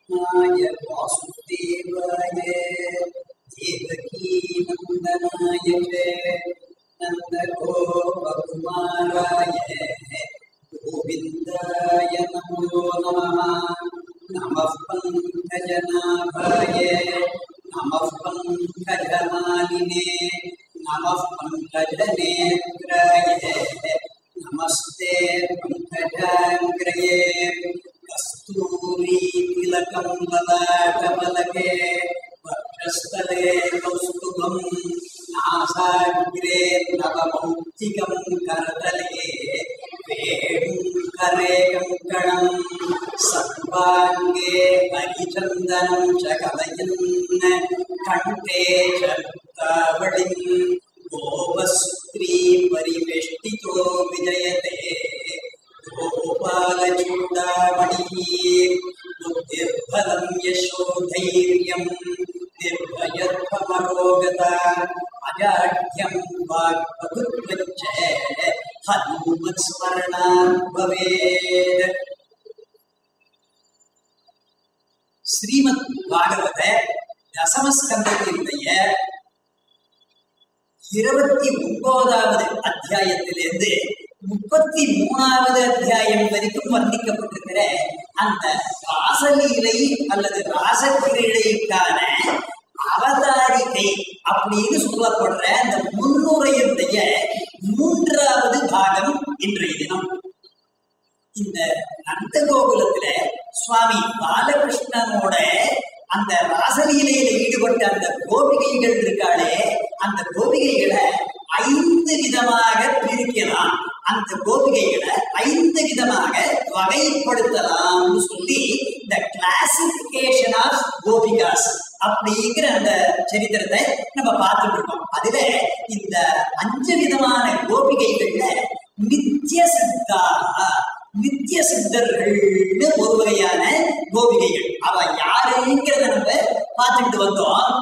कृष्णाय वासुदेवाय देवकीनन्दनाय च नन्दगोपकुमाराय गोविन्दाय नमो नमः नमः पङ्कजनाभाय नमः पङ्कजमालिने नमः पङ्कजनेत्राय नमस्ते पङ्कजाङ्ग्रये कस्तूरीतिलकं ललाटमलके वक्षस्थले कौस्तुभं नासाग्रे नवमौक्तिकं करतले वेणुं करे कङ्कणं सर्वाङ्गे हरिचन्दनं च कलयन् कण्ठे च तावडिं गोपस्त्री परिवेष्टितो विजयते गोपालचूडामणिः बुद्धिर्बलं यशो धैर्यं निर्भयत्वमरोगता अजाढ्यं वाग्पटुत्वच्च हनुमत्स्मरणात् भवेत् ஸ்ரீமத் பாகவத தசமஸ்கந்தத்தினுடைய இருபத்தி ஒன்பதாவது அத்தியாயத்திலிருந்து முப்பத்தி மூணாவது அத்தியாயம் வரைக்கும் வர்ணிக்கப்பட்டிருக்கிற அந்த ராசலீலை அல்லது ராசக்கிரீடைக்கான அவதாரிகை அப்படின்னு சொல்லப்படுற அந்த முன்னுரையினுடைய மூன்றாவது பாகம் இன்றைய தினம் இந்த நந்தகோகுலத்துல சுவாமி பாலகிருஷ்ணனோட அந்த ராசலீலையில ஈடுபட்ட அந்த கோபிகைகள் இருக்காளே அந்த கோபிகைகளை ஐந்து விதமாக பிரிக்கலாம் அந்த கோபிகைகளை ஐந்து விதமாக வகைப்படுத்தலாம்னு சொல்லி இந்த கிளாசிபிகேஷன் ஆஃப் கோபிகாஸ் அப்படிங்கிற அந்த சரித்திரத்தை நம்ம பார்த்துட்டு இருக்கோம் அதுல இந்த அஞ்சு விதமான கோபிகைகள்ல நித்திய சித்தாக நித்திய சித்தர்கள்னு ஒரு வகையான கோபிகைகள் அவ யாருங்கிறத நம்ம பார்த்துட்டு வந்தோம்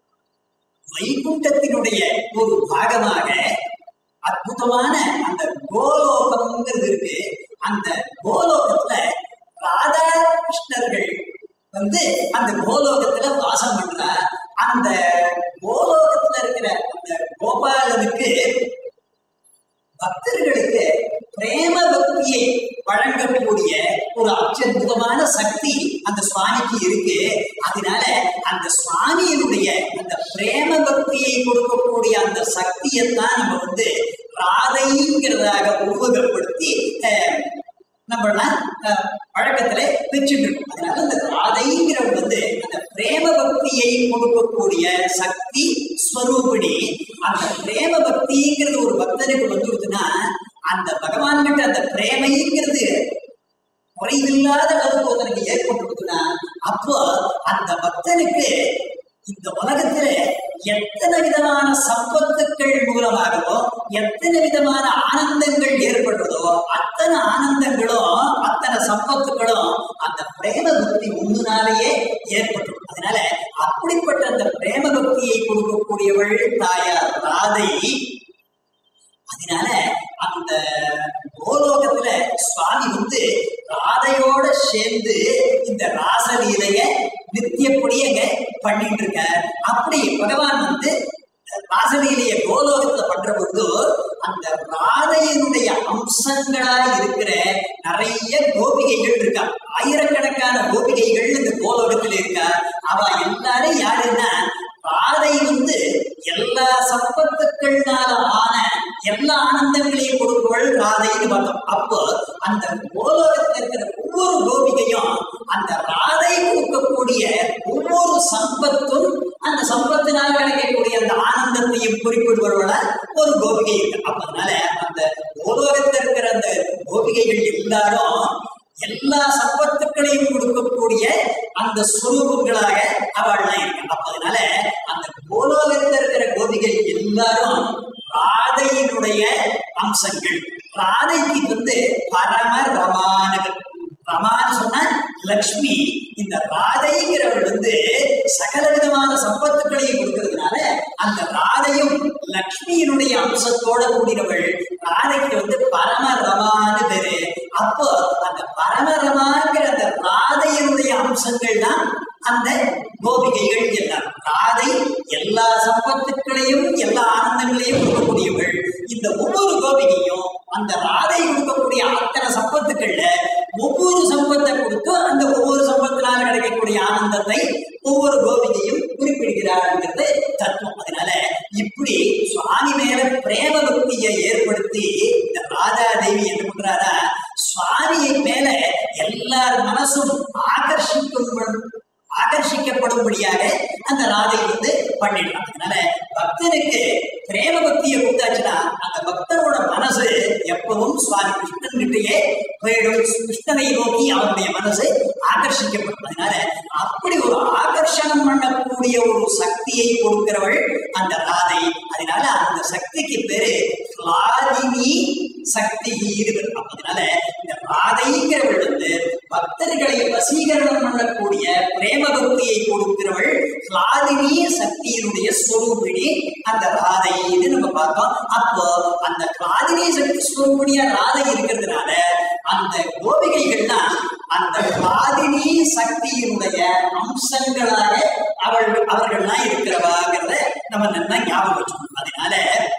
வைகுண்டத்தினுடைய ஒரு பாகமாக அற்புதமான அந்த கோலோகம்ங்கிறது இருக்கு அந்த கோலோகத்துல ராதா கிருஷ்ணர்கள் வந்து அந்த கோலோகத்துல வாசம் பண்ற அந்த கோலோகத்துல இருக்கிற அந்த கோபாலனுக்கு பக்தர்களுக்கு பிரேம பக்தியை வழங்கக்கூடிய ஒரு அச்சற்புதமான சக்தி அந்த சுவாமிக்கு இருக்கு அதனால அந்த சுவாமியினுடைய அந்த பிரேம பக்தியை கொடுக்கக்கூடிய அந்த சக்தியைத்தான் நம்ம வந்து ராதைங்கிறதாக உருவகப்படுத்தி நம்மளாம் வழக்கத்துல வச்சுட்டு இருக்கோம் அதனால அந்த ராதைங்கிறவர் வந்து அந்த பிரேம பக்தியை கொடுக்கக்கூடிய சக்தி ஸ்வரூபிணி அந்த பிரேம பக்திங்கிறது ஒரு பக்தனுக்கு வந்துருதுன்னா அந்த பகவான் கிட்ட அந்த பிரேமைங்கிறது குறைவில்லாத அளவுக்கு ஒருத்தனுக்கு ஏற்பட்டுருக்குன்னா அப்போ அந்த பக்தனுக்கு இந்த உலகத்துல எத்தனை விதமான சம்பத்துக்கள் மூலமாகவோ எத்தனை விதமான ஆனந்தங்கள் ஏற்படுறதோ அத்தனை ஆனந்தங்களும் அத்தனை சம்பத்துக்களும் அந்த பிரேம பக்தி ஒண்ணுனாலேயே ஏற்பட்டுரும் அதனால அப்படிப்பட்ட அந்த பிரேம பக்தியை கொடுக்கக்கூடியவள் தாயார் ராதை அதனால அந்த கோலோகத்துல சுவாமி வந்து ராதையோட சேர்ந்து இந்த ராசலீலைய நித்தியப்படி அங்க பண்ணிட்டு இருக்க அப்படி பகவான் வந்து ராசலீலைய கோலோகத்துல பண்ற பொழுது அந்த ராதையினுடைய அம்சங்களா இருக்கிற நிறைய கோபிகைகள் இருக்கா ஆயிரக்கணக்கான கோபிகைகள் இந்த கோலோகத்துல இருக்கா அவ எல்லாரும் யாருன்னா ராதை வந்து எல்லா சம்பத்துக்கள்னால ஆன எல்லா ஆனந்தங்களையும் கொடுப்பவள் ராதைன்னு பார்த்தோம் அப்போ அந்த கோலோகத்தில் இருக்கிற ஒவ்வொரு கோபிகையும் அந்த ராதை கொடுக்கக்கூடிய ஒவ்வொரு சம்பத்தும் அந்த சம்பத்தினால் கிடைக்கக்கூடிய அந்த ஆனந்தத்தையும் குறிப்பிடுவர்கள ஒரு கோபிகை இருக்கு அப்ப அதனால அந்த கோலோகத்தில் இருக்கிற அந்த கோபிகைகள் எல்லாரும் எல்லா சம்பத்துக்களையும் கொடுக்கக்கூடிய அந்த சுரூபங்களாக அவள்லாம் இருக்கு அப்ப அதனால அந்த கோலோகத்தில் இருக்கிற கோபிகள் எல்லாரும் ராதையினுடைய அம்சங்கள் ராதைக்கு வந்து பரம ரமானகர் ரமான்னு சொன்னா லக்ஷ்மி இந்த ராதைங்கிறவள் வந்து சகல விதமான சம்பத்துக்களையும் கொடுக்கறதுனால அந்த ராதையும் லக்ஷ்மியினுடைய அம்சத்தோட கூடினவள் ராதைக்கு வந்து பரம ரமான்னு பேரு அப்போ அந்த பரமரமாங்கிற அந்த ராதையினுடைய அம்சங்கள் தான் அந்த கோபிகைகள் எல்லாம் ராதை எல்லா சம்பத்துக்களையும் எல்லா ஆனந்தங்களையும் கொடுக்கக்கூடியவள் இந்த ஒவ்வொரு கோபிகையும் அந்த ராதை கொடுக்கக்கூடிய அத்தனை சம்பத்துக்கள்ல ஒவ்வொரு சம்பத்தை கொடுத்து அந்த ஒவ்வொரு சம்பத்தினால் கிடைக்கக்கூடிய ஆனந்தத்தை ஒவ்வொரு கோபிகையும் குறிப்பிடுகிறாருங்கிறது தத்துவம் அதனால இப்படி சுவாமி மேல பிரேம பக்தியை ஏற்படுத்தி இந்த ராதா தேவி என்ன பண்றாரா சுவாமியை மேல எல்லார் மனசும் ஆகர்ஷிக்கும் ஆகர்ஷிக்கப்படும்படியாக அந்த ராதை வந்து பண்ணிடலாம் அதனால பக்தனுக்கு பிரேம பக்தியை கொடுத்தாச்சுன்னா அந்த பக்தனோட மனசு எப்பவும் சுவாமி கிருஷ்ணன் கிட்டயே போயிடும் கிருஷ்ணனை நோக்கி அவனுடைய மனசு ஆகர்ஷிக்கப்படும் அதனால அப்படி ஒரு ஆகர்ஷணம் பண்ணக்கூடிய ஒரு சக்தியை கொடுக்கிறவள் அந்த ராதை அதனால அந்த சக்திக்கு பேரு ஹ்லாதினி சக்தி ஈடுபடும் அதனால இந்த ராதைங்கிறவள் வந்து பக்தர்களை வசீகரணம் பண்ணக்கூடிய பிரேம பக்தியை கொடுக்கிறவள் ஹ்லாதினி சக்தியினுடைய ஸ்வரூபிணி அந்த ராதைன்னு நம்ம பார்த்தோம் அப்போ அந்த ஹ்லாதினி சக்தி ஸ்வரூபிணியா ராதை இருக்கிறதுனால அந்த கோபிகைகள்லாம் அந்த ஹ்லாதினி சக்தியினுடைய அம்சங்களாக அவள் அவர்கள்லாம் இருக்கிறவாங்கிறத நம்ம நல்லா ஞாபகம் வச்சுக்கணும் அதனால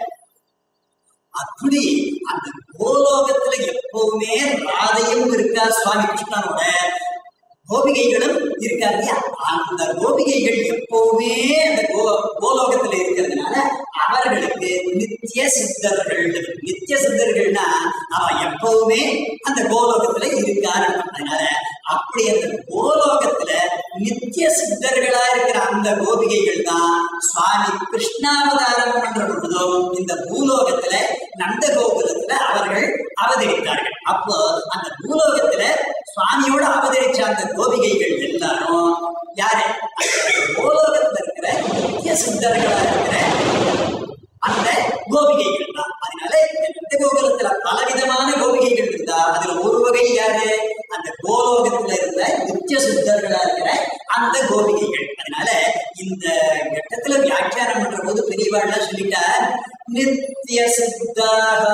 அப்படி அந்த கோலோகத்துல எப்பவுமே ராதையும் இருக்கா சுவாமி கிருஷ்ணனோட கோபிகைகளும் இருக்காது இல்லையா அந்த கோபிகைகள் எப்பவுமே அந்த கோ கோலோகத்துல இருக்கிறதுனால அவர்களுக்கு நித்திய சித்தர்கள் நித்திய சித்தர்கள்னா அவன் எப்பவுமே அந்த கோலோகத்துல இருக்காரு அதனால அப்படி அந்த கோலோகத்துல நித்திய சித்தர்களா இருக்கிற அந்த கோபிகைகள் தான் சுவாமி கிருஷ்ணாவதாரம் பண்ற பொழுதும் இந்த பூலோகத்துல நந்த கோகுலத்துல அவர்கள் அவதரித்தார்கள் அப்போ அந்த பூலோகத்துல சுவாமியோட அவதரிச்ச அந்த கோபிகைகள் எல்லாரும் யாரு அந்த கோலோகத்துல இருக்கிற நித்திய சித்தர்களா இருக்கிற அந்த கோபிகைகள் தான் அதனால இந்த கோகுலத்துல பலவிதமான கோபிகைகள் இருந்தா அதுல ஒரு வகை யாரு அந்த கோலோகத்துல இருந்த நித்திய சித்தர்களா இருக்கிற அந்த கோபிகைகள் அதனால இந்த கட்டத்துல வியாக்கியானம் பண்ற போது பெரியவாள்லாம் சொல்லிட்டார் நித்திய சித்தாக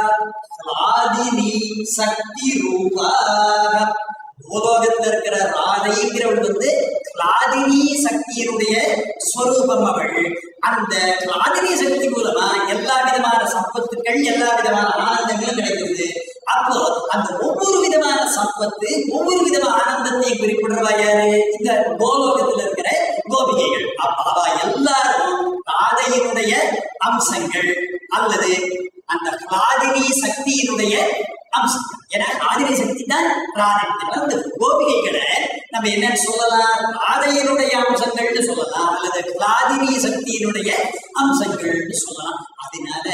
ஆதினி சக்தி ரூபாக பூலோகத்துல இருக்கிற ராதைங்கிறவள் வந்து கிளாதினி சக்தியினுடைய ஸ்வரூபம் அவள் அந்த கிளாதினி சக்தி மூலமா எல்லா விதமான சம்பத்துக்கள் எல்லா விதமான ஆனந்தங்களும் கிடைக்கிறது அப்போ அந்த ஒவ்வொரு விதமான சம்பத்து ஒவ்வொரு விதமான ஆனந்தத்தையும் குறிப்பிடுறவா யாரு இந்த கோலோகத்துல இருக்கிற கோபிகைகள் அப்ப அவ எல்லாரும் ராதையினுடைய அம்சங்கள் அல்லது அந்த கிளாதினி சக்தியினுடைய அம்சம் ஏன்னா ஆதிரை சக்தி தான் ராதை அதனால இந்த கோபிகைகளை நம்ம என்னன்னு சொல்லலாம் ராதையினுடைய அம்சங்கள்னு சொல்லலாம் அல்லது கிளாதினி சக்தியினுடைய அம்சங்கள்னு சொல்லலாம் அதனால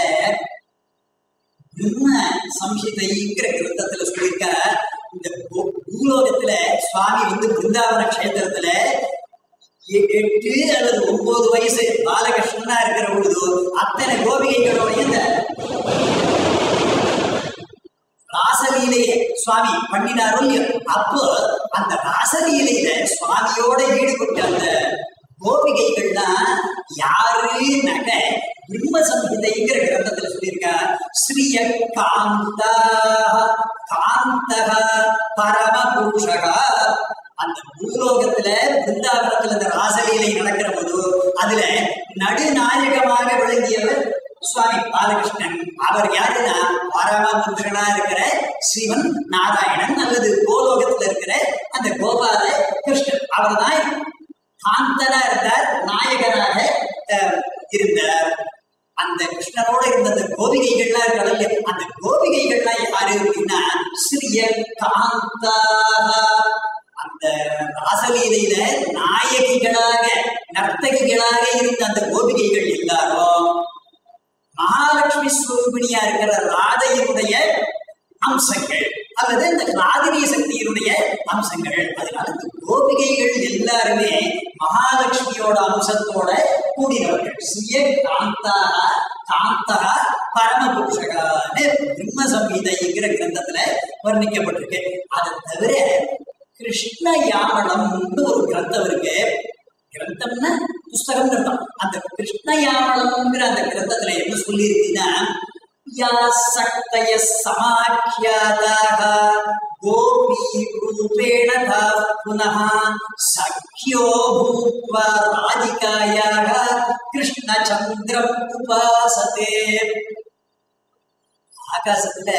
பிரம்ம சம்ஹிதைங்கிற கிரந்தத்துல சொல்லியிருக்க இந்த பூ- பூலோகத்துல சுவாமி வந்து பிருந்தாவன கஷேத்திரத்துல எ- எட்டு அல்லது ஒன்பது வயசு பாலகிருஷ்ணனா இருக்கிற பொழுது அத்தனை கோபிகைகளோட இந்த ராசலீலையை சுவாமி பண்ணினாரோ இல்லையோ அப்போ அந்த ராசலீலையில சுவாமியோட ஈடுபட்ட அந்த கோபிகைகள்லாம் யாரு நக பிரம்ம சம்ஹிதைங்கிற கிரந்தத்துல சொல்லியிருக்கா ஸ்ரீய காந்தா காந்தக பரம புருஷகா அந்த பூலோகத்துல பிருந்தாவனத்துல இந்த ராசலீலை நடக்கிற போது அதுல நடுநாயகமாக விளங்கியவர் சுவாமி பாலகிருஷ்ணன் அவர் யாருன்னா பரமபுத்திரனா இருக்கிற சிவன் நாராயணன் அல்லது கோலோகத்துல இருக்கிற அந்த கோபால கிருஷ்ணன் அவர்தான் காந்தனா இருந்தார் நாயகனாக அஹ், இருந்தார் அந்த கிருஷ்ணனோட இருந்த அந்த கோபிகைகள்லாம் இருக்கடல்ல அந்த கோபிகைகள்லாம் யாரு அப்படின்னா சிறிய காந்தாக அந்த ராசலீலையில நாயகிகளாக நர்த்தகிகளாக இருந்த அந்த கோபிகைகள் எல்லாரும் மகாலட்சுமி ஸ்வரூபிணியா இருக்கிற ராதையினுடைய அம்சங்கள் அல்லது இந்த ராதினி சக்தியினுடைய அம்சங்கள் அதனால இந்த கோபிகைகள் எல்லாருமே மகாலட்சுமியோட அம்சத்தோட கூடினவர்கள் சிய காந்தா காந்தா பரமபுருஷகான்னு பிரம்ம சம்ஹிதைங்கிற கிரந்தத்துல வர்ணிக்கப்பட்டிருக்கு அதை தவிர கிருஷ்ண யாமளம்னு ஒரு கிரந்தம் இருக்கு கிரந்தம்னா புஸ்தகம் அர்த்தம் அந்த கிருஷ்ணயாமளம்ங்கிற அந்த கிரந்தத்துல என்ன சொல்லி இருக்குன்னா या सक्तयः समाख्याताः गोपीरूपेण ता पुनः सख्यो भूत्वा राधिकायाः कृष्णचन्द्रम् उपासते ஆகாசத்துல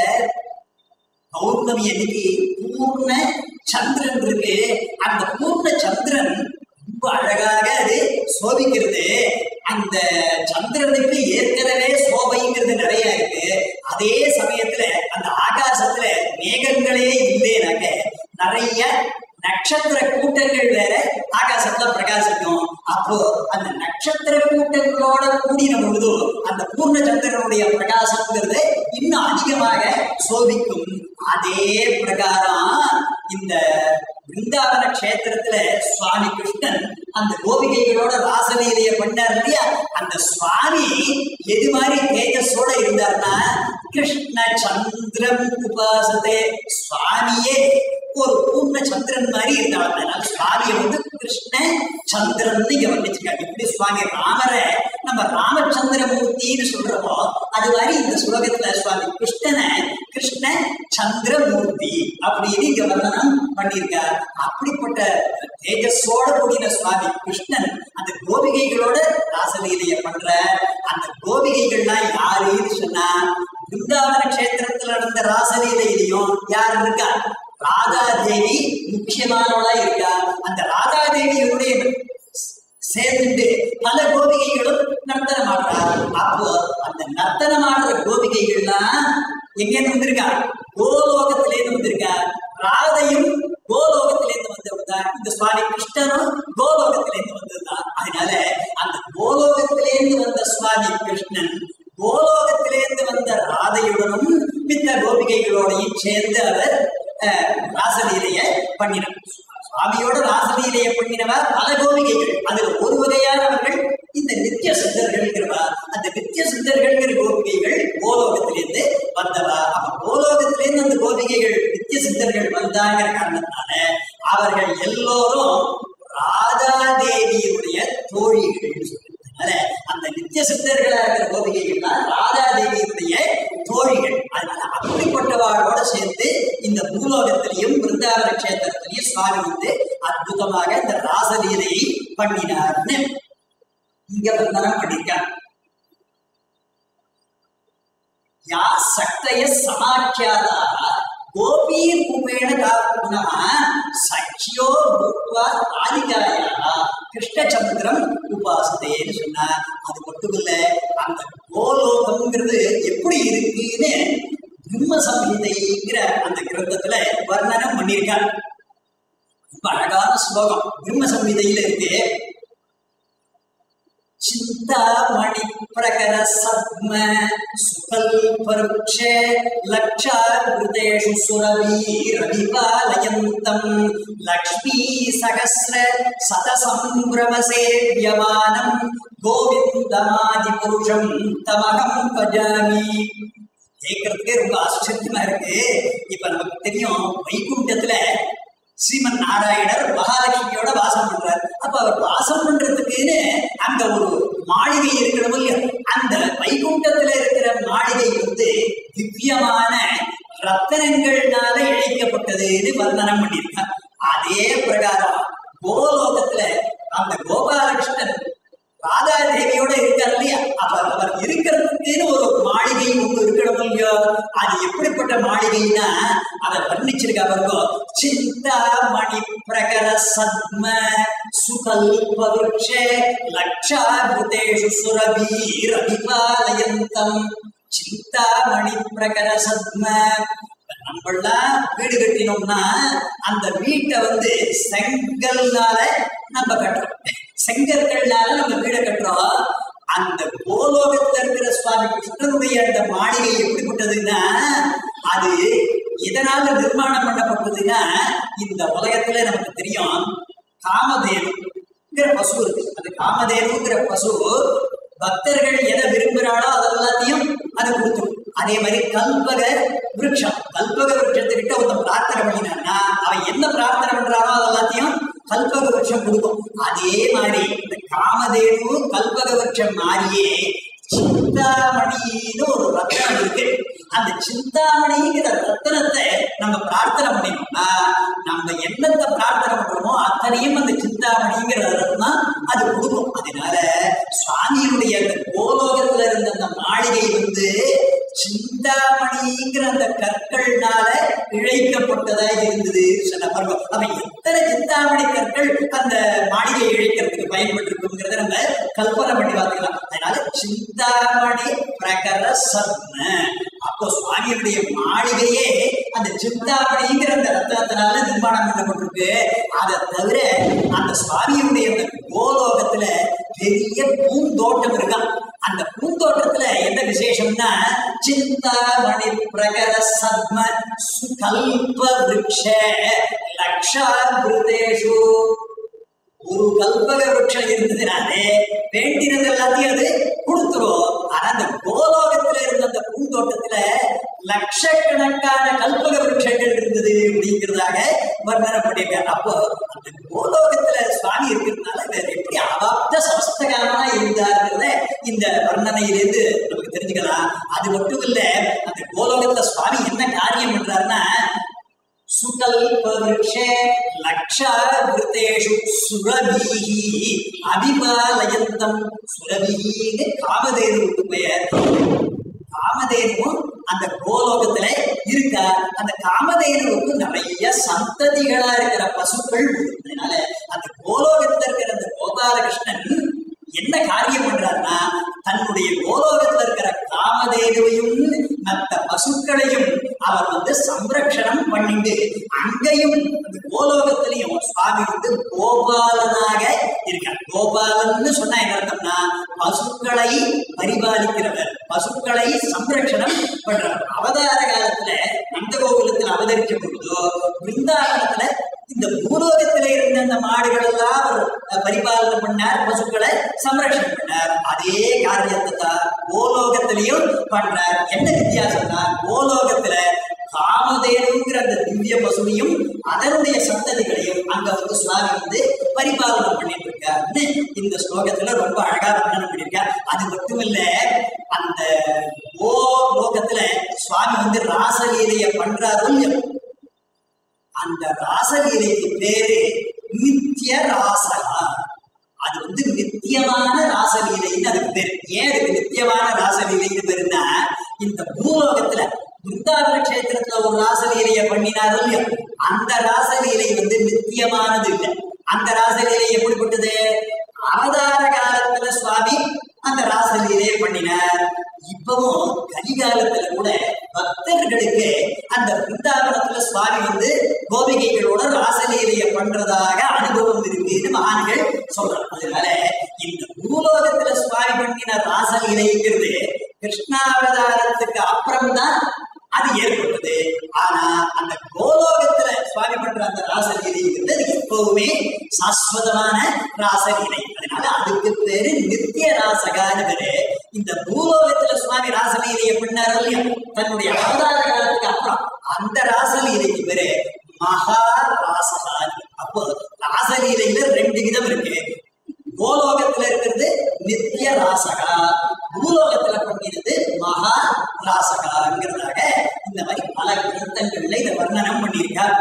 பௌர்ணமி அன்னைக்கு பூர்ண சந்திரன் இருக்கு அந்த பூர்ண சந்திரன் ரொம்ப அழகாக அது சோபிக்கிறது அந்த சந்திரனுக்கு ஏற்கனவே சோபைங்கிறது நிறைய இருக்கு அதே சமயத்துல அந்த ஆகாசத்துல மேகங்களே இல்லைனாக்க நிறைய நட்சத்திர கூட்டங்கள் வேற ஆகாசத்துல பிரகாசிக்கும் அப்போ அந்த நட்சத்திர கூட்டங்களோட கூடின பொழுது அந்த பூர்ண சந்திரனுடைய பிரகாசம்ங்கிறது இன்னும் அதிகமாக சோபிக்கும் அதே பிரகாரம் இந்த பிருந்தாவன கஷேத்திரத்துல சுவாமி கிருஷ்ணன் அந்த கோபிகைகளோட ராசலீலைய பண்ணார் இல்லையா அந்த சுவாமி எது மாதிரி தேஜஸோட இருந்தார்னா கிருஷ்ண சந்திரம் உபாசதே சுவாமியே ஒரு பூர்ண சந்திரன் மாதிரி இருந்தாங்க அதனால சுவாமியை வந்து கிருஷ்ண சந்திரன் இங்க வர்ணிச்சிருக்காங்க இப்படி சுவாமி ராமரை நம்ம ராமச்சந்திரமூர்த்தின்னு சொல்றோமோ அது மாதிரி இந்த ஸ்லோகத்துல சுவாமி கிருஷ்ணனை கிருஷ்ண சந்திரமூர்த்தி அப்படின்னு இங்க வர்ணனம் பண்ணியிருக்கார் அப்படிப்பட்ட தேஜஸோட கூடின சுவாமி கிருஷ்ணன் அந்த கோபிகைகளோட ராசலீலைய பண்ற அந்த கோபிகைகள்லாம் யாருன்னு சொன்னா பிருந்தாவன கஷேத்திரத்துல நடந்த ராசலீலையிலையும் யார் இருக்கா ராதாதேவி முக்கியமானவளா இருக்கா அந்த ராதாதேவியுடைய சேர்ந்து பல கோபிகைகளும் நர்த்தனம் ஆடுறார் அப்போ அந்த நர்த்தனம் ஆடுற கோபிகைகள்லாம் எங்க இருந்து வந்திருக்கா கோலோகத்தில இருந்து வந்திருக்கா ராதையும் கோலோகத்தில இருந்து வந்தவர்தான் இந்த சுவாமி கிருஷ்ணனும் கோலோகத்தில இருந்து வந்ததுதான் அதனால அந்த கோலோகத்திலேருந்து வந்த சுவாமி கிருஷ்ணன் கோலோகத்திலேருந்து வந்த ராதையுடனும் மித்த கோபிகைகளோடையும் சேர்ந்து அவர் அஹ், ராசலீலைய பண்ணினார் சுவாமியோட ராசலீலைய பண்ணினவர் பல கோபிகைகள் அதுல ஒரு வகையானவர்கள் இந்த நித்திய சித்தர்கள்ங்கிறவா அந்த நித்திய சித்தர்கள்ங்கிற கோபிகைகள் கோலோகத்திலிருந்து வந்தவா அப்ப கோலோகத்திலிருந்து அந்த கோபிகைகள் நித்திய சித்தர்கள் வந்தாங்கிற காரணத்தினால அவர்கள் எல்லோரும் ராதாதேவியுடைய தோழிகள் அதனால அந்த நித்திய சித்தர்களா இருக்கிற கோபிகைகள்லாம் ராதாதேவியுடைய தோழிகள் அதனால அப்படிப்பட்டவாளோட சேர்ந்து இந்த பூலோகத்திலையும் பிருந்தாவன கஷேத்திரத்திலையும் சுவாமி வந்து அற்புதமாக இந்த ராசலீலையை பண்ணினார்னு இங்க வந்தனம் பண்ணிருக்காங்க யா சக்தய சமாக்கியாதாக கோபீர் ரூபேண புனः சக்கியோ பூத்வா ராதிகாயா கிருஷ்ணச்சந்திரம் உபாசதேன்னு சொன்னார் அது மட்டும் இல்ல அந்த கோலோகம்ங்கிறது எப்படி இருக்குன்னு பிரம்ம சம்ஹிதைங்கிற அந்த கிரந்தத்துல வர்ணனம் பண்ணியிருக்கார் ரொம்ப அழகான ஸ்லோகம் பிரம்ம சம்ஹிதையில இருக்கு चिन्तामणि प्रकर सद्म सुकल्पवृक्ष लक्षावृतेषु सुरवीरविपालयन्तम् लक्ष्मी सहस्र शतसम्भ्रमसेव्यमानम् गोविन्दमादिपुरुषम् तमहम् भजामि கேட்கறதுக்கே ரொம்ப ஆச்சரியமா இருக்கு இப்ப நமக்கு தெரியும் வைகுண்டத்துல ஸ்ரீமன் நாராயணர் மகாலட்சுமியோட வாசம் பண்றார் அப்ப அவர் வாசம் பண்றதுக்குன்னு அங்க ஒரு மாளிகை இருக்கணும் இல்லையா அந்த வைகுண்டத்துல இருக்கிற மாளிகை வந்து திவ்யமான ரத்தனங்கள்னால இழைக்கப்பட்டதுன்னு வர்ணனம் பண்ணியிருக்கார் அதே பிரகாரம் கோலோகத்துல அந்த கோபாலகிருஷ்ணன் ராதாதேவியோட இருக்கார் இல்லையா அப்ப அவர் இருக்கிறதுக்குன்னு ஒரு மாளிகை ஒண்ணு இருக்கணும் இல்லையோ அது எப்படிப்பட்ட மாளிகைன்னா அதை வர்ணிச்சிருக்கா பாருங்க சிந்தாமணி பிரகர சத்ம சுகல்ப விருட்ச லட்சாபுதேஷு சுரபீர் அபிபாலயந்தம் சிந்தாமணி பிரகர சத்ம நம்மளாம் வீடு கட்டினோம்னா அந்த வீட்டை வந்து செங்கல்னால நம்ம கட்டுறோம் செங்கற்கள்னால நம்ம வீடை கட்டுறோம் அந்த கோலோகத்துல இருக்கிற சுவாமி கிருஷ்ணனுடைய அந்த மாளிகை எப்படிப்பட்டதுன்னா அது எதனால நிர்மாணம் பண்ணப்பட்டதுன்னா இந்த உலகத்துல நமக்கு தெரியும் காமதேனுங்கிற பசு இருக்கு அந்த காமதேனுங்கிற பசு பக்தர்கள் எதை விரும்புகிறாளோ அது எல்லாத்தையும் அது கொடுத்துரும் அதே மாதிரி கல்பக விருட்சம் கல்பக விருட்சத்துக்கிட்ட ஒருத்தன் பிரார்த்தனை பண்ணினான்னா அவன் என்ன பிரார்த்தனை பண்றானோ அது எல்லாத்தையும் கல்பக விருட்சம் கொடுக்கும் அதே மாதிரி இந்த காமதேனு கல்பக விருட்சம் மாறியே சிந்தாமணின்னு ஒரு ரத்தனம் இருக்கு அந்த சிந்தாமணிங்கிற ரத்தனத்தை நம்ம பிரார்த்தனை பண்ணினோம்னா நம்ம என்னத்தை பிரார்த்தனை பண்றோமோ அத்தனையும் அந்த சிந்தாமணிங்கிற ரத்னம் அது கொடுக்கும் அதனால சுவாமியினுடைய அந்த கோலோகத்துல இருந்த அந்த மாளிகை வந்து சிந்தாமணிங்கிற அந்த கற்கள்னால இழைக்கப்பட்டதா இருந்தது சொன்ன பருவம் அப்ப எத்தனை சிந்தாமணி கற்கள் அந்த மாளிகை இழைக்கிறதுக்கு பயன்பட்டிருக்குங்கிறத நம்ம கல்பனை பண்ணி பார்த்துக்கலாம் அதனால சிந்தாமணி பிரகர சத்ம அப்போ சுவாமியினுடைய மாளிகையே அந்த சிந்தாமணிங்கிற அந்த ரத்தனத்தினால நிர்மாணம் பண்ணப்பட்டிருக்கு அதை தவிர அந்த சுவாமியினுடைய அந்த கோலோகத்துல பெரிய பூந்தோட்டம் இருக்கான் அந்த பூந்தோட்டத்துல என்ன விசேஷம்னா சிந்தாமணி பிரகர சத்ம சுகல்ப விருட்ச லக்ஷாபிருதேஷு ஒரு கல்பக விருட்சம் இருந்ததுனாலே வேண்டினது எல்லாத்தையும் அது கொடுத்துரும் ஆனா அந்த கோலோகத்துல இருந்த அந்த பூந்தோட்டத்துல லட்சக்கணக்கான கல்பக விருட்சங்கள் இருந்தது அப்படிங்கிறதாக வர்ணனை பண்ணியிருக்காரு அப்போ அந்த கோலோகத்துல சுவாமி இருக்கிறதுனால வேற எப்படி அவாப்த சமஸ்தகாரமா இருந்தாருங்கிறத இந்த வர்ணனையிலிருந்து நமக்கு தெரிஞ்சுக்கலாம் அது மட்டும் இல்ல அந்த கோலோகத்துல சுவாமி என்ன காரியம் பண்றாருன்னா சுகல்பவருஷே லக்ஷாவிருத்தேஷு சுரபீஹி அபிபாலயந்தம் சுரபீன்னு காமதேனுவுக்கு பெயர் காமதேனுவும் அந்த கோலோகத்துல இருக்கா அந்த காமதேனுவுக்கு நிறைய சந்ததிகளா இருக்கிற பசுக்கள் உண்டு. அதனால அந்த கோலோகத்துல இருக்கிற அந்த கோபாலகிருஷ்ணன் என்ன காரியம் பண்றாருன்னா தன்னுடைய கோலோகத்துல இருக்கிற காமதேனுவையும் மற்ற பசுக்களையும் அவர் வந்து சம்ரக்ஷணம் பண்ணிட்டு அங்கேயும் அந்த கோலோகத்திலையும் சுவாமி வந்து கோபாலனாக இருக்கார் கோபாலன்னு சொன்னா என்ன அர்த்தம்னா பசுக்களை பரிபாலிக்கிறவர் பசுக்களை சம்ரக்ஷணம் பண்றவர் அவதார காலத்துல நந்தகோகுலத்தில் அவதரிச்ச பொழுதோ பிருந்தாவனத்துல இந்த பூலோகத்தில இருந்த அந்த மாடுகள் எல்லாம் அவர் அஹ், பரிபாலனை பண்ணார் பசுக்களை சம்ரட்சணம் பண்ணார் அதே காரியத்தை தான் கோலோகத்திலையும் பண்றார் என்ன வித்தியாசம்னா கோலோகத்துல காமதேனுங்கிற அந்த திவ்ய பசுவையும் அதனுடைய சந்ததிகளையும் அங்க வந்து சுவாமி வந்து பரிபாலனை பண்ணிட்டு இருக்காருன்னு இந்த ஸ்லோகத்துல ரொம்ப அழகா வர்ணனம் பண்ணியிருக்கார் அது மட்டும் இல்ல அந்த கோ லோகத்துல சுவாமி வந்து ராசலீலைய பண்றாரு இல்லையோ அந்த ராசலீலைக்கு பேரு நித்திய ராசகா அது வந்து நித்தியமான ராசலீலைன்னு அதுக்கு பேரு ஏன் அதுக்கு நித்தியமான ராசலீலைன்னு பேருன்னா இந்த பூலோகத்துல பிருந்தாவன கஷேத்திரத்துல ஒரு ராசலீலைய பண்ணினாரோ இல்லையோ அந்த ராசலீலை வந்து நித்தியமானது இல்லை அந்த ராசலீலை எப்படிப்பட்டது அவதார காலத்துல சுவாமி அந்த ராசலீலையை பண்ணினார் இப்பவும் கலிகாலத்துல கூட பக்தர்களுக்கு அந்த பிருந்தாவனத்துல சுவாமி வந்து கோபிகைகளோட ராசலீலைய பண்றதாக அனுபவம் இருக்குன்னு மகான்கள் சொல்றாங்க அதனால இந்த பூலோகத்துல சுவாமி பண்ணின ராசலீலைங்கிறது கிருஷ்ணாவதாரத்துக்கு அப்புறம் தான் அது ஏற்பட்டது ஆனா அந்த கோலோகத்துல சுவாமி பண்ற அந்த ராசலீலைங்கிறது அது எப்பவுமே சாஸ்வதமான ராசலீலை அதனால அதுக்கு பேரு நித்திய ராசகான்னு பேரு இந்த பூலோகத்துல சுவாமி ராசலீலையை பண்ணார் இல்லையா தன்னுடைய அவதார காலத்துக்கு அப்புறம் அந்த ராசலீலைக்கு பேரு மகா ராசகான் அப்போ ராசலீலையில ரெண்டு விதம் இருக்கு கோலோகத்துல இருக்கிறது நித்திய ராசகா பூலோகத்துல பண்ணினது மகா ராசகாங்கிறதாக இந்த மாதிரி பல கிரந்தங்கள்ல இதை வர்ணனம் பண்ணியிருக்கார்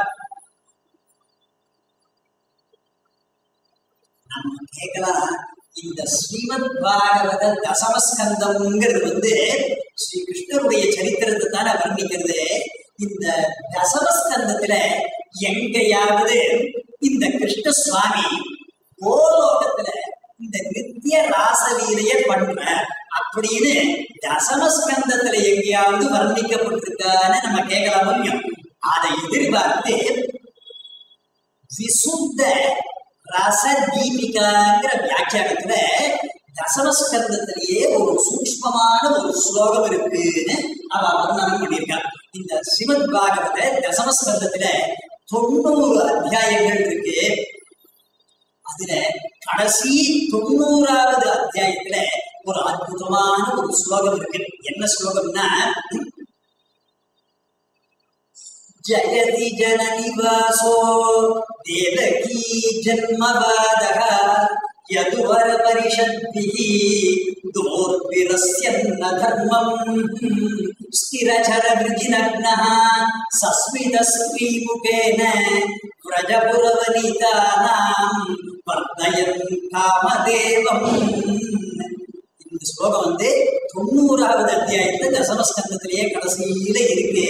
நம்ம கேட்கலாம் இந்த ஸ்ரீமத் பாகவத தசமஸ்கந்தம்ங்கிறது வந்து ஸ்ரீ கிருஷ்ணருடைய சரித்திரத்தை தானே வர்ணிக்கிறது இந்த தசமஸ்கந்தத்துல எங்கேயாவது இந்த கிருஷ்ண சுவாமி கோலோகத்துல இந்த நித்திய ராசலீலைய பண்ற அப்படின்னு தசமஸ்கந்தத்துல எங்கேயாவது வர்ணிக்கப்பட்டிருக்கான்னு நம்ம கேட்கலாம் முடியும் அதை எதிர்பார்த்து விசுத்த ரச தீபிகாங்கிற வியாக்கியானத்துல தசமஸ்கந்தத்திலேயே ஒரு சூக்ஷ்மமான ஒரு ஸ்லோகம் இருக்குன்னு அவ வர்ணனம் பண்ணியிருக்கா இந்த சிவத் பாகவத தசமஸ்கந்தத்துல தொண்ணூறு அத்தியாயங்கள் இருக்கு அதுல கடைசி தொண்ணூறாவது அத்தியாயத்துல ஒரு அற்புதமான ஒரு ஸ்லோகம் இருக்கு என்ன ஸ்லோகம்னா ஜயதி ஜனனிவாசோ தேவகீ ஜன்மவாதக यदुवर परिषद्भिः दोर्विरस्यन्न धर्मम् स्थिरचरवृजिनग्नः सस्मितस्त्रीमुखेन व्रजपुरवनितानाम् वर्धयन् कामदेवम् இந்த ஸ்லோகம் வந்து தொண்ணூறாவது அத்தியாயத்துல தசமஸ்கந்தத்திலேயே கடைசியில இருக்கு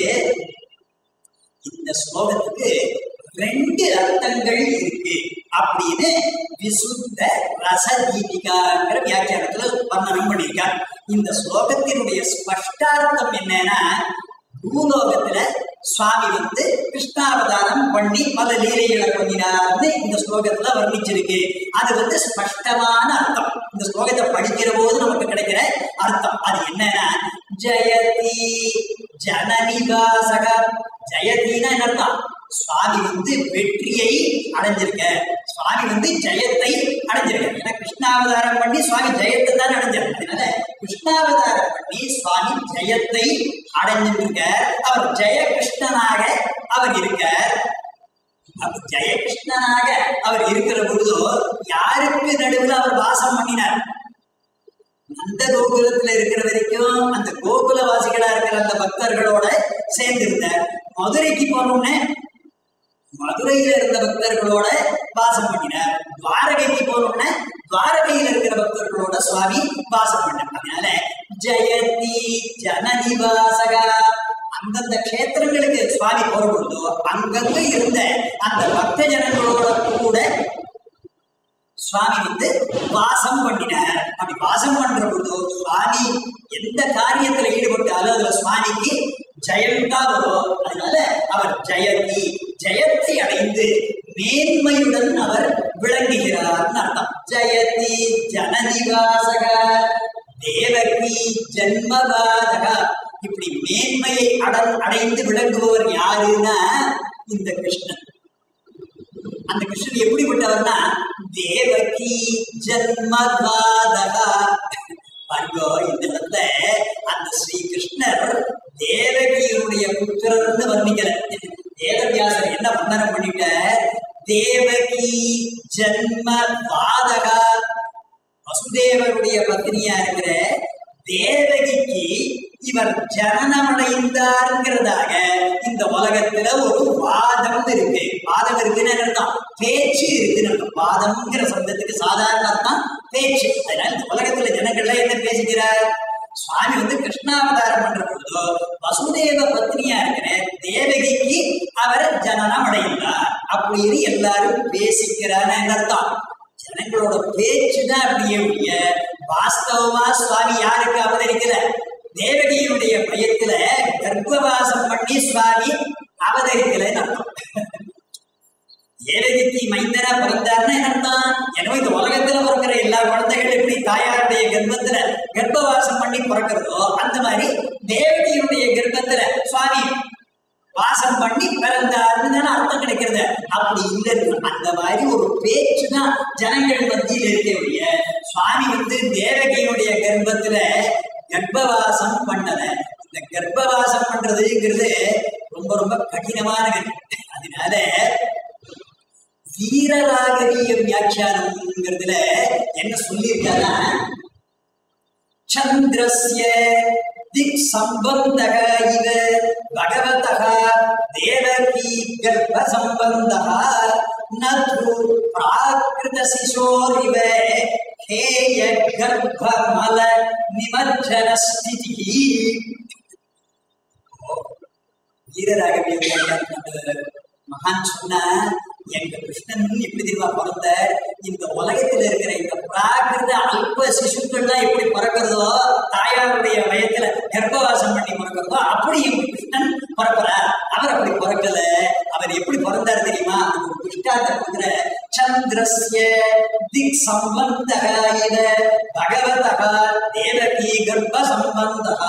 இந்த ஸ்லோகத்துக்கு ரெண்டு அர்த்தங்கள் இருக்கு அப்படின்னு விசுத்த ரசதீபிகாங்கிற வியாக்கியானத்துல வர்ணனம் பண்ணியிருக்கார் இந்த ஸ்லோகத்தினுடைய ஸ்பஷ்டார்த்தம் என்னன்னா பூலோகத்துல சுவாமி வந்து கிருஷ்ணாவதாரம் பண்ணி பல லீலைகளை பண்ணினார்னு இந்த ஸ்லோகத்துல வர்ணிச்சிருக்கு அது வந்து ஸ்பஷ்டமான அர்த்தம் இந்த ஸ்லோகத்தை படிக்கிற போது நமக்கு கிடைக்கிற அர்த்தம் அது என்னன்னா ஜெயதி ஜனனிவாசக ஜெயத்தின்னா என்ன அர்த்தம் சுவாமி வந்து வெற்றியை அடைஞ்சிருக்க சுவாமி வந்து ஜெயத்தை அடைஞ்சிருக்க ஏன்னா கிருஷ்ணாவதாரம் பண்ணி சுவாமி ஜெயத்தை தான் அடைஞ்சார் அதனால கிருஷ்ணாவதாரம் பண்ணி சுவாமி ஜெயத்தை அடைஞ்சிருக்க அவர் ஜெயகிருஷ்ணனாக அவர் இருக்கார் அப்ப ஜெயகிருஷ்ணனாக அவர் இருக்கிற பொழுது யாருக்கு நடுவில் அவர் வாசம் பண்ணினார் அந்த கோகுலத்துல இருக்கிற வரைக்கும் அந்த கோகுலவாசிகளா இருக்கிற அந்த பக்தர்களோட சேர்ந்து இருந்தார் மதுரைக்கு போனோம்னே மதுரையில இருந்த பக்தர்களோட வாசம் பண்ணினார் துவாரகைக்கு போனோம்னா துவாரகையில இருக்கிற பக்தர்களோட சுவாமி வாசம் பண்ணார் அதனால ஜெயதி ஜனநிவாசகா அந்தந்த கஷேத்திரங்களுக்கு சுவாமி போற பொழுதோ அங்கங்க இருந்த அந்த பக்த ஜனங்களோட கூட சுவாமி வந்து வாசம் பண்ணினார் அப்படி வாசம் பண்ற பொழுது சுவாமி எந்த காரியத்துல ஈடுபட்டாலும் அதுல சுவாமிக்கு ஜெயம் தான் வரும் அதனால அவர் ஜெயதி ஜெயத்தை அடைந்து மேன்மையுடன் அவர் விளங்குகிறார்னு அர்த்தம் ஜெயதி ஜனநிவாசக தேவகி ஜன்மவாதக இப்படி மேன்மையை அட அடைந்து விளங்குபவர் யாருன்னா இந்த கிருஷ்ணன் அந்த கிருஷ்ணன் எப்படிப்பட்டவர்னா தேவகி ஜன்மதாதகா பாருங்கோ இந்த இடத்துல அந்த ஸ்ரீ கிருஷ்ணர் தேவகியினுடைய புத்திரர்னு வர்ணிக்கல வேதவியாசர் என்ன வந்தனம் பண்ணிட்ட தேவகி ஜன்ம வாதகா வசுதேவருடைய பத்னியா இருக்கிற தேவகிக்கு இவர் ஜனனமடைந்தாருங்கிறதாக இந்த உலகத்துல ஒரு வாதம் இருக்கு வாதம் இருக்குன்னு என்ன அர்த்தம் பேச்சு இருக்குன்னு அர்த்தம் வாதம்ங்கிற சப்தத்துக்கு சாதாரண அர்த்தம் பேச்சு அதனால இந்த உலகத்துல ஜனங்கள்லாம் என்ன பேசுகிறார் சுவாமி வந்து கிருஷ்ணாவதாரம் பண்ற பொழுதோ வசுதேவ பத்னியா இருக்கிற தேவகிக்கு அவர் ஜனனம் அடைந்தார் அப்படின்னு எல்லாரும் பேசிக்கிறான்னு என்ன அர்த்தம் ஜனங்களோட பேச்சு தான் அப்படியே ஒழிய வாஸ்தவமா சுவாமி யாருக்கு அவதரிக்கல தேவகியினுடைய பயத்துல கர்ப்பவாசம் பண்ணி சுவாமி அவதரிக்கலைன்னு அர்த்தம் தேவகிக்கு மைந்தனா பிறந்தார்னா என்ன அர்த்தம் எனவே இந்த உலகத்துல பிறக்கிற எல்லா குழந்தைகள் எப்படி தாயாருடைய கர்ப்பத்துல கர்ப்பவாசம் பண்ணி பிறக்கிறதோ அந்த மாதிரி தேவகியினுடைய கர்ப்பத்துல சுவாமி வாசம் பண்ணி பிறந்தாருன்னு தானே அர்த்தம் கிடைக்கிறது அப்படி இல்லைன்னு அந்த மாதிரி ஒரு பேச்சு தான் ஜனங்கள் மத்தியில் இருக்கக்கூடிய சுவாமி வந்து தேவகியினுடைய கர்ப்பத்துல கர்ப்பவாசம் பண்ணல இந்த கர்ப்பவாசம் பண்றதுங்கிறது ரொம்ப ரொம்ப கடினமான காரியம். அதனால வீரராகவீய வியாக்கியானம்ங்கிறதுல என்ன சொல்லியிருக்காருன்னா சந்திரஸ்ய திக் சம்பந்தக இவ பகவதः தேவகி கர்ப்ப சம்பந்தः நது பிராகிருத சிசோரிவ ஹேய கர்ப்ப மல நிமஜ்ஜன ஸ்திதி வீரராகவிய வியாக்கியானம் மகான் சொன்னா எங்க கிருஷ்ணன் எப்படி தெரியுமா பிறந்த இந்த உலகத்துல இருக்கிற இந்த பிராகிருத அல்ப சிசுக்கள்லாம் எப்படி பிறக்கிறதோ தாயாருடைய வயத்துல கர்ப்பவாசம் பண்ணி பிறக்கிறதோ அப்படி எங்க கிருஷ்ணன் பிறக்கிறார் அவர் அப்படி பிறக்கல அவர் எப்படி பிறந்தார் தெரியுமா அந்த ஒரு கிருஷ்ணாத்த கொடுக்குற சந்திரஸ்ய திக் சம்பந்தக இத பகவதக தேவகி கர்ப்ப சம்பந்தக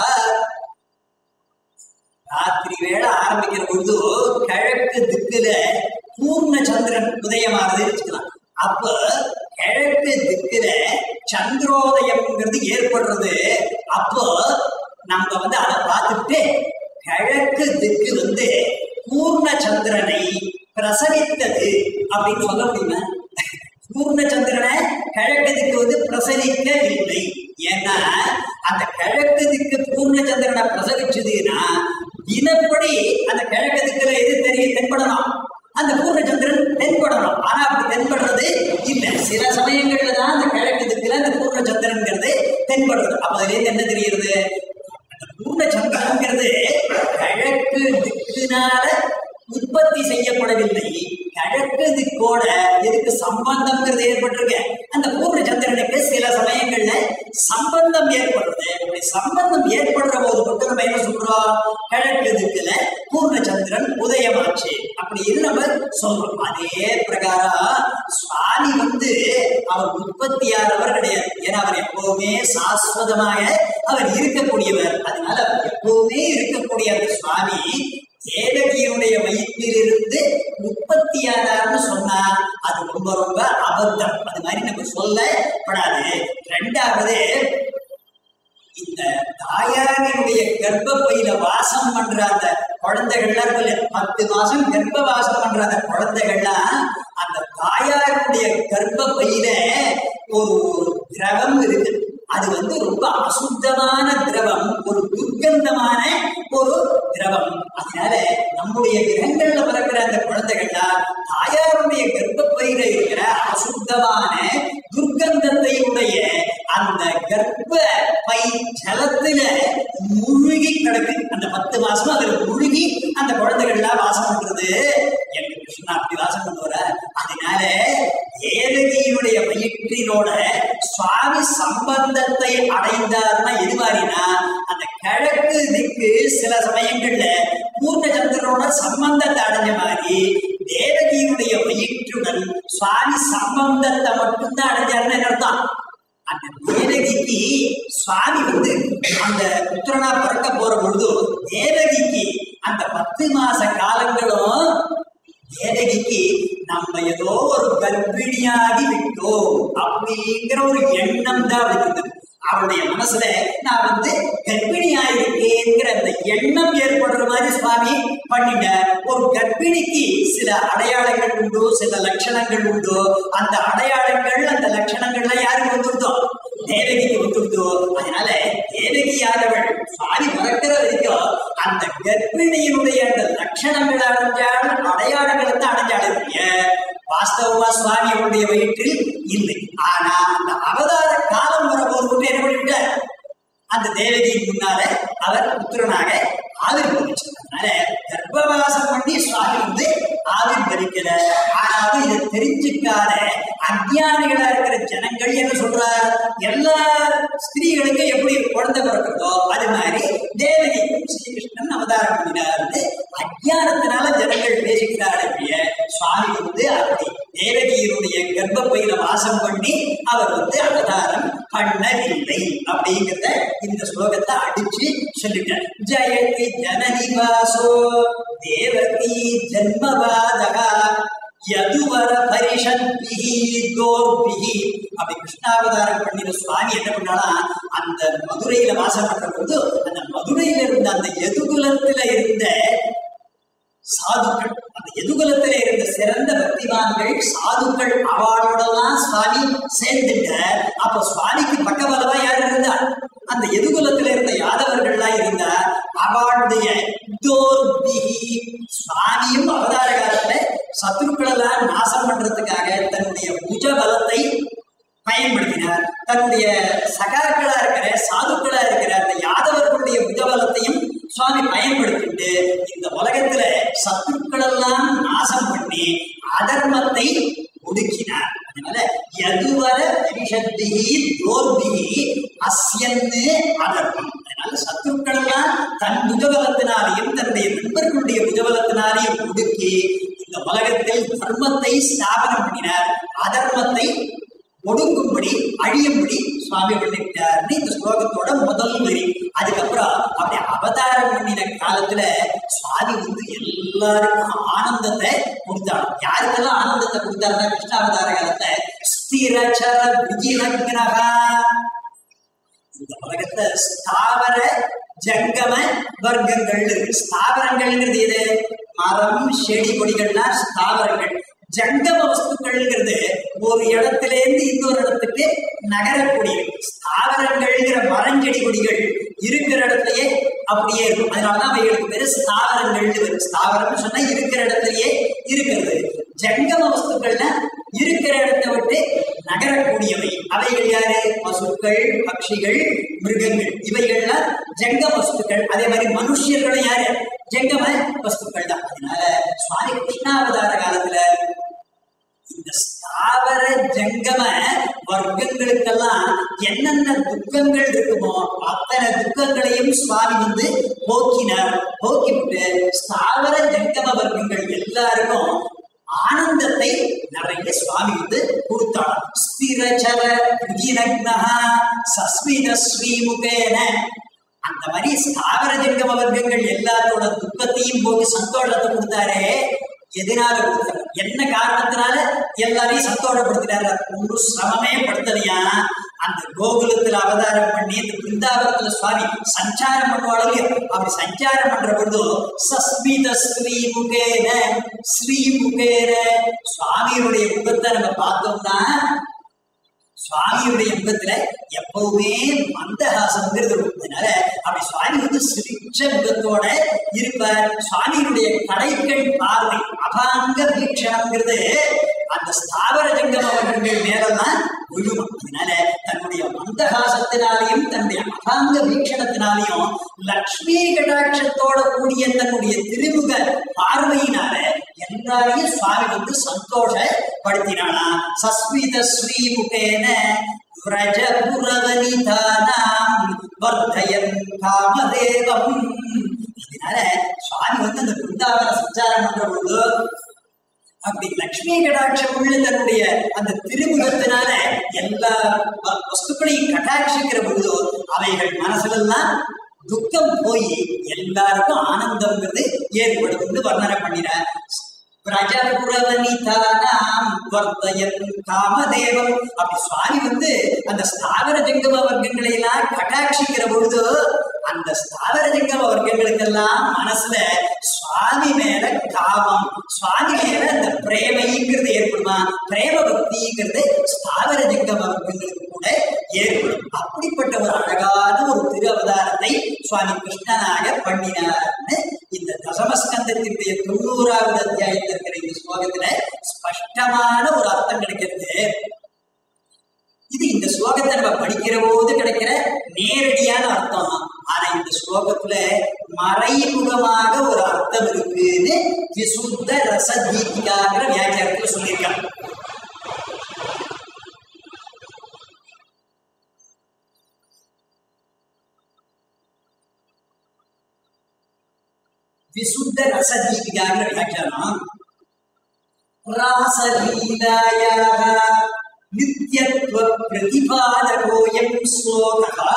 ராத்திரி வேளை ஆரம்பிக்கிற பொழுது கிழக்கு திக்குல பூர்ண சந்திரன் உதயமானது வச்சுக்கலாம் அப்ப கிழக்கு திக்குல சந்திரோதயம்ங்கிறது ஏற்படுறது அப்போ நம்ம வந்து அதை பார்த்துட்டு கிழக்கு திக்கு வந்து பூர்ண சந்திரனை பிரசவித்தது அப்படின்னு சொல்ல முடியுமா பூர்ணச்சந்திரனை கிழக்கு திக்கு வந்து பிரசரிக்கவில்லை ஏன்னா அந்த கிழக்கு திக்கு பூர்ணச்சந்திரனை பிரசரிச்சதுன்னா தினப்படி அந்த கிழக்கு திக்குல எது தெரிய தென்படணும் அந்த பூர்ணச்சந்திரன் தென்படணும் ஆனா அப்படி தென்படுறது இல்ல சில சமயங்கள்ல தான் அந்த கிழக்கு திக்குல அந்த பூர்ணச்சந்திரன்ங்கிறது தென்படுறது அப்ப அதுல இருந்து என்ன தெரியுது அந்த பூர்ணச்சந்திரன்ங்கிறது கிழக்கு திக்குனால உற்பத்தி செய்யப்படவில்லை கிழக்கு திக்கோட இதுக்கு சம்பந்தம்ங்கிறது ஏற்பட்டிருக்கு அந்த பூர்ண சந்திரனுக்கு சில சமயங்கள்ல சம்பந்தம் ஏற்படுறது அப்படி சம்பந்தம் ஏற்படுற போது மட்டும் நம்ம என்ன சொல்றோம் கிழக்கு திக்குல பூர்ண சந்திரன் உதயமாச்சு அப்படி இது நம்ம சொல்றோம் அதே பிரகாரம் சுவாமி வந்து அவர் உற்பத்தியானவர் கிடையாது ஏன்னா அவர் எப்பவுமே சாஸ்வதமாக அவர் இருக்கக்கூடியவர் அதனால அவர் எப்பவுமே இருக்கக்கூடிய அந்த சுவாமி தேவகியினுடைய வயிற்றிலிருந்து உற்பத்தியானார்னு சொன்னா அது ரொம்ப ரொம்ப அபத்தம் அது மாதிரி நம்ம சொல்லப்படாது ரெண்டாவது இந்த தாயாரினுடைய கர்ப்பப்பையில வாசம் பண்ற அந்த குழந்தைகள்லாம் இருக்கு இல்லையா? பத்து மாசம் கர்ப்ப வாசம் பண்ற அந்த குழந்தைகள்லாம் அந்த தாயாருடைய கர்ப்பப்பையில ஒரு திரவம் இருக்கு அது வந்து ரொம்ப அசுத்தமான திரவம் ஒரு துர்க்கந்தமான ஒரு திரவம் அதனால நம்முடைய கிரகங்கள்ல பிறக்கிற அந்த குழந்தைகள்லாம் தாயாருடைய கர்ப்பப்பையில இருக்கிற அசுத்தமான துர்க்கந்தத்தை உடைய அந்த கர்ப்ப பை ஜலத்துல முழுகி கிடக்கு அந்த பத்து மாசம் அதுல முழுகி அந்த குழந்தைகள்லாம் வாசம் பண்றது எங்க கிருஷ்ணா அப்படி வாசம் பண்ணுவார அதனால தேவகியினுடைய வயிற்றினோட சுவாமி சம்பந்தத்தை அடைந்தார்னா எது மாதிரினா அந்த கிழக்கு திக்கு சில சமயங்கள்ல பூர்ணச்சந்திரனோட சம்பந்தத்தை அடைஞ்ச மாதிரி தேவகியினுடைய வயிற்றுடன் சுவாமி சம்பந்தத்தை மட்டும்தான் அடைஞ்சாருன்னு என்ன அர்த்தம் அந்த தேவகிக்கு சுவாமி வந்து அந்த புத்திரனா பிறக்க போற பொழுது தேவகிக்கு அந்த பத்து மாச காலங்களும் தேவகிக்கு நம்ம ஏதோ ஒரு கர்ப்பிணியாகி விட்டோம் அப்படிங்கிற ஒரு எண்ணம் தான் அவளுக்கு இருந்தது அவருடைய மனசுல நான் வந்து கர்ப்பிணியாயிருக்கேங்கிற அந்த எண்ணம் ஏற்படுற மாதிரி சுவாமி பண்ணிட்ட ஒரு கர்ப்பிணிக்கு சில அடையாளங்கள் உண்டு சில லட்சணங்கள் உண்டு அந்த அடையாளங்கள் அந்த லட்சணங்கள்லாம் யாருக்கு வந்துருதோ தேவகிக்கு வந்துருதோ அதனால தேவகியானவள் சுவாமி மறக்கிற வரைக்கும் அந்த கர்ப்பிணியினுடைய அந்த லட்சணங்களை அடைஞ்சால் அடையாளங்களை தான் அடைஞ்சாலும் வாஸ்தவமா சுவாமி அவருடைய வயிற்றில் இல்லை ஆனா அந்த அவதார காலம் வரபோது மட்டும் என்ன பண்ணிவிட்டார் அந்த தேவகியின் முன்னால அவர் புத்திரனாக ஆவிர்வதிச்சு அதனால கர்ப்பவாசம் பண்ணி சுவாமி வந்து ஆவிர்வதிக்கல ஆனாலும் இதை தெரிஞ்சுக்காத அஞ்ஞானிகளா இருக்கிற ஜனங்கள் என்ன சொல்றார் எல்லா ஸ்திரீகளுக்கும் எப்படி குழந்தை பிறக்கிறதோ அது மாதிரி தேவகி ஸ்ரீகிருஷ்ணன் அவதாரம் பண்ணினார் அஜ்ஞானத்தினால ஜனங்கள் பேசிக்கிறார்கள் சுவாமி வந்து அப்படி தேவகியினுடைய கர்ப்பப்பையில வாசம் பண்ணி அவர் வந்து அவதாரம் பண்ணவில்லை அப்படிங்கிறத இந்த ஸ்லோகத்தை அடிச்சு சொல்லிட்டார் ஜெயதி ஜனனி வாசோ தேவகி ஜன்மவாதகா யதுவர பரிஷத்பிஹி தோர்பிஹி அப்படி கிருஷ்ணாவதாரம் பண்ணின சுவாமி என்ன பண்ணானா அந்த மதுரையில வாசம் பண்ற போது அந்த மதுரையில இருந்த அந்த எதுகுலத்துல இருந்த சாதுக்கள் அந்த எதுகுலத்திலே இருந்த சிறந்த பக்திமான்கள் சாதுக்கள் அவளோடலாம் சுவாமி சேர்ந்துட்ட அப்ப சுவாமிக்கு பக்கபலமா யார் இருந்தா அந்த எதுகுலத்தில இருந்த யாதவர்கள்லாம் இருந்தா அவளுடைய தோர்பிகி சுவாமியும் அவதார காலத்துல சத்துருக்களெல்லாம் நாசம் பண்றதுக்காக தன்னுடைய புஜ பலத்தை பயன்படுத்தினார் தன்னுடைய சகாக்களா இருக்கிற சாதுக்களா இருக்கிற அந்த யாதவர்களுடைய புஜபலத்தையும் சுவாமி பயன்படுத்திட்டு இந்த உலகத்துல சத்துருக்களெல்லாம் நாசம் பண்ணி அதர்மத்தை ஒடுக்கினார் அதனால எதுவர பரிஷத்திகி தோர்பிகி அஸ்யன்னு அதர்மம் அதனால சத்துருக்கள் எல்லாம் தன் புஜபலத்தினாலையும் தன்னுடைய நண்பர்களுடைய புஜபலத்தினாலையும் ஒடுக்கி இந்த உலகத்தில் தர்மத்தை ஸ்தாபனம் பண்ணினார் அதர்மத்தை ஒடுங்கும்படி அழியும்படி சுவாமி பண்ணிட்டார்னு இந்த ஸ்லோகத்தோட முதல் வரி அதுக்கப்புறம் அப்படி அவதாரம் பண்ணின காலத்துல சுவாமி வந்து எல்லாருக்கும் ஆனந்தத்தை கொடுத்தார் யாருக்கெல்லாம் ஆனந்தத்தை கொடுத்தாருன்னா கிருஷ்ணாவதார காலத்தை ஸ்திரச்சர விஜினகிரகா இந்த உலகத்தை ஸ்தாவர ஜங்கம வர்க்கங்கள் இருக்கு ஸ்தாவரங்கள்ங்கிறது எது மரம் செடி கொடிகள்லாம் ஸ்தாவரங்கள் ஜங்கம வஸ்துக்கள்ங்கிறது ஒரு இடத்துல இருந்து இன்னொரு இடத்துக்கு நகரக்கூடிய ஸ்தாவரங்கள்ங்கிற மரஞ்செடி கொடிகள் இருக்கிற இடத்துலயே அப்படியே இருக்கும் அதனாலதான் அவைகளுக்கு பேரு ஸ்தாவரங்கள்னு வரும் ஸ்தாவரம்னு சொன்னா இருக்கிற இடத்துலயே இருக்கிறது ஜங்கம வஸ்துக்கள்னா இருக்கிற இடத்தை விட்டு நகரக்கூடியவை அவைகள் யாரு பசுக்கள் பட்சிகள் மிருகங்கள் இவைகள்லாம் ஜங்கம வஸ்துக்கள் அதே மாதிரி மனுஷர்களும் யாரு ஜங்கம வஸ்துக்கள் தான் அதனால சுவாமி கிருஷ்ணாவதார காலத்துல இந்த ஸ்தாவர ஜங்கம வர்க்கங்களுக்கெல்லாம் என்னென்ன துக்கங்கள் இருக்குமோ அத்தனை துக்கங்களையும் சுவாமி வந்து போக்கினார் போக்கிவிட்டு ஸ்தாவர ஜங்கம வர்க்கங்கள் எல்லாருக்கும் ஆனந்தத்தை நிறைய சுவாமி வந்து கொடுத்தார் ஸ்திரச்சர விகினக்னஹ சஸ்மித ஸ்ரீமுகேன அந்த மாதிரி ஸ்தாவர ஜங்கம வர்க்கங்கள் எல்லாத்தோட துக்கத்தையும் போட்டு சந்தோஷத்தை கொடுத்தாரே எதனால கொடுத்தாரு என்ன காரணத்தினால எல்லாரையும் சந்தோஷப்படுத்தினாரு ஒரு சிரமமே படுத்தலையா அந்த கோகுலத்துல அவதாரம் பண்ணி இந்த பிருந்தாவனத்துல சுவாமி சஞ்சாரம் பண்ணுவாளோ அப்படி சஞ்சாரம் பண்ற பொழுது சஸ்மித ஸ்ரீ முகேன ஸ்ரீ முகேன சுவாமியுடைய முகத்தை நம்ம பார்த்தோம்னா சுவாமியுடைய முகத்துல எப்பவுமே மந்தஹாசம்ங்கிறது இருக்கும் அதனால அப்படி சுவாமி வந்து சிரிச்ச முகத்தோட இருப்பார் சுவாமியினுடைய கடைக்கண் பார்வை அபாங்க வீக்ஷணம்ங்கிறது அந்த ஸ்தாவர ஜங்கம அவர்கள் மேலெல்லாம் விழும் அதனால தன்னுடைய மந்தஹாசத்தினாலையும் தன்னுடைய அபாங்க வீக்ஷணத்தினாலையும் லக்ஷ்மி கடாட்சத்தோட கூடிய தன்னுடைய திருமுக பார்வையினால எல்லாரையும் சுவாமி வந்து சந்தோஷப்படுத்தினானா சஸ்மித ஸ்ரீமுகேன விரஜபுரவனிதானாம் வர்த்தயன் காமதேவம் அதனால சுவாமி வந்து அந்த பிருந்தாவன சஞ்சாரம் பண்ற பொழுது அப்படி லக்ஷ்மி கடாட்சம் உள்ள தன்னுடைய அந்த திருமுகத்தினால எல்லா வ- வஸ்துக்களையும் கடாட்சிக்கிற பொழுதோ அவைகள் மனசுலெல்லாம் துக்கம் போய் எல்லாருக்கும் ஆனந்தம்ங்கிறது ஏற்படும் வர்ணனை பண்ணினார் பிரஜபுரவனிதானாம் வர்த்தயன் காமதேவம் அப்படி சுவாமி வந்து அந்த ஸ்தாவர ஜங்கம வர்க்கங்களை எல்லாம் கட்டாட்சிக்கிற பொழுது அந்த ஸ்தாவர ஜங்கம வர்க்கங்களுக்கெல்லாம் மனசுல சுவாமி மேல காமம் சுவாமி மேல அந்த பிரேமைங்கிறது ஏற்படுமா பிரேம பக்திங்கிறது ஸ்தாவர ஜங்கம வர்க்கங்களுக்கு கூட ஏற்படும் அப்படிப்பட்ட ஒரு அழகான ஒரு திரு அவதாரத்தை சுவாமி கிருஷ்ணனாக பண்ணினார்னு இந்த தசமஸ்கந்தத்தினுடைய தொண்ணூறாவது அத்தியாயத்தில் இருக்கிற இந்த ஸ்லோகத்துல ஸ்பஷ்டமான ஒரு அர்த்தம் கிடைக்கிறது இது இந்த ஸ்லோகத்தை நம்ம படிக்கிற போது கிடைக்கிற நேரடியான அர்த்தம் ஆனா இந்த ஸ்லோகத்துல மறைமுகமாக ஒரு அர்த்தம் இருக்குன்னு விசுத்த ரசதீபிகாங்கிற வியாக்கியானத்துல சொல்லியிருக்காங்க விசுத்த ரசதீபிகாங்கிற வியாக்கியானம் ராசலீலாயாக நித்யத்வ பிரதிபாதகோயம் ஸ்லோகா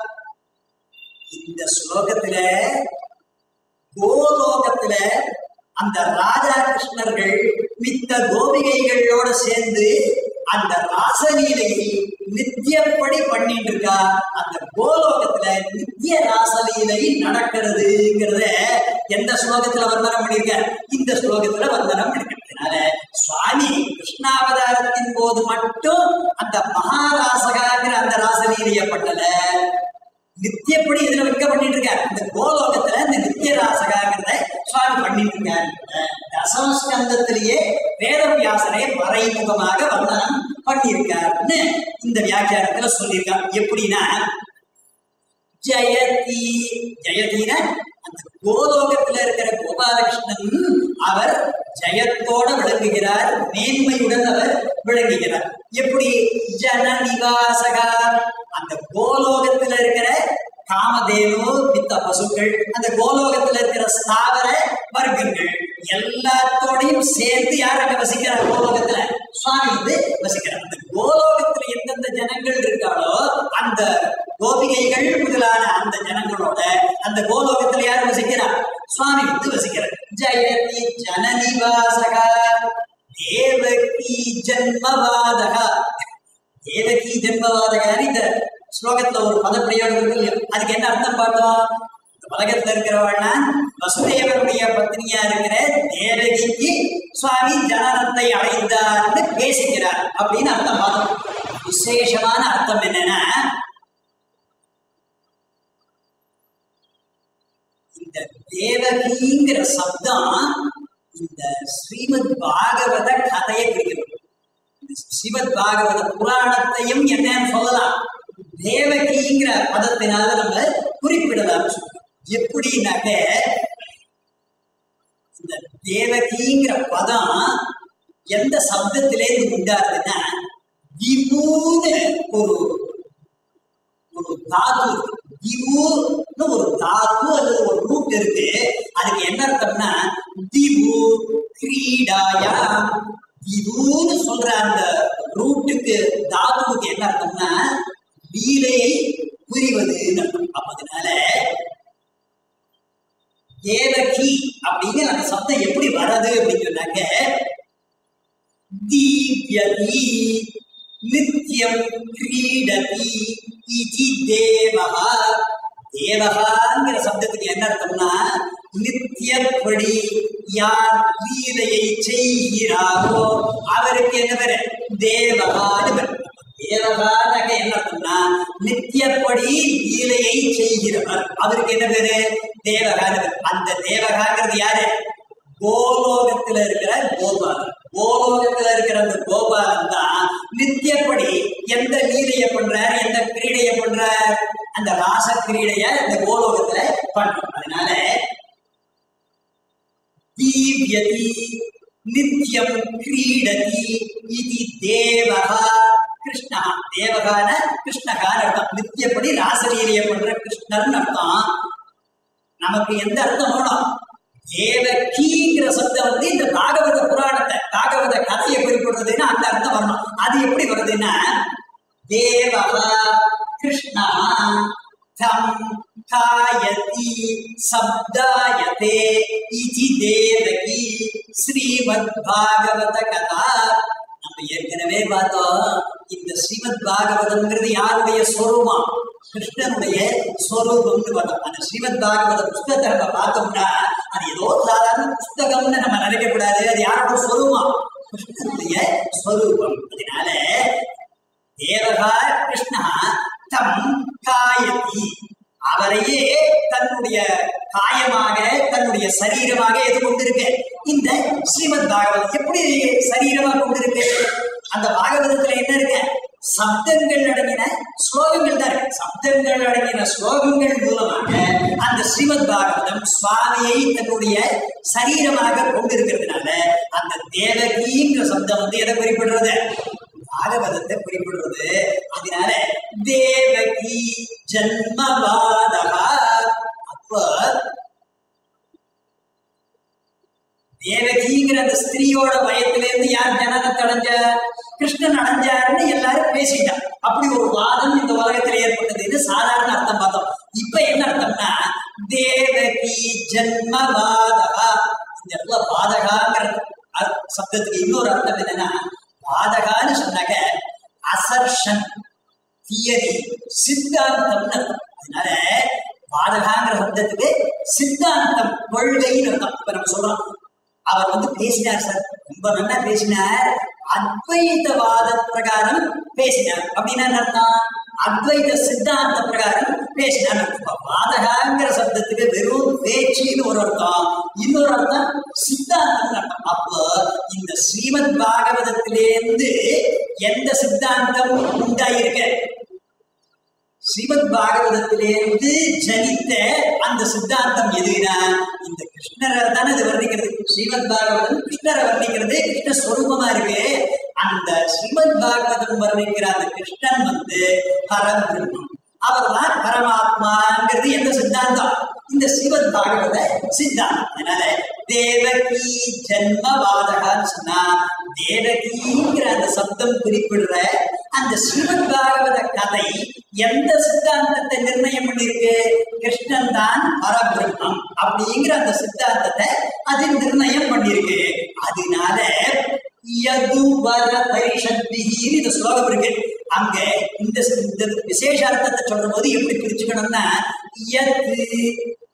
இந்த ஸ்லோகத்துல கோலோகத்துல அந்த ராஜா கிருஷ்ணர்கள் மித்த கோபிகைகளோட சேர்ந்து அந்த ராசலீலையை நித்தியப்படி பண்ணிட்டு இருக்கா அந்த கோலோகத்துல நித்திய ராசலீலை நடக்கிறதுங்கிறத எந்த ஸ்லோகத்துல வர்ணனம் பண்ணிருக்க இந்த ஸ்லோகத்துல வர்ணனம் பண்ணிருக்கிறதுனால சுவாமி கிருஷ்ணாவதாரத்தின் போது மட்டும் அந்த மகாராசகாங்கிற அந்த ராசலீலைய பண்ணல நித்தியப்படி இதுல வைக்க பண்ணிட்டு இருக்காரு இந்த கோலோகத்துல இந்த நித்திய ராசகாங்கிறத சுவாமி பண்ணிட்டு இருக்காரு தசமஸ்கந்தத்திலேயே வேதவியாசரை மறைமுகமாக வர்ணனம் பண்ணியிருக்காருன்னு இந்த வியாக்கியானத்துல சொல்லியிருக்கார் எப்படின்னா ஜெயதி ஜெயதின அந்த கோலோகத்துல இருக்கிற கோபாலகிருஷ்ணன் அவர் ஜெயத்தோட விளங்குகிறார் மேன்மையுடன் அவர் விளங்குகிறார் எப்படி ஜன நிவாசகா அந்த கோலோகத்துல இருக்கிற காமதேனு மித்த பசுக்கள் அந்த கோலோகத்துல இருக்கிற ஸ்தாவர வர்க்கங்கள் எல்லாத்தோடையும் சேர்ந்து யார் அங்க வசிக்கிறார் கோலோகத்துல சுவாமி வந்து வசிக்கிறார் அந்த கோலோகத்துல எந்தெந்த ஜனங்கள் இருக்காளோ அந்த கோபிகைகள் முதலான அந்த ஜனங்களோட அந்த கோலோகத்துல யார் வசிக்கிறார் சுவாமி வந்து வசிக்கிறார் ஜெயதி ஜனநிவாசக தேவகி ஜன்மவாதக தேவகி ஜென்மவாதகான்னு இந்த ஸ்லோகத்துல ஒரு பதப்பிரயோகம் இருக்கு இல்லையா அதுக்கு என்ன அர்த்தம் பார்த்தோம் இந்த உலகத்துல இருக்கிறவள்னா வசுதேவருடைய கிருஷ்ணனுடைய பத்னியா இருக்கிற தேவகிக்கு சுவாமி ஜனனத்தை அடைந்தார்னு பேசுகிறார் அப்படின்னு அர்த்தம் பார்த்தோம் விசேஷமான அர்த்தம் என்னன்னா இந்த தேவகிங்கிற சப்தம் இந்த ஸ்ரீமத் பாகவத கதையை குறிக்கிறது இந்த ஸ்ரீமத் பாகவத புராணத்தையும் என்னன்னு சொல்லலாம் தேவகிங்கிற பதத்தினால நம்ம குறிப்பிடலாம் எப்படின்னாக்க இந்த தேவகிங்கிற பதம் எந்த சப்தத்திலேருந்து உண்டாருதுன்னா விபூன்னு ஒரு ஒரு தாத்து இருக்கு திவுன்னு ஒரு தாத்து அல்லது ஒரு ரூட் இருக்கு அதுக்கு என்ன அர்த்தம்னா திவு கிரீடாயா திவுன்னு சொல்ற அந்த ரூட்டுக்கு தாத்துவுக்கு என்ன அர்த்தம்னா லீலையை புரிவதுன்னு அர்த்தம் அப்ப அதனால தேவகி அப்படின்னு அந்த சப்தம் எப்படி வர்றது அப்படின்னு சொன்னாக்க தீவ்யதி நித்யம் கிரீடதி இதி தேவகா தேவகாங்கிற சப்தத்துக்கு என்ன அர்த்தம்னா நித்தியப்படி யார் லீலையை செய்கிறாரோ அவருக்கு என்ன பேரு தேவகான்னு பேரு தேவகானாக்க என்ன அர்த்தம்னா நித்தியப்படி லீலையை செய்கிறவர் அவருக்கு என்ன பேரு தேவகான்னு பேரு அந்த தேவகாங்கிறது யாரு கோலோகத்துல இருக்கிற கோபாலன் கோலோகத்துல இருக்கிற அந்த கோபாலன் தான் நித்தியப்படி எந்த லீலைய பண்றார் எந்த கிரீடைய பண்றார் அந்த ராச கிரீடைய இந்த கோலோகத்துல பண்றோம் அதனால தீவ்யதி நித்தியம் கிரீடதி இது தேவகா கிருஷ்ணா தேவகான கிருஷ்ணகான்னு அர்த்தம் நித்தியப்படி ராசலீலைய பண்ற கிருஷ்ணர்னு அர்த்தம் நமக்கு எந்த அர்த்தம் வேணும் தேவகிங்கிற சப்தம் வந்து இந்த பாகவத புராணத்தை பாகவத கதையை குறிப்பிடுறதுன்னா அந்த அர்த்தம் வரணும் அது எப்படி வருதுன்னா தேவகா கிருஷ்ணா தம் காயதி சப்தாயதே இதி தேவகி ஸ்ரீமத் பாகவத கதா நம்ம ஏற்கனவே பார்த்தோம் இந்த ஸ்ரீமத் பாகவதம்ங்கிறது யாருடைய ஸ்வரூபம் கிருஷ்ணனுடைய ஸ்வரூபம்னு பார்த்தோம் அந்த ஸ்ரீமத் பாகவத புஸ்தகத்தை நம்ம பார்த்தோம்னா அது ஏதோ சாதாரண புஸ்தகம்னு நம்ம நினைக்கக்கூடாது அது யாரோட ஸ்வரூபம் கிருஷ்ணனுடைய ஸ்வரூபம் அதனால தேவகா கிருஷ்ணா தம் காயதி அவரையே தன்னுடைய காயமாக தன்னுடைய சரீரமாக எது கொண்டிருக்கு இந்த ஸ்ரீமத் பாகவதம் எப்படி சரீரமாக கொண்டிருக்கு அந்த பாகவதத்துல என்ன இருக்கு சப்தங்கள் அடங்கின ஸ்லோகங்கள் தான் இருக்கு சப்தங்கள் அடங்கின ஸ்லோகங்கள் மூலமாக அந்த ஸ்ரீமத் பாகவதம் சுவாமியை தன்னுடைய சரீரமாக கொண்டிருக்கிறதுனால அந்த தேவகிங்கிற சப்தம் வந்து எதை குறிப்பிடுறது பாகவதத்தை குறிப்பிடுறது அதனால தேவகி ஜன்மவாதகா அப்ப தேவகிங்கிற அந்த ஸ்திரீயோட பயத்திலிருந்து யார் ஜனனத்தை அடைஞ்ச கிருஷ்ணன் அடைஞ்சாருன்னு எல்லாரும் பேசிட்டான் அப்படி ஒரு வாதம் இந்த உலகத்தில் ஏற்பட்டதுன்னு சாதாரண அர்த்தம் பார்த்தோம் இப்ப என்ன அர்த்தம்னா தேவகி ஜன்மவாதகா இந்த இடத்துல வாதகாங்கிற அர்- சப்தத்துக்கு இன்னொரு அர்த்தம் என்னன்னா வாதகான்னு சொன்னாக்க அசர்ஷன் தியரி சித்தாந்தம்னு அர்த்தம் அதனால வாதகாங்கிற சப்தத்துக்கு சித்தாந்தம் கொள்கைன்னு அர்த்தம் இப்ப நம்ம சொல்றோம் அவர் வந்து பேசினார் சார் ரொம்ப நல்லா பேசினார் அத்வைதவாத பிரகாரம் பேசினார் அப்படின்னா என்ன அர்த்தம் அத்வைத சித்தாந்த பிரகாரம் பேசினார் இப்ப வாதகாங்கிற சப்தத்துக்கு வெறும் பேச்சுன்னு ஒரு அர்த்தம் இன்னொரு அர்த்தம் சித்தாந்தம் அர்த்தம் அப்போ இந்த ஸ்ரீமத் பாகவதத்திலேருந்து எந்த சித்தாந்தம் உண்டாயிருக்கு ஸ்ரீமத் பாகவதத்திலிருந்து ஜனித்த அந்த சித்தாந்தம் எதுனா இந்த கிருஷ்ணரை தானே இது வர்ணிக்கிறது ஸ்ரீமத் பாகவதம் கிருஷ்ணரை வர்ணிக்கிறது கிருஷ்ண ஸ்வரூபமா இருக்கு அந்த ஸ்ரீமத் பாகவதம் வர்ணிக்கிற அந்த கிருஷ்ணன் வந்து பரபிரம்மம் அவர் தான் பரமாத்மாங்கிறது எந்த சித்தாந்தம் இந்த ஸ்ரீமத் பாகவத சித்தாந்தம் அதனால தேவகி ஜன்மவாதகான்னு சொன்னா தேவகிங்கிற அந்த சப்தம் குறிப்பிடுற அந்த ஸ்ரீமத் பாகவத கதை எந்த சித்தாந்தத்தை நிர்ணயம் பண்ணிருக்கு கிருஷ்ணன் தான் பரபிரம்மம் அப்படிங்கிற அந்த சித்தாந்தத்தை அது நிர்ணயம் பண்ணிருக்கு அதனால யதுவர பரிஷத்பிஹின்னு இந்த ஸ்லோகம் இருக்கு அங்க இந்த இந்த விசேஷ அர்த்தத்தை சொல்ற போது எப்படி பிரிச்சுக்கணும்னா யத்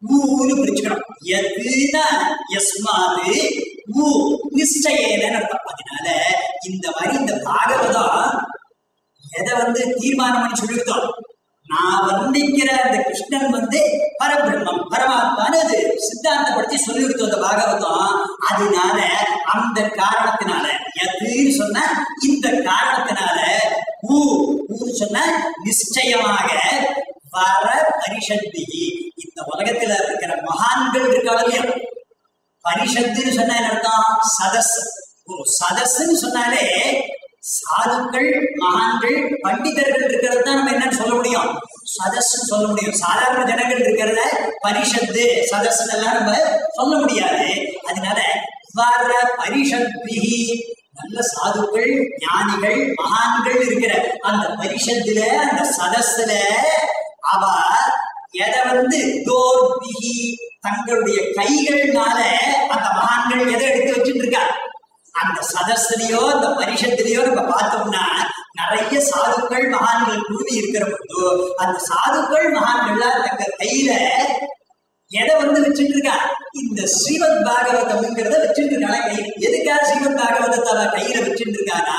ஊன்னு பிரிச்சுக்கணும் எதுனா எஸ்மாது ஊ நிச்சயேன அர்த்தம் அதனால இந்த மாதிரி இந்த பாகவதம் எதை வந்து தீர்மானம் பண்ணி சொல்லிவிட்டோம் நான் வர்ணிக்கிற அந்த கிருஷ்ணன் வந்து பரபிரம்மம் பரமாத்மான்னு அது சித்தாந்தப்படுத்தி சொல்லிவிட்டோம் அந்த பாகவதம் அதனால அந்த காரணத்தினால எதுன்னு சொன்ன இந்த காரணத்தினால ஊ ஊன்னு சொன்ன நிச்சயமாக வர பரிசக்தி இந்த உலகத்துல இருக்கிற மகான்கள் இருக்காங்க பரிஷத்துன்னு சொன்னா என்ன அர்த்தம் சதஸ் ஒரு சதஸ்ன்னு சொன்னாலே சாதுக்கள் மகான்கள் பண்டிதர்கள் இருக்கிறது தான் நம்ம என்னன்னு சொல்ல முடியும் சதஸ்ன்னு சொல்ல முடியும் சாதாரண ஜனங்கள் இருக்கிறத பரிஷத்து சதஸ் எல்லாம் நம்ம சொல்ல முடியாது அதனால வர பரிஷத்பிகி நல்ல சாதுக்கள் ஞானிகள் மகான்கள் இருக்கிற அந்த பரிஷத்துல அந்த சதஸ்ல அவ எதை வந்து தோர்பிகி தங்களுடைய கைகள்னால அந்த மகான்கள் எதை எடுத்து வச்சுட்டு இருக்கா அந்த சதஸ்லயோ அந்த பரிஷத்திலேயோ நம்ம பார்த்தோம்னா நிறைய சாதுக்கள் மகான்கள் கூடி இருக்கிற போது அந்த சாதுக்கள் மகான்கள்லாம் தங்க கையில எதை வந்து வச்சுட்டு இருக்கா இந்த ஸ்ரீமத் பாகவதம்ங்கிறத வச்சுட்டு இருக்காங்க கையில எதுக்காக ஸ்ரீமத் பாகவதத்தை அவ கையில வச்சுட்டு இருக்கானா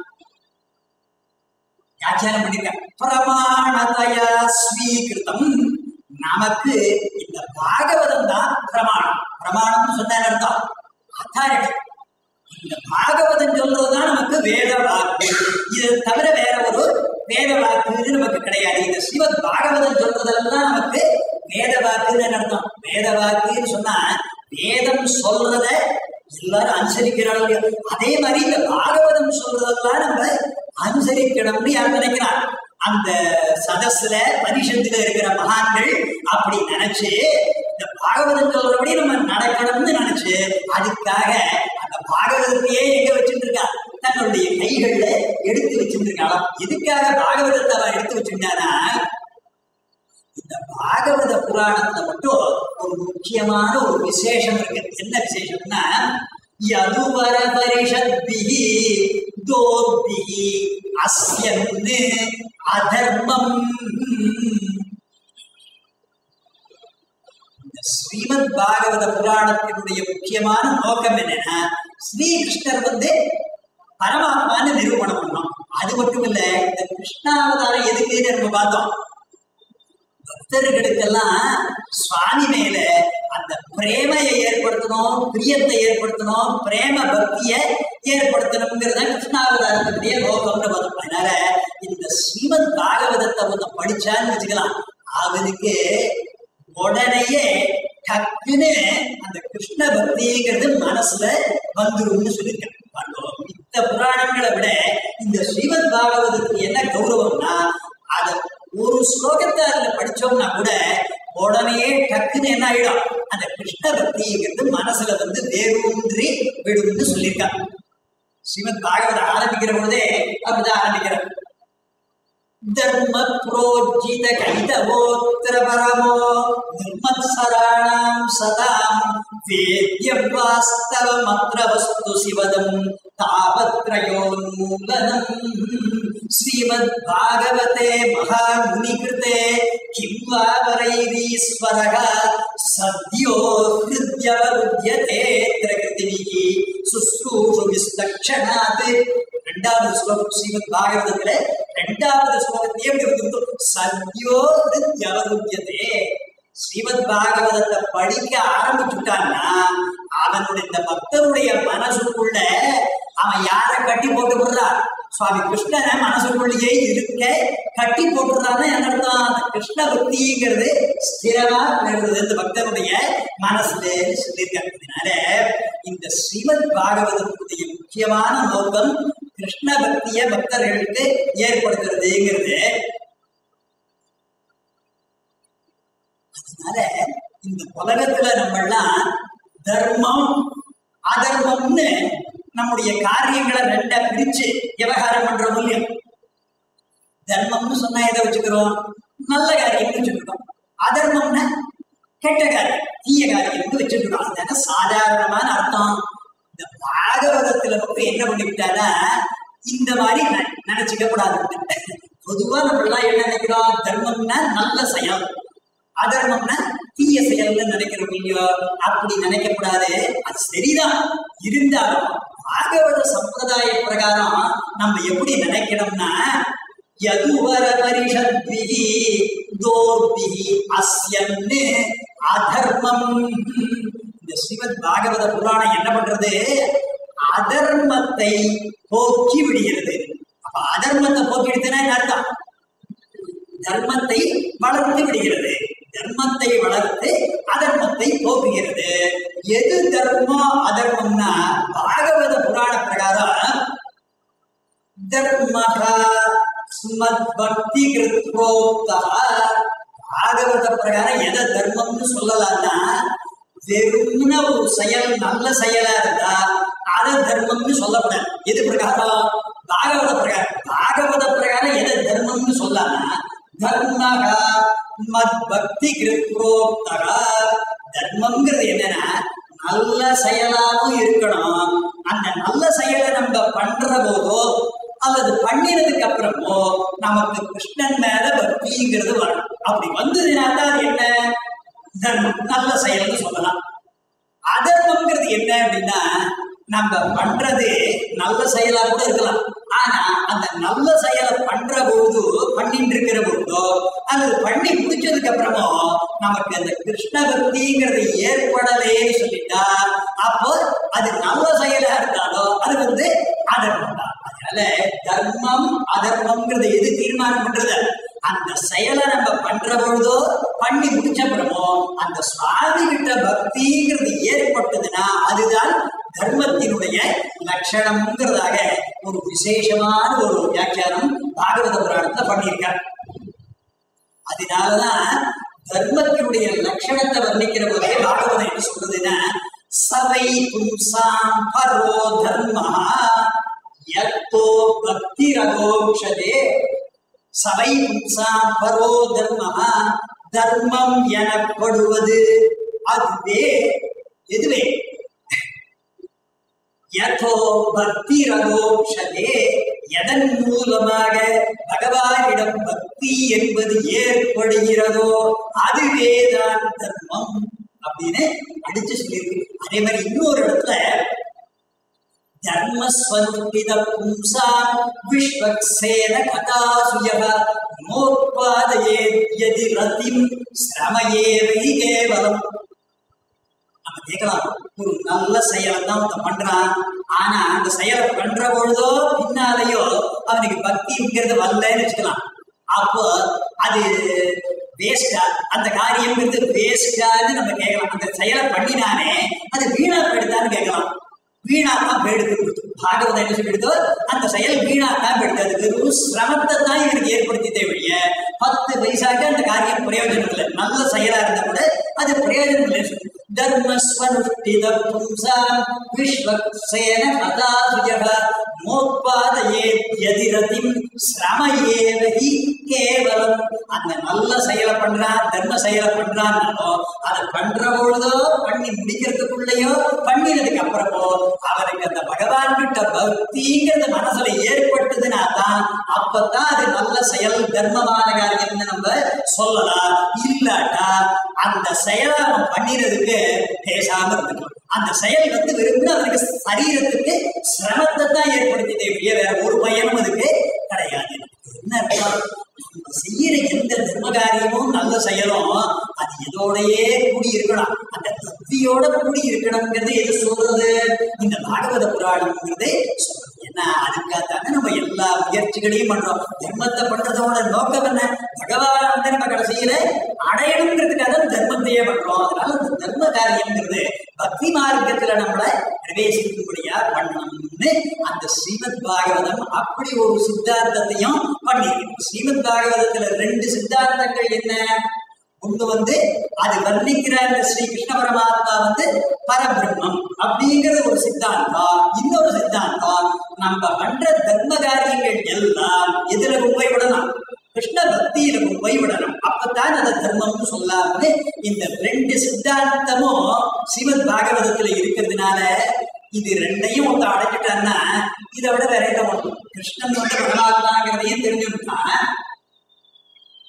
வியாக்கியானம் பண்ணிருக்க பிரமாணதயா ஸ்வீகிருதம் நமக்கு இந்த பாகவதம் தான் பிரமாணம் பிரமாணம்னு சொன்ன அர்த்தம் அத்தாரிட்டி இந்த பாகவதம் சொல்றதுதான் நமக்கு வேத வாக்கு இது தவிர வேற ஒரு வேத வாக்குன்னு நமக்கு கிடையாது இந்த ஸ்ரீமத் பாகவதம் சொல்றதெல்லாம் நமக்கு வேத வாக்குன்னு அர்த்தம் வேத வாக்குன்னு சொன்னா வேதம் சொல்றத எல்லாரும் அனுசரிக்கிறாங்க அதே மாதிரி இந்த பாகவதம் சொல்றதெல்லாம் நம்ம அனுசரிக்கணும்னு யார் நினைக்கிறார் அந்த சதஸ்ல பரிஷத்துல இருக்கிற மகான்கள் அப்படி நினைச்சு இந்த பாகவதம் சொல்றபடி நம்ம நடக்கணும்னு நினைச்சு அதுக்காக அந்த பாகவதத்தையே எங்க வச்சுட்டு இருக்கா தன்னுடைய கைகள்ல எடுத்து வச்சுட்டு இருக்காளாம் எதுக்காக பாகவதத்தை அவ எடுத்து வச்சுட்டானா இந்த பாகவத புராணத்துல மட்டும் ஒரு முக்கியமான ஒரு விசேஷம் இருக்கு என்ன விசேஷம்னா யதுவர பரிஷத்பிஹி தோர்பிஹி அஸ்யன்னு அதர்மம் இந்த ஸ்ரீமத் பாகவத புராணத்தினுடைய முக்கியமான நோக்கம் என்னன்னா ஸ்ரீகிருஷ்ணர் வந்து பரமாத்மான்னு நிரூபணம் பண்ணோம் அது மட்டும் இல்ல இந்த கிருஷ்ணாவதாரம் எதுக்குன்னு நம்ம பார்த்தோம் பக்தர்களுக்கெல்லாம் சுவாமி மேல அந்த பிரேமையை ஏற்படுத்தணும் பிரியத்தை ஏற்படுத்தணும் பிரேம பக்திய ஏற்படுத்தணுங்கிறத கிருஷ்ணாவதாரத்தினுடைய நோக்கம்னு பார்த்தோம் அதனால இந்த ஸ்ரீமத் பாகவதத்தை ஒண்ணு படிச்சான்னு வச்சுக்கலாம் அவனுக்கு உடனேயே டக்குன்னு அந்த கிருஷ்ண பக்திங்கிறது மனசுல வந்துரும்னு சொல்லியிருக்கேன் பார்த்தோம் மித்த புராணங்களை விட இந்த ஸ்ரீமத் பாகவதத்துக்கு என்ன கௌரவம்னா அத ஒரு ஸ்லோகத்தை அதுல படிச்சோம்னா கூட உடனே டக்குன்னு என்ன ஆயிடும் அந்த கிருஷ்ண பக்திங்கிறது மனசுல வந்து வேரூன்றி விடும்னு சொல்லியிருக்காங்க ஸ்ரீமத் பாகவதம் ஆரம்பிக்கிற பொழுதே அப்படிதான் ஆரம்பிக்கிறார் தர்ம புரோஜித கைதவோத்திர பரமோ நிர்மத்சராணாம் சதாம் வேத்யம் வாஸ்தவம் அத்ர வஸ்து சிவதம் தாவத்ரயோன்மூலனம் ஸ்ரீமத் பாகவதே மகாமுனி கிருதே கிம் வா வரைரீஸ்வரக சத்யோ ஹிருத்யவருத்யதே பிரகிருதிவிகி சுஸ்ரூஷு விஸ்லக்ஷணாத் ரெண்டாவது ஸ்லோகம் ஸ்ரீமத் பாகவதத்துல ரெண்டாவது ஸ்லோகத்தையே எப்படி வந்துருக்கும் சத்யோ ஹிருத்யவருத்யதே ஸ்ரீமத் பாகவதத்தை படிக்க ஆரம்பிச்சுட்டான்னா அவனுடைய இந்த பக்தனுடைய மனசுக்குள்ள அவன் யார கட்டி போட்டு விடுறான் சுவாமி கிருஷ்ணனை மனசுக்குள்ளேயே இருக்க கட்டி போட்டுறான்னு என்ன அர்த்தம் அந்த கிருஷ்ண பக்திங்கிறது ஸ்திரமா நிறுவது இந்த பக்தனுடைய மனசுல சொல்லியிருக்காங்க அதனால இந்த ஸ்ரீமத் பாகவதனுடைய முக்கியமான நோக்கம் கிருஷ்ண பக்திய பக்தர்களுக்கு ஏற்படுத்துறதுங்கிறது அதனால இந்த உலகத்துல நம்மெல்லாம் தர்மம் அதர்மம்னு நம்முடைய காரியங்களை ரெண்டா பிரிச்சு விவகாரம் பண்றோம் இல்லையா தர்மம்னு சொன்னா எதை வச்சுக்கிறோம் நல்ல காரியம்னு வச்சுக்கிறோம் அதர்மம்னா கெட்ட காரியம் தீய காரியம்னு வச்சுக்கிறோம் அதுதானே சாதாரணமான அர்த்தம் இந்த பாகவதத்துல மட்டும் என்ன பண்ணிவிட்டானா இந்த மாதிரி ந- நினைச்சுக்க கூடாது பொதுவா நம்ம எல்லாம் என்ன நினைக்கிறோம் தர்மம்னா நல்ல செயல் அதர்மம்னா தீய செயல்னு நினைக்கிறோம் இல்லையோ அப்படி நினைக்கக்கூடாது அது சரிதான் இருந்தாலும் பாகவத சம்பிரதாய பிரகாரம் நம்ம எப்படி நினைக்கணும்னா யதுவர பரிஷத்பிஹி தோர்பிஹி அஸ்யன்னு அதர்மம் இந்த ஸ்ரீமத் பாகவத புராணம் என்ன பண்றது அதர்மத்தை போக்கி விடுகிறது அப்ப அதர்மத்தை போக்கி விடுதுன்னா என்ன அர்த்தம் தர்மத்தை வளர்த்து விடுகிறது தர்மத்தை வளர்த்து அதர்மத்தை போக்குகிறது எது தர்மம் அதர்மம்னா பாகவத புராண பிரகாரம் தர்மக ஸ்மத் பக்தி கிருத்ரோக்தா பாகவத பிரகாரம் எதை தர்மம்னு சொல்லலாம்னா வெறும்ன ஒரு செயல் நல்ல செயலா இருந்தா அதை தர்மம்னு சொல்லப்படாது எது பிரகாரம் பாகவத பிரகாரம் பாகவத பிரகாரம் எதை தர்மம்னு சொல்லலாம்னா தர்மக மத் பக்தி கிருத்ரோக்தா தர்மம்ங்கிறது என்னன்னா நல்ல செயலாவும் இருக்கணும் அந்த நல்ல செயலை நம்ம பண்ற போதோ அல்லது பண்ணினதுக்கு அப்புறமோ நமக்கு கிருஷ்ணன் மேல பக்திங்கிறது வரணும் அப்படி வந்ததுனா தான் அது என்ன தர்மம் நல்ல செயல்னு சொல்லலாம் அதர்மம்ங்கிறது என்ன அப்படின்னா நம்ம பண்றது நல்ல செயலா கூட இருக்கலாம் ஆனா அந்த நல்ல செயலை பண்ற போது பண்ணிட்டு இருக்கிற போதோ அல்லது பண்ணி முடிச்சதுக்கு அப்புறமோ நமக்கு அந்த கிருஷ்ண பக்திங்கிறது ஏற்படலேன்னு சொல்லிட்டா அப்போ அது நல்ல செயலா இருந்தாலோ அது வந்து அதர்மம் தான் அதனால தர்மம் அதர்மம்ங்கிறத எது தீர்மானம் பண்றது அந்த செயலை நம்ம பண்ற பொழுதோ பண்ணி முடிச்ச அப்புறமோ அந்த சுவாமி கிட்ட பக்திங்கிறது ஏற்பட்டதுன்னா அதுதான் தர்மத்தினுடைய லட்சணம்ங்கிறதாக ஒரு விசேஷமான ஒரு வியாக்கியானம் பாகவத புராணத்துல பண்ணியிருக்கார் அதனாலதான் தர்மத்தினுடைய லட்சணத்தை வர்ணிக்கிற போதே பாகவதம் என்ன சொல்றதுன்னா சவை பும்சாம் பரோ தர்ம யத்தோ பக்தி ரகோக்ஷதே சவை பும்சாம் பரோ தர்ம தர்மம் எனப்படுவது அதுவே எதுவே யதோ பக்தி ரகோக்ஷதே எதன் மூலமாக பகவானிடம் பக்தி என்பது ஏற்படுகிறதோ அதுவேதான் தர்மம் அப்படின்னு அடிச்சு சொல்லியிருக்கு அதே மாதிரி இன்னொரு இடத்துல தர்மஸ்வரூபித பும்சாம் விஸ்வக்சேன கதாசுயக மோத்பாதயே யதி ரதிம் ஸ்ரமயேவை கேவலம் நம்ம கேட்கலாம் ஒரு நல்ல செயலை தான் ஒருத்தன் பண்றான் ஆனா அந்த செயலை பண்ற பொழுதோ பின்னாலேயோ அவனுக்கு பக்திங்கிறது வரலன்னு வச்சுக்கலாம் அப்போ அது வேஸ்டா அந்த காரியம்ங்கிறது வேஸ்டான்னு நம்ம கேட்கலாம் அந்த செயலை பண்ணினானே அது வீணா போயிடுதான்னு கேட்கலாம் வீணா தான் போயிடுது பாகவதம் என்ன சொல்லிடுதோ அந்த செயல் வீணா தான் போயிடுது அது வெறும் சிரமத்தை தான் இவனுக்கு ஏற்படுத்தி ஒழிய பத்து பைசாக்கு அந்த காரியம் பிரயோஜனம் இல்லை நல்ல செயலா இருந்தா கூட அது பிரயோஜனம் இல்லை தர்மஸ்வனுஷ்டித பும்சாம் விஸ்வக்சேன கதாசுஜக மோத்பாதையே எதிரதிம் சிரம ஏவகி கேவலம் அந்த நல்ல செயலை பண்றான் தர்ம செயலை பண்றான்னோ அதை பண்ற பொழுதோ பண்ணி முடிக்கிறதுக்குள்ளேயோ பண்ணினதுக்கு அப்புறமோ அவனுக்கு அந்த பகவான் கிட்ட பக்திங்கிறது மனசுல ஏற்பட்டதுன்னா தான் அப்பதான் அது நல்ல செயல் தர்மமான காரியம்னு நம்ம சொல்லலாம் இல்லாட்டா அந்த செயலை அவன் பண்ணினதுக்கு பேசாம இருந்துக்கலாம் அந்த செயல் வந்து வெறும் அவனுக்கு சரீரத்துக்கு சிரமத்தை தான் ஏற்படுத்திட்டே ஒழிய வேற ஒரு பயனும் அதுக்கு கிடையாது என்ன அர்த்தம் நம்ம செய்யற எந்த தர்ம காரியமும் நல்ல செயலும் அது இதோடயே கூடி இருக்கணும் அந்த பக்தியோட கூடி இருக்கணுங்கிறது எது சொல்றது இந்த பாகவத புராணம்ங்கிறது சொல்றது ஏன்னா அதுக்காகத்தானே நம்ம எல்லா முயற்சிகளையும் பண்றோம் தர்மத்தை பண்றதோட நோக்கம் என்ன பகவான் வந்து நம்ம கடைசியில அடையணுங்கிறதுக்காக தான் தர்மத்தையே பண்றோம் அதனால அந்த தர்ம காரியம்ங்கிறது பக்தி மார்க்கத்துல நம்மளை பிரவேசிக்கும்படியா பண்ணணும்னு அந்த ஸ்ரீமத் பாகவதம் அப்படி ஒரு சித்தாந்தத்தையும் பண்ணியிருக்கு ஸ்ரீமத் பாகவதத்துல ரெண்டு சித்தாந்தங்கள் என்ன ஒண்ணு வந்து அது வர்ணிக்கிற அந்த ஸ்ரீ கிருஷ்ண பரமாத்மா வந்து பரபிரம்மம் அப்படிங்கிறது ஒரு சித்தாந்தம் இன்னொரு சித்தாந்தம் நம்ம பண்ற தர்ம காரியங்கள் எல்லாம் எதுல கொண்டு போய் விடலாம் கிருஷ்ண பக்தியில கொண்டு போய் விடணும் அப்பதான் அதை தர்மம்னு சொல்லாமனு இந்த ரெண்டு சித்தாந்தமும் ஸ்ரீமத் பாகவதத்துல இருக்கிறதுனால இது ரெண்டையும் ஒருத்த அடைச்சிட்டான்னா இதை விட வேற என்ன பண்ணும் கிருஷ்ணன் வந்து பரமாத்மாங்கிறதையும் தெரிஞ்சுட்டான்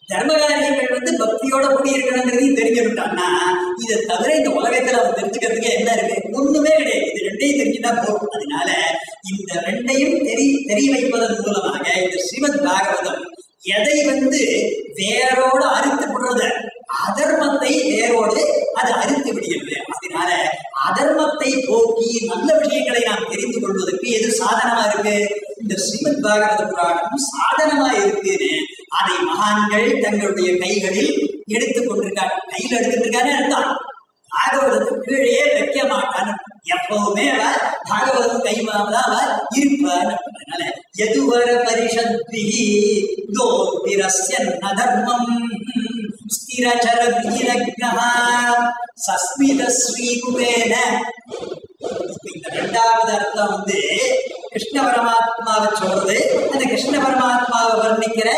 தர்ம காரியங்கள் வந்து பக்தியோட கூடி இருக்கணுங்கிறதையும் தெரிஞ்சுக்கிட்டான்னா இதை தவிர இந்த உலகத்துல அவன் தெரிஞ்சுக்கிறதுக்கு என்ன இருக்கு ஒண்ணுமே கிடையாது இது ரெண்டையும் தெரிஞ்சுட்டா போதும் அதனால இந்த ரெண்டையும் தெரி தெரிய வைப்பதன் மூலமாக இந்த ஸ்ரீமத் பாகவதம் எதை வந்து வேரோடு அறுத்து விடுறத அதர்மத்தை வேரோடு அது அறுத்து விடுகிறது அதனால அதர்மத்தை போக்கி நல்ல விஷயங்களை நாம் தெரிந்து கொள்வதற்கு எது சாதனமா இருக்கு இந்த ஸ்ரீமத் பாகவத புராணம் சாதனமா இருக்குன்னு அதை மகான்கள் தங்களுடைய கைகளில் எடுத்துக் கொண்டிருக்காங்க கையில் எடுத்துட்டு இருக்காரு அர்த்தம் பாகவதத்துக்கு கீழே வைக்க மாட்டான் எப்பவுமே அவ பாகவதம் கைமாவதா அவ இருப்பான் அதனால எதுவர பரிஷத்பி தோபிரஸ்யன் அதர்மம் ஸ்திரச்சர வீரக்னஹ சஸ்மித ஸ்ரீகுபேன இப்ப இந்த ரெண்டாவது அர்த்தம் வந்து கிருஷ்ண பரமாத்மாவை சொல்றது அந்த கிருஷ்ண பரமாத்மாவை வர்ணிக்கிற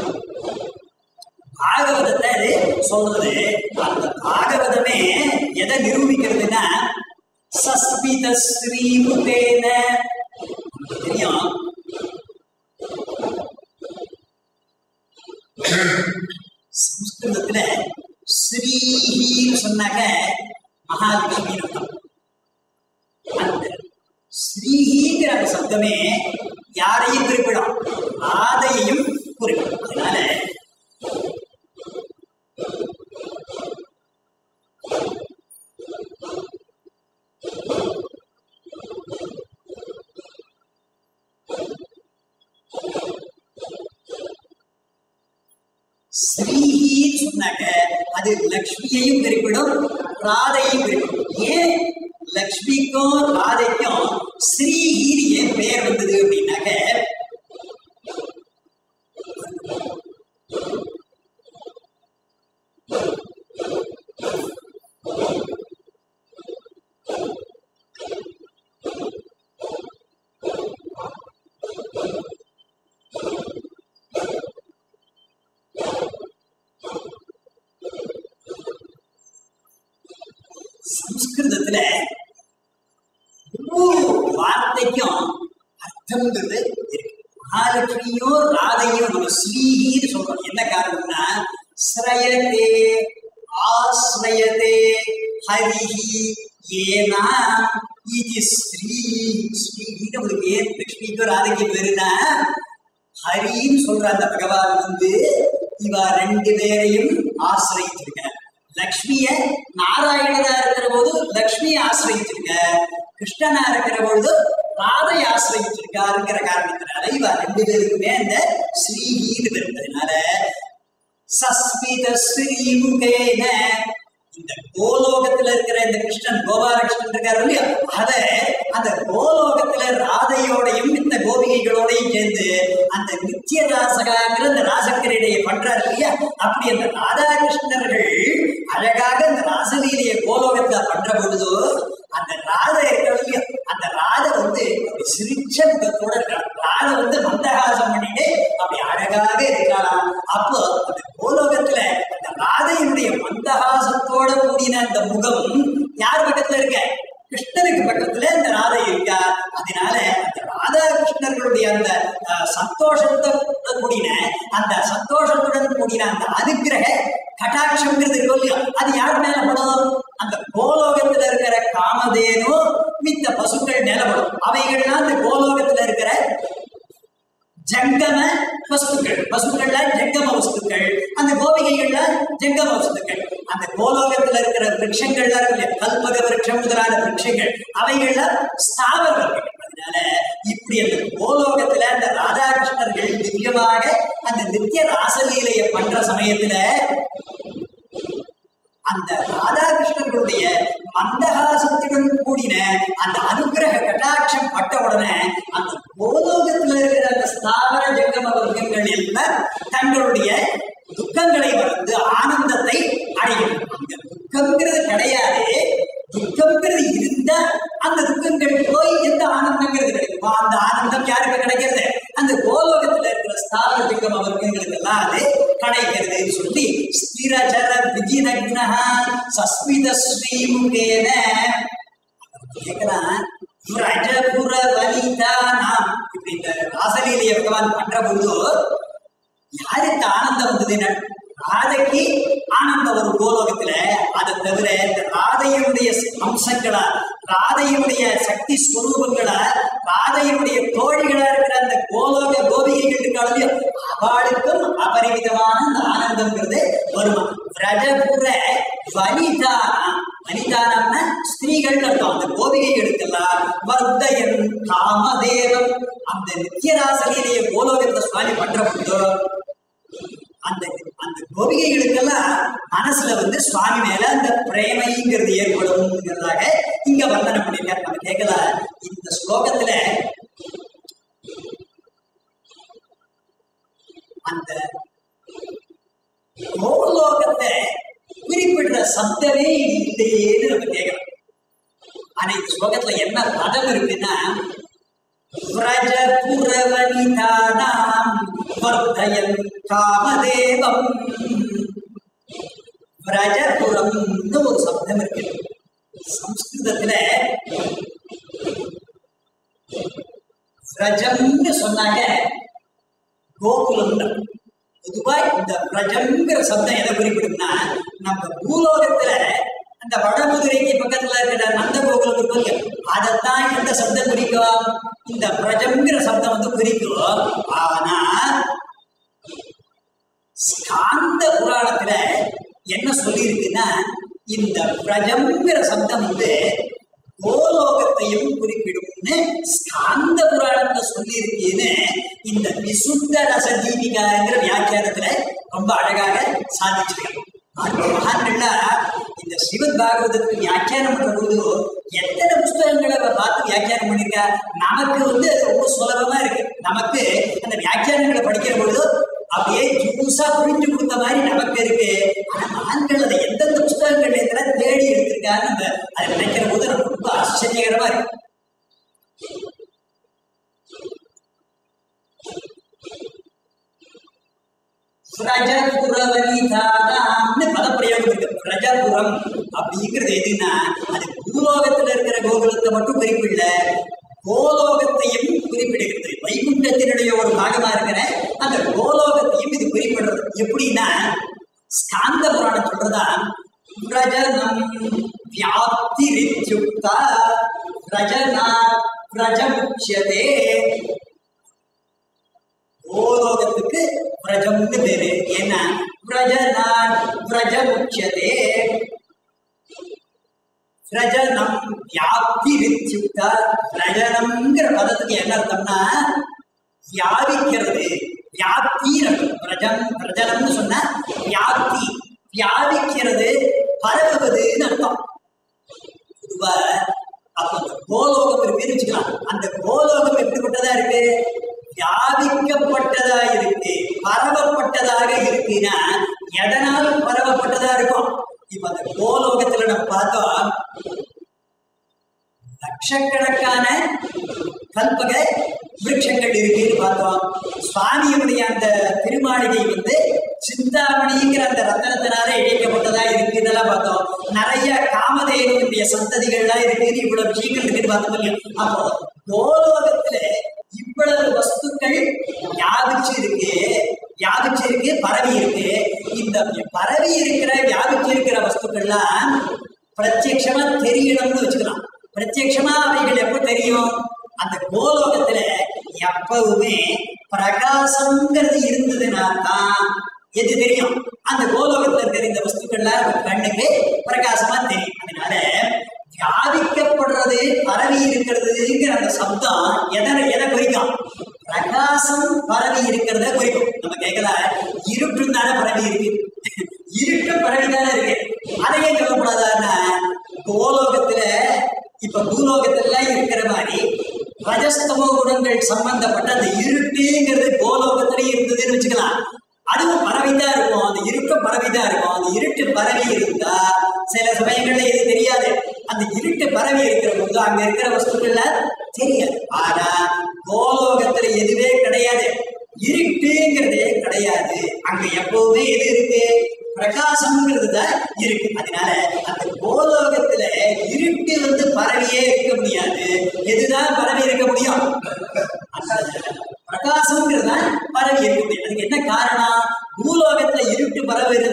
பாகவதத்தை அது சொல்றது அந்த பாகவதமே எதை நிரூபிக்கிறதுன்னா சஸ்மித ஸ்ரீமுகேன தெரியும் சம்ஸ்கிருதத்துல ஸ்ரீஹின்னு சொன்னாக்க மகாலட்சுமின்னு அர்த்தம் அந்த ஸ்ரீஹிங்கிற அந்த சப்தமே யாரையும் குறிப்பிடும் ராதையையும் குறிப்பிடும் அதனால ஸ்ரீஹின்னு சொன்னாக்க அது லக்ஷ்மியையும் குறிப்பிடும் ராதையும் குறிப்பிடும் ஏன் லக்ஷ்மிக்கும் ராதைக்கும் ஸ்ரீஹின்னு ஏன் பெயர் வந்தது அப்படின்னாக்க சம்ஸ்கிருதத்துல ஒவ்வொரு வார்த்தைக்கும் அர்த்தம்ங்கிறது இருக்கு மகாலட்சுமியும் ராதையும் நம்ம ஸ்ரீன்னு சொல்றோம் என்ன காரணம்னா ஸ்ரயதே ஆஸ்ரயதே ஹரிஹி ஏனா இது ஸ்ரீ ஸ்ரீன்னு உங்களுக்கு ஏன் லட்சுமிக்கும் ராதைக்கு பேருனா ஹரின்னு சொல்ற அந்த பகவான் வந்து இவ ரெண்டு பேரையும் ஆசிரியிச்சிருக்க லக்ஷ்மிய நாராயணனா இருக்கிற போது லக்ஷ்மியை ஆசிரியிச்சிருக்க கிருஷ்ணனா இருக்கிற பொழுது ராதை ஆசிரியிச்சிருக்காருங்கிற காரணத்தினால இவ ரெண்டு பேருக்குமே அந்த ஸ்ரீஹீன்னு இருந்ததுனால சஸ்மித ஸ்ரீமுகேன இந்த கோலோகத்துல இருக்கிற இந்த கிருஷ்ணன் கோபாலகிருஷ்ணன் இருக்காரு இல்லையா அத அந்த கோலோகத்துல ராதையோடையும் இந்த கோபிகைகளோடையும் சேர்ந்து அந்த நித்திய ராசகாங்கிற அந்த ராசக்கிரீடையை பண்றாரு இல்லையா அப்படி அந்த ராதாகிருஷ்ணர்கள் அழகாக அந்த ராசலீலையை கோலோகத்துல பண்ற பொழுது அந்த ராதை இருக்கிறது இல்லையா அந்த ராதை வந்து அப்படி சிரிச்ச முகத்தோட இருக்கலாம் ராதை வந்து மந்தகாசம் பண்ணிட்டு அப்படி அழகாக இருக்கலாம் அப்போ அந்த கோலோகத்துல அந்த ராதையினுடைய மந்தகாசத்தோட கூடின அந்த முகம் யார் பக்கத்துல இருக்க கிருஷ்ணனுக்கு பக்கத்துல இந்த ராதை இருக்கா அதனால அந்த ராதா கிருஷ்ணர்களுடைய அந்த அஹ், சந்தோஷத்தை கூடின அந்த சந்தோஷத்துடன் கூடின அந்த அனுக்கிரக கட்டாட்சம்ங்கிறது இருக்கும் இல்லையா அது யார் மேல படும் அந்த கோலோகத்துல இருக்கிற காமதேனு மித்த பசுக்கள் நிலப்படும் அவைகள்லாம் அந்த கோலோகத்துல இருக்கிற ஜங்கம வஸ்துக்கள் வஸ்துக்கள்ல ஜங்கம வஸ்துக்கள் அந்த கோபிகைகள்ல ஜங்கம வஸ்துக்கள் அந்த கோலோகத்துல இருக்கிற விருட்சங்கள்ல இருக்கு கல்பக விருட்சம் முதலான விருட்சங்கள் அவைகள்ல ஸ்தாவரங்கள் அதனால இப்படி அந்த கோலோகத்துல அந்த ராதாகிருஷ்ணர்கள் திவ்யமாக அந்த நித்திய ராசலீலையை பண்ற சமயத்துல அந்த ராதாகிருஷ்ணர்களுடைய மந்தகாசத்துடன் கூடின அந்த அனுகிரக கட்டாட்சம் பட்ட உடனே அந்த கோலோகத்துல இருக்கிற அந்த ஸ்தாவர ஜங்கம வர்க்கங்கள் எல்லாம் தங்களுடைய துக்கங்களை மறந்து ஆனந்தத்தை அடையும் அங்க துக்கம்ங்கிறது கிடையாது துக்கம்ங்கிறது இருந்தா அந்த துக்கங்கள் போய் எந்த ஆனந்தங்கிறது கிடைக்குமா அந்த ஆனந்தம் யாருக்கு கிடைக்கிறது அந்த கோலோகத்துல இருக்கிற ஸ்தாவர ஜங்கம வர்க்கங்களுக்கு எல்லாம் அது கிடைக்கிறதுன்னு சொல்லி ஸ்திரச்சர விஜினக்னா சஸ்மித ஸ்ரீமுகேன கேட்கலாம் ரஜபுர வனிதானாம் இப்படி இந்த ராசலீலைய பகவான் பண்ற பொழுது யாருக்கு ஆனந்தம் வந்ததுன்னா ராதைக்கு ஆனந்தம் ஒரு கோலோகத்துல அதை தவிர இந்த ராதையினுடைய அம்சங்களா ராதையினுடைய சக்தி ஸ்வரூபங்களா ராதையினுடைய தோழிகளா இருக்கிற அந்த கோலோக கோபிகைகள் இருக்காளோ அவளுக்கும் அபரிமிதமான அந்த ஆனந்தம்ங்கிறது வருமா விரஜபுர வனிதானா வனிதானம்னா ஸ்திரீகள் அர்த்தம் அந்த கோபிகைகளுக்கெல்லாம் வர்தயன் காமதேவம் அந்த நித்தியராசலிலேயே கோலோகத்தை சுவாமி பண்ற பொழுதோ அந்த அந்த கோபிகைகளுக்கெல்லாம் மனசுல வந்து சுவாமி மேல அந்த பிரேமைங்கிறது ஏற்படும்ங்கிறதாக இங்க வர்ணனை பண்ணிருக்காரு நம்ம கேட்கல இந்த ஸ்லோகத்துல அந்த கோலோகத்தை குறிப்பிடுற சப்தமே இல்லையேன்னு நம்ம கேட்கலாம் ஆனா இந்த ஸ்லோகத்துல என்ன பதம் இருக்குன்னா व्रजपुरवनितानां वर्धयन् காமதேவம் விரஜபுரம்னு ஒரு சப்தம் இருக்கு சம்ஸ்கிருதத்துல விரஜம்னு சொன்னாங்க கோகுலம்னு பொதுவா இந்த பிரஜங்கிற சப்தம் எதை குறிப்பிடும்னா நம்ம பூலோகத்துல அந்த வடமதுரைக்கு பக்கத்துல இருக்கிற நந்த கோகுலம் இருக்கும் அதைத்தான் எந்த சப்தம் குறிக்கும் இந்த பிரஜங்கிற சப்தம் வந்து குறிக்கும் ஆனா ஸ்காந்த புராணத்துல என்ன சொல்லியிருக்குன்னா இந்த பிரஜங்கிற சப்தம் வந்து கோலோகத்தையும் குறிப்பிடும்னு ஸ்காந்த புராணத்துல சொல்லியிருக்கேன்னு இந்த விசுத்த ரச தீபிகாங்கிற வியாக்கியானத்துல ரொம்ப அழகாக சாதிச்சிருக்காங்க அந்த மகான்கள்ல இந்த சிவத் பாகவதத்துக்கு வியாக்கியானம் பண்ற பொழுது எத்தனை புஸ்தகங்களை அவ பார்த்து வியாக்கியானம் பண்ணிருக்கா நமக்கு வந்து அது ரொம்ப சுலபமா இருக்கு நமக்கு அந்த வியாக்கியானங்களை படிக்கிற பொழுது அப்படியே ஜூஸா புரிஞ்சு கொடுத்த மாதிரி நமக்கு இருக்கு ஆனா மகான்கள் அதை எந்தெந்த புஸ்தகங்கள்ல இருந்தா தேடி எடுத்திருக்கான்னு நம்ம அதை நினைக்கிற போது நமக்கு ரொம்ப ஆச்சரியகரமா இருக்கு பிரஜபுரவனிதாதான்னு பதப்பிரயோகம் இருக்கு பிரஜபுரம் அப்படிங்கிறது எதுன்னா அது பூலோகத்துல இருக்கிற கோகுலத்தை மட்டும் குறிப்பிடல கோலோகத்தையும் குறிப்பிடுகிறது வைகுண்டத்தினுடைய ஒரு பாகமா இருக்கிற அந்த கோலோகத்தையும் இது குறிப்பிடுறது எப்படின்னா ஸ்காந்த புராணம் சொல்றதா பிரஜனம் வியாப்திரித்யுக்தா பிரஜனா பிரஜமுச்சியதே கோலோகத்துக்கு பிரஜம்னு பேரு ஏன்னா பிரஜனான் பிரஜமுச்சியதே பிரஜனம் வியாப்தி வித்யுக்த பிரஜனம்ங்கிற பதத்துக்கு என்ன அர்த்தம்னா வியாபிக்கிறது வியாப்தி பிரஜம் பிரஜனம்னு சொன்னா வியாப்தி வியாபிக்கிறது பரவுவதுன்னு அர்த்தம் பொதுவா அப்ப அந்த கோலோகம் இருக்குன்னு வச்சுக்கலாம் அந்த கோலோகம் எப்படிப்பட்டதா இருக்கு வியாபிக்கப்பட்டதா இருக்கு பரவப்பட்டதாக இருக்குன்னா எதனால் பரவப்பட்டதா இருக்கும் இப்ப அந்த கோலோகத்துல நம்ம பார்த்தோம் லட்சக்கணக்கான கல்பக விருட்சங்கள் இருக்குன்னு பார்த்தோம் சுவாமியுடைய அந்த திருமாளிகை வந்து சிந்தாமணிங்கிற அந்த ரத்தனத்தினால இணைக்கப்பட்டதா இருக்கு இதெல்லாம் பார்த்தோம் நிறைய காமதேவனுடைய சந்ததிகள்லாம் இருக்குன்னு இவ்வளவு விஷயங்கள் இருக்குன்னு பார்த்தோம் இல்லையா அப்போ கோலோகத்துல இவ்வளவு வஸ்துக்கள் வியாபிச்சு இருக்கு வியாபிச்சு இருக்கு பரவி இருக்கு இந்த பரவி இருக்கிற வியாபிச்சு இருக்கிற வஸ்துக்கள்லாம் பிரத்யட்சமா தெரியணும்னு வச்சுக்கலாம் பிரத்யட்சமா அவைகள் எப்ப தெரியும் அந்த கோலோகத்துல எப்பவுமே பிரகாசம்ங்கிறது இருந்ததுன்னா தான் எது தெரியும் அந்த கோலோகத்துல இருக்கிற இந்த வஸ்துக்கள்லாம் நம்ம கண்ணுக்கு பிரகாசமா தெரியும் அதனால வியாபிக்கப்படுறது பரவி இருக்கிறதுங்கிற அந்த சப்தம் எதை எதை குறிக்கும் பிரகாசம் பரவி இருக்கிறத குறிக்கும் நம்ம கேட்கல இருட்டும் தானே பரவி இருக்கு இருட்டும் பரவி தானே இருக்கு அதையே சொல்லக்கூடாதான்னா கோலோகத்துல இப்ப பூலோகத்துல இருக்கிற மாதிரி ரஜஸ்தமோ குணங்கள் சம்பந்தப்பட்ட அந்த இருட்டுங்கிறது கோலோகத்திலே இருந்ததுன்னு வச்சுக்கலாம் அதுவும் பரவிதான் இருக்கும் அந்த இருட்டும் பரவிதான் இருக்கும் அந்த இருட்டு பரவி இருந்தா சில சமயங்கள்ல எது தெரியாது அந்த இருட்டு பரவி இருக்கிற போது அங்க இருக்கிற வஸ்துக்கள்ல தெரியாது ஆனா கோலோகத்துல எதுவே கிடையாது இருட்டுங்கிறதே கிடையாது அங்க எப்பவுமே எது இருக்கு பிரகாசம்ங்கிறது தான் இருக்கு அதனால அந்த கோலோகத்துல இருட்டு வந்து பரவியே இருக்க முடியாது எதுதான் பரவி இருக்க முடியும் அந்த பிரகாசம்ங்கிறது தான் பரவி இருக்க முடியும் அதுக்கு என்ன காரணம் பூலோகத்துல இருட்டு பரவுறது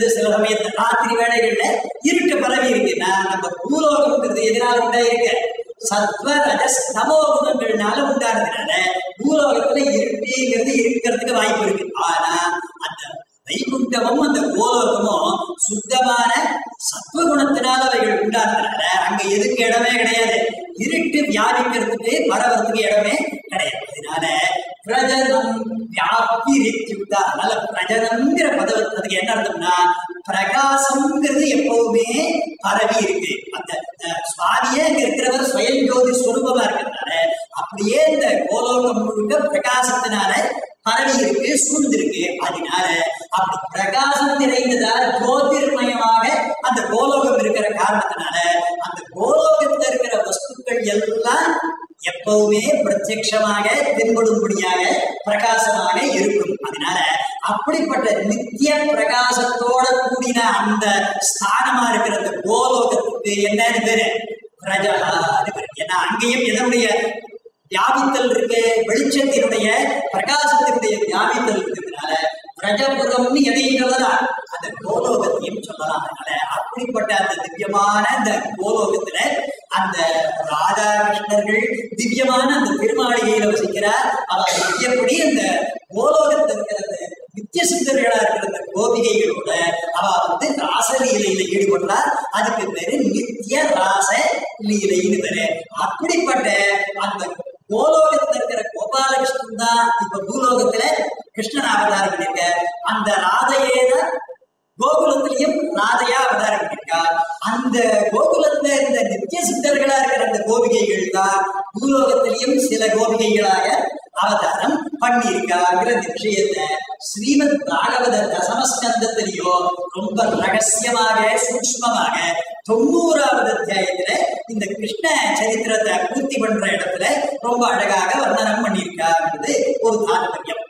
சத்வ ரஜஸ் தமோ குணங்கள்னால உண்டானதுனால பூலோகத்துல இருட்டுங்கிறது இருக்கிறதுக்கு வாய்ப்பு இருக்கு ஆனா அந்த வைகுண்டமும் அந்த கோலோகமும் சுத்தமான சத்வகுணத்தினால அவைகள் உண்டானதுனால அங்க எதுக்கு இடமே கிடையாது இருட்டு வியாபிக்கிறதுக்கு பரவறதுக்கு இடமே கிடையாது அதனால பிரஜனம் வியாப்தி ரித்யுக்தா அதனால பிரஜனம்ங்கிற பதம் அதுக்கு என்ன அர்த்தம்னா பிரகாசம்ங்கிறது எப்பவுமே பரவி இருக்கு அந்த அஹ், சுவாமியே அங்க இருக்கிறவர் சுயம் ஜோதி ஸ்வரூபமா இருக்கிறதுனால அப்படியே இந்த கோலோகம் முழுக்க பிரகாசத்தினால பரவி இருக்கு சூழ்ந்திருக்கு அதனால அப்படி பிரகாசம் நிறைந்ததா ஜோதிர்மயமாக அந்த கோலோகம் இருக்கிற காரணத்தினால அந்த கோலோகத்துல இருக்கிற வஸ்துக்கள் எல்லாம் எப்பவுமே பிரத்யட்சமாக தென்படும்படியாக பிரகாசமாக இருக்கும் அதனால அப்படிப்பட்ட நித்திய பிரகாசத்தோட கூடின அந்த ஸ்தானமா இருக்கிற அந்த கோலோகத்துக்கு என்னன்னு பேரு பிரஜகான்னு பேரு ஏன்னா அங்கேயும் எதனுடைய வியாபித்தல் இருக்கு வெளிச்சத்தினுடைய பிரகாசத்தினுடைய வியாபித்தல் இருக்கிறதுனால பிரஜபுரம்னு எதையும் சொல்லலாம் அந்த கோலோகத்தையும் சொல்லலாம் அதனால அப்படிப்பட்ட அந்த திவ்யமான அந்த கோலோகத்துல அந்த ராதாகிருஷ்ணர்கள் திவ்யமான அந்த திருமாளிகையில வசிக்கிறார் அவர் எப்படி அந்த கோலோகத்தில் இருக்கிற அந்த நித்திய சித்தர்களா இருக்கிற அந்த கோபிகைகளோட அவ வந்து ராசலீலையில ஈடுபடுறார் அதுக்கு பேரு நித்திய ராச லீலைன்னு பேரு அப்படிப்பட்ட அந்த கோலோகத்துல இருக்கிற கோபாலகிருஷ்ணன் தான் இப்ப பூலோகத்துல கிருஷ்ணன் அவதாரம் பண்ணிருக்க அந்த ராதையே தான் கோகுலத்திலையும் ராதையா அவதாரம் பண்ணிருக்கா அந்த கோகுலத்துல இந்த நித்திய சித்தர்களா இருக்கிற அந்த கோபிகைகள் தான் பூலோகத்திலையும் சில கோபிகைகளாக அவதாரம் பண்ணியிருக்காங்கிற இந்த விஷயத்தை ஸ்ரீமத் பாகவத தசமஸ்கந்தத்திலேயோ ரொம்ப ரகசியமாக சூக்ஷ்மமாக தொண்ணூறாவது அத்தியாயத்துல இந்த கிருஷ்ண சரித்திரத்தை பூர்த்தி பண்ற இடத்துல ரொம்ப அழகாக வர்ணனம் பண்ணியிருக்காங்கிறது ஒரு தாற்பயம்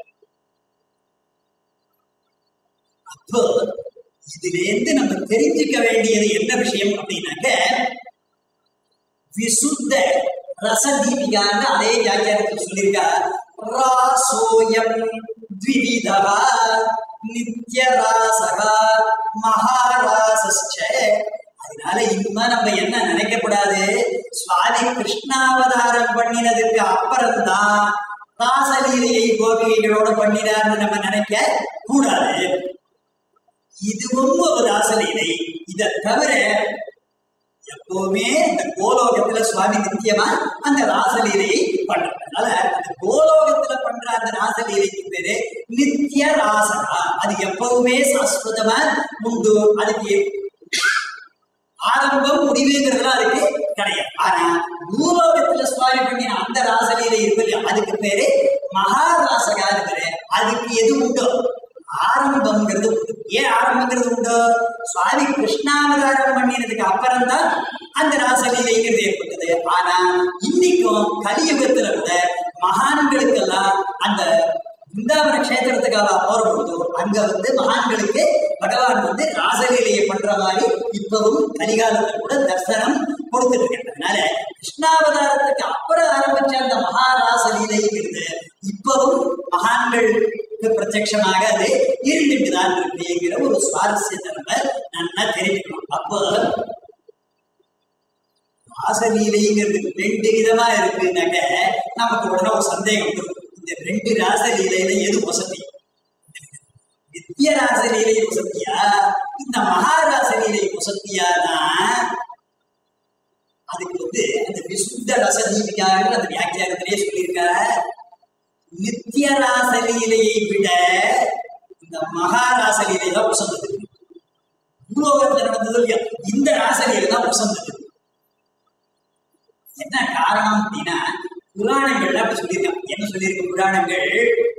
அப்போ இதிலேருந்து நம்ம தெரிஞ்சுக்க வேண்டியது என்ன விஷயம் அப்படின்னாக்க விசுத்த ரசதீபிகான்னு அதே வியாக்கியானத்தில் சொல்லியிருக்கா ராசோயம் த்விவிதா நித்ய ராசகா மகாராசஸ்ச அதனால இனிமே நம்ம என்ன நினைக்கக்கூடாது சுவாமி கிருஷ்ணாவதாரம் பண்ணினதுக்கு அப்புறம்தான் ராசலீலையை கோபிகைகளோட பண்ணினார்னு நம்ம நினைக்க கூடாது இதுவும் ஒரு ராசலீலை இதை தவிர எப்பவுமே இந்த கோலோகத்துல சுவாமி நித்தியமா அந்த ராசலீலையை பண்றாங்க அதனால அந்த கோலோகத்துல பண்ற அந்த ராசலீலைக்கு பேரு நித்திய ராசகா அது எப்பவுமே சாஸ்வதமா உண்டு அதுக்கு ஆரம்பம் முடிவுங்கிறதுலாம் அதுக்கு கிடையாது ஆனா பூலோகத்துல சுவாமி பண்ணின அந்த ராசலீலை இருக்கு இல்லையா அதுக்கு பேரு மகாராசகான்னு பேரு அதுக்கு எது உண்டோ ஆரம்பம்ங்கிறது உண்டு ஏன் ஆரம்பங்கிறது உண்டோ சுவாமி கிருஷ்ணாவதாரம் பண்ணினதுக்கு அப்புறம் தான் அந்த ராசலீலைங்கிறது ஏற்பட்டது ஆனா இன்னைக்கும் கலியுகத்துல கூட மகான்களுக்கெல்லாம் அந்த பிருந்தாவன கஷேத்திரத்துக்கு அவ போற பொழுது அங்க வந்து மகான்களுக்கு பகவான் வந்து ராசலீலையை பண்ற மாதிரி இப்பவும் கலிகாலத்துல கூட தர்சனம் கொடுத்துட்டு இருக்காங்க அதனால கிருஷ்ணாவதாரத்துக்கு அப்புறம் ஆரம்பிச்ச அந்த மகாராசலீலைங்கிறது இப்பவும் மகான்களுக்கு பிரத்யட்சமாக அது இருந்துட்டு தான் இருக்குங்கிற ஒரு சுவாரஸ்யத்தை நம்ம நல்லா தெரிஞ்சுக்கணும் அப்போ ராசலீலைங்கிறது ரெண்டு விதமா இருக்குன்னாக்க நமக்கு உடனே ஒரு சந்தேகம் வந்துடும் இந்த ரெண்டு ராசலீலையில எது வசதி நித்திய ராசலீலை வசதியா இந்த மகாராசலீலை வசதியானா அதுக்கு வந்து அந்த விசுத்த ரசதீபிகாங்கிற அந்த வியாக்கியானத்திலேயே சொல்லியிருக்க நித்திய ராசலீலையை விட இந்த மகாராசலீலை தான் உசந்தது பூலோகத்துல நடந்தது இல்லையா இந்த ராசலீலை தான் உசந்தது என்ன காரணம் அப்படின்னா புராணங்கள்ல அப்படி சொல்லியிருக்காங்க என்ன சொல்லியிருக்க புராணங்கள்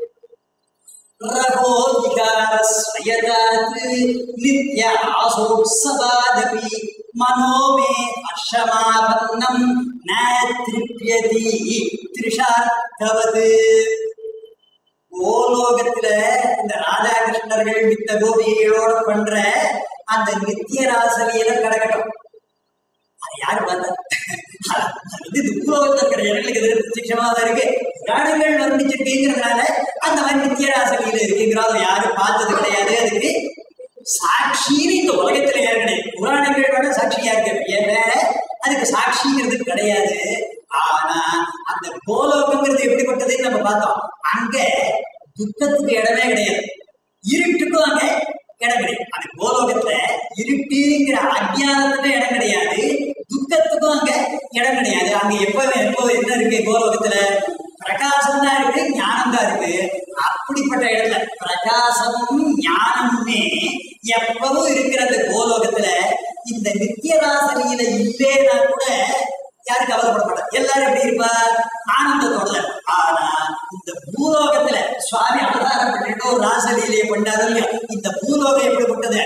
ரகோ விகாரஸ்வயதாத் நித்ய ஆசோத்சவாதபி மனோமே ஹர்ஷமாபன்னம் ந திருப்யதி திரிஷார்த்தவது கோலோகத்துல இந்த ராதாகிருஷ்ணர்கள் மித்த கோபிகளோட பண்ற அந்த நித்திய ராசலியில கிடக்கட்டும் அது யாரு பார்த்தா அது வந்து இந்த பூலோகத்தில் இருக்கிற இடங்களுக்கு எதிர்ப்பு பிரத்யட்சமா தான் இருக்கு புராணங்கள் வர்ணிச்சிருக்குங்கிறதுனால அந்த மாதிரி நித்தியராசலியில இருக்குங்கிறத யாரும் பார்த்தது கிடையாது அதுக்கு சாட்சின்னு இந்த உலகத்துல யாரு கிடையாது புராணங்கள் வேணா சாட்சியா இருக்கு ஏன் வேற அதுக்கு சாட்சிங்கிறது கிடையாது ஆனா அந்த கோலோகங்கிறது எப்படிப்பட்டதுன்னு நம்ம பார்த்தோம் அங்க துக்கத்துக்கு இடமே கிடையாது இருட்டுக்கும் அங்க இடம் கிடையாது அந்த கோலோகத்துல இருட்டுங்கிற அஜ்ஞானத்துக்கும் இடம் கிடையாது துக்கத்துக்கும் அங்க இடம் கிடையாது அங்க எப்ப எப்போ என்ன இருக்கு கோலோகத்துல பிரகாசம் தான் இருக்கு ஞானம் தான் இருக்கு அப்படிப்பட்ட இடத்துல பிரகாசமும் ஞானமுமே எப்பவும் இருக்கிற அந்த கோலோகத்துல இந்த நித்தியராசனியில இல்லேனா கூட யாரும் கவலைப்பட மாட்டார் எல்லாரும் எப்படி இருப்பா ஆனந்தத்தோட ஆனா இந்த பூலோகத்துல சுவாமி அவதாரம் பண்ணிட்டு ஒரு ராசலீலையை பண்ணாரு இல்லையா இந்த பூலோகம் எப்படிப்பட்டது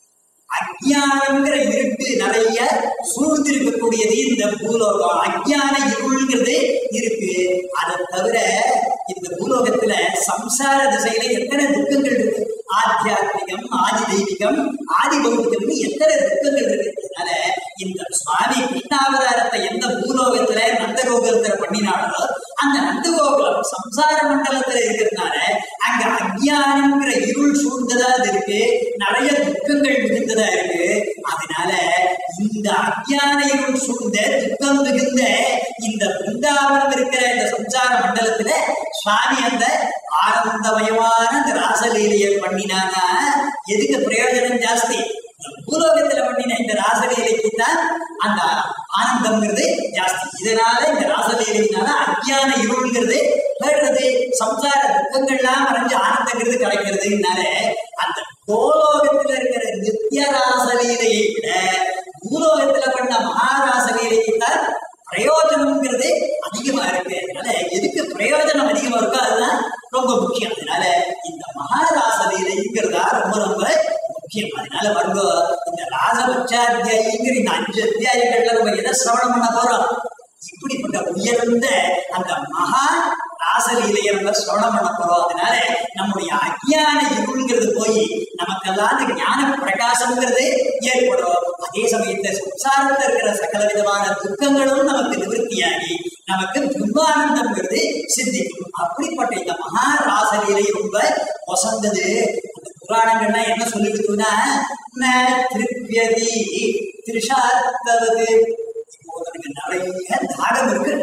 அஜ்ஞானங்கிற இருட்டு நிறைய சூழ்ந்திருக்கக்கூடியது இந்த பூலோகம் அஜ்ஞான இருள்ங்கிறது இருக்கு அதை தவிர இந்த பூலோகத்துல சம்சார திசையில எத்தனை துக்கங்கள் இருக்கு ஆத்தியாத்மிகம் ஆதி தெய்வீகம் ஆதி பௌத்திகம்னு எத்தனை துக்கங்கள் இருக்கு அதனால இந்த சுவாமி கிருஷ்ணாவதாரத்தை எந்த பூலோகத்துல நந்தகோகுலத்துல பண்ணினாலோ அந்த நந்தகோகுலம் சம்சார மண்டலத்துல இருக்கிறதுனால அங்க அஜ்ஞானங்கிற இருள் சூழ்ந்ததா அது இருக்கு நிறைய துக்கங்கள் மிகுந்ததா இருக்கு அதனால இந்த அஜ்ஞான இருள் சூழ்ந்த துக்கம் மிகுந்த இந்த பிருந்தாவனம் இருக்கிற இந்த சம்சார மண்டலத்துல சுவாமி அந்த ஆனந்தமயமான அந்த ராசலீலையை பண்ணினானா எதுக்கு பிரயோஜனம் ஜாஸ்தி இந்த பூலோகத்துல பண்ணின இந்த ராசலீலைக்கு தான் அந்த ஆனந்தம்ங்கிறது ஜாஸ்தி இதனால இந்த ராசலீலையினால அஜ்ஞான இருள்ங்கிறது போயிடுறது சம்சார துக்கங்கள்லாம் மறைஞ்சு ஆனந்தங்கிறது கிடைக்கிறதுனால அந்த கோலோகத்துல இருக்கிற நித்திய ராசலீலையை விட பூலோகத்துல பண்ண மகாராசலீலைக்கு தான் பிரயோஜனம்ங்கிறது அதிகமா இருக்கு அதனால எதுக்கு பிரயோஜனம் அதிகமா இருக்கோ அதுதான் ரொம்ப முக்கியம் அதனால இந்த மகாராச லீலைங்கிறதா ரொம்ப ரொம்ப முக்கியம் அதனால வருங்க இந்த ராசபட்சாத்தியாயிங்கிற இந்த அஞ்சு அத்தியாயங்கள்ல நம்ம எதை சிரவணம் பண்ண போறோம் இப்படிப்பட்ட உயர்ந்த அந்த மகா ராசலீலையை நம்ம சிரவணம் பண்ண போறோம் அதனால நம்முடைய அஜ்ஞான இருள்ங்கிறது போய் நமக்கெல்லாம் அந்த ஞான பிரகாசம்ங்கிறது ஏற்படும் அதே சமயத்துல சம்சாரத்துல இருக்கிற சகல விதமான துக்கங்களும் நமக்கு நிவர்த்தியாகி நமக்கு பிரம்மானந்தம்ங்கிறது சித்திக்கும் அப்படிப்பட்ட இந்த மகா ராசலீலை ரொம்ப வசந்தது அந்த புராணங்கள்லாம் என்ன சொல்லிடுதுன்னா ந திருப்யதி திருஷாத்தவது இப்போ உனக்கு நிறைய தாகம் இருக்கு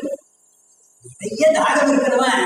நிறைய தாகம் இருக்கிறவன்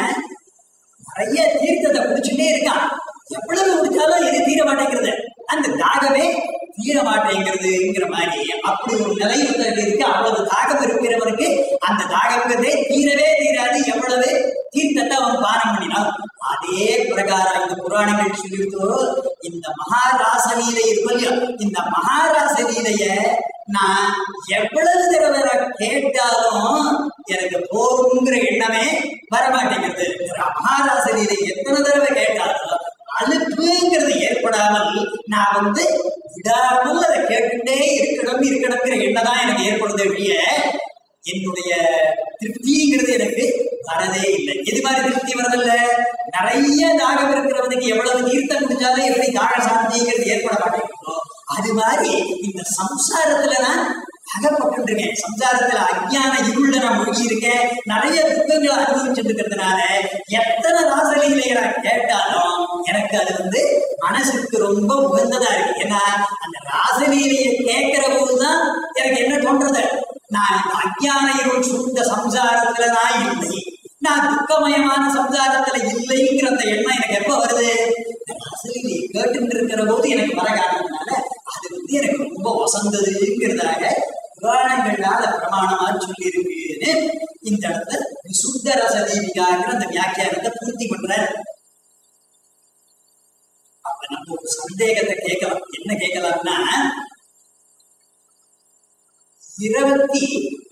நிறைய தீர்த்தத்தை குடிச்சுட்டே இருக்கான் எவ்வளவு குடிச்சாலும் எது தீர மாட்டேங்கிறது அந்த தாகமே தீர மாட்டேங்கிறதுங்கிற மாதிரி அப்படி ஒரு நிலை ஒருத்தருக்கு இருக்கு அவ்வளவு தாகம் இருக்கிறவனுக்கு அந்த தாகங்கிறதே தீரவே தீராது எவ்வளவு தீர்த்தத்தை அவன் பானம் பண்ணினான் அதே பிரகாரம் இந்த புராணங்கள் சொல்லிட்டு இந்த மகாராசலீலை இருக்கும் இல்லையா இந்த மகாராசலீலைய நான் எவ்வளவு தடவை கேட்டாலும் எனக்கு போருங்கிற எண்ணமே வரமாட்டேங்கிறது மகாராசலீலை எத்தனை தடவை கேட்டாலும் அலுப்புங்கிறது ஏற்படாமல் நான் வந்து விடாமல் அதை கேட்டுட்டே இருக்கணும் இருக்கணுங்கிற எண்ணம் தான் எனக்கு ஏற்படுது ஒழிய என்னுடைய திருப்திங்கிறது எனக்கு வரதே இல்லை எது மாதிரி திருப்தி வரதில்ல நிறைய தாகம் இருக்கிறவனுக்கு எவ்வளவு தீர்த்தம் குடிச்சாலும் எப்படி தாக சாந்திங்கிறது ஏற்பட மாட்டேங்குதோ அது மாதிரி இந்த சம்சாரத்துல நான் அகப்பட்டுருக்கேன் சம்சாரத்துல அஜ்ஞான இருள்ல நான் மூழ்கி இருக்கேன் நிறைய துக்கங்களை அனுபவிச்சுட்டு இருக்கிறதுனால எத்தனை ராசலீலையை நான் கேட்டாலும் எனக்கு அது வந்து மனசுக்கு ரொம்ப உகந்ததா இருக்கு ஏன்னா அந்த ராசலீலையை கேட்கிற போதுதான் எனக்கு என்ன தோன்றது நான் இந்த அஜ்ஞான இருள் சூழ்ந்த சம்சாரத்துல நான் இல்லை நான் துக்கமயமான சம்சாரத்துல இல்லைங்கிற அந்த எண்ணம் எனக்கு எப்ப வருது இந்த ராசலீலையை கேட்டு இருக்கிற போது எனக்கு வர காரணத்தினால அது வந்து எனக்கு ரொம்ப வசந்ததுங்கிறதாக புராணங்களால பிரமாணமா சொல்லி இருக்குன்னு இந்த இடத்துல விசுத்த ரசதீபிகாங்கிற அந்த வியாக்கியானத்தை பூர்த்தி பண்றாரு அப்ப நம்ம ஒரு சந்தேகத்தை கேட்கலாம் என்ன கேட்கலாம்னா இருபத்தி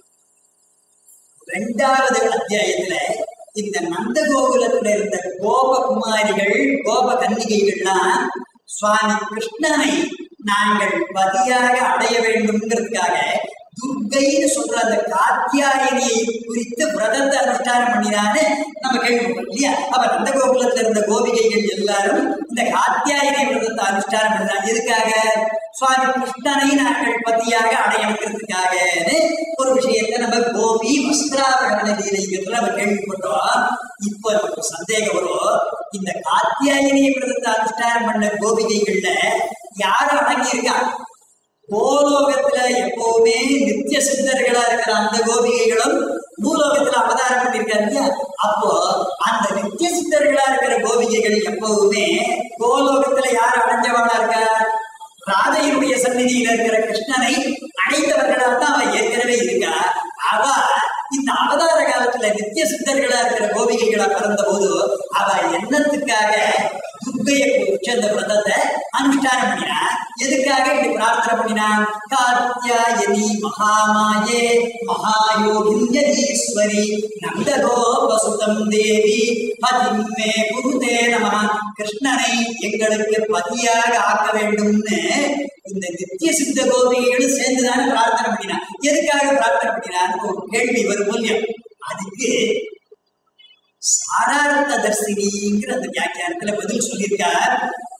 ரெண்டாவது அத்தியாயத்துல இந்த நந்தகோகுலத்துல இருந்த கோபகுமாரிகள் கோப கன்னிகைகள்லாம் சுவாமி கிருஷ்ணனை நாங்கள் பதியாக அடைய வேண்டும்ங்கிறதுக்காக துர்கைன்னு சொல்ற அந்த காத்தியாயனியை குறித்து விரதத்தை அனுஷ்டானம் பண்ணினான்னு நம்ம கேள்விப்பட்டோம் இல்லையா அப்ப நந்தகோகுலத்துல இருந்த கோபிகைகள் எல்லாரும் இந்த காத்தியாயனி விரதத்தை அனுஷ்டானம் பண்ணாங்க எதுக்காக சுவாமி கிருஷ்ணனை நாங்கள் பதியாக அடையணுங்கிறதுக்காகன்னு ஒரு விஷயத்தை நம்ம கோபி வஸ்திராபரண லீலைங்கிறதுல நம்ம கேள்விப்பட்டோம் இப்போ நமக்கு சந்தேகம் வரும் இந்த காத்தியாயனி விரதத்தை அனுஷ்டானம் பண்ண கோபிகைகள்ல யாரும் அடங்கி இருக்கா கோலோகத்துல எப்பவுமே நித்திய சித்தர்களா இருக்கிற அந்த கோபிகைகளும் பூலோகத்துல அவதாரம் பண்ணிருக்காரு இல்லையா அப்போ அந்த நித்திய சித்தர்களா இருக்கிற கோபிகைகள் எப்பவுமே கோலோகத்துல யார் அடைஞ்சவாளா இருக்கா ராதையினுடைய சந்நிதியில இருக்கிற கிருஷ்ணனை அடைந்தவர்களா தான் அவ ஏற்கனவே இருக்கா அவ இந்த அவதார காலத்துல நித்திய சித்தர்களா இருக்கிற கோபிகைகளா பிறந்த போது அவ என்னத்துக்காக துர்க்கையை குறிச்சு அந்த விரதத்தை அனுஷ்டானம் பண்ணினா எதுக்காக இப்படி பிரார்த்தனை பண்ணினா காத்தியாயனி மகாமாயே மகாயோகிஞ்சீஸ்வரி நந்தகோபசுதம் தேவி பதிமே குருதே நம கிருஷ்ணனை எங்களுக்கு பதியாக ஆக்க வேண்டும்னு இந்த நித்திய சித்த கோபிகைகளும் சேர்ந்துதானே பிரார்த்தனை பண்ணினா எதுக்காக பிரார்த்தனை பண்ணினான்னு ஒரு கேள்வி வரும் மூலியம் அதுக்கு சாரார்த்த தர்சினிங்கிற அந்த வியாக்கியானத்துல பதில் சொல்லியிருக்கார்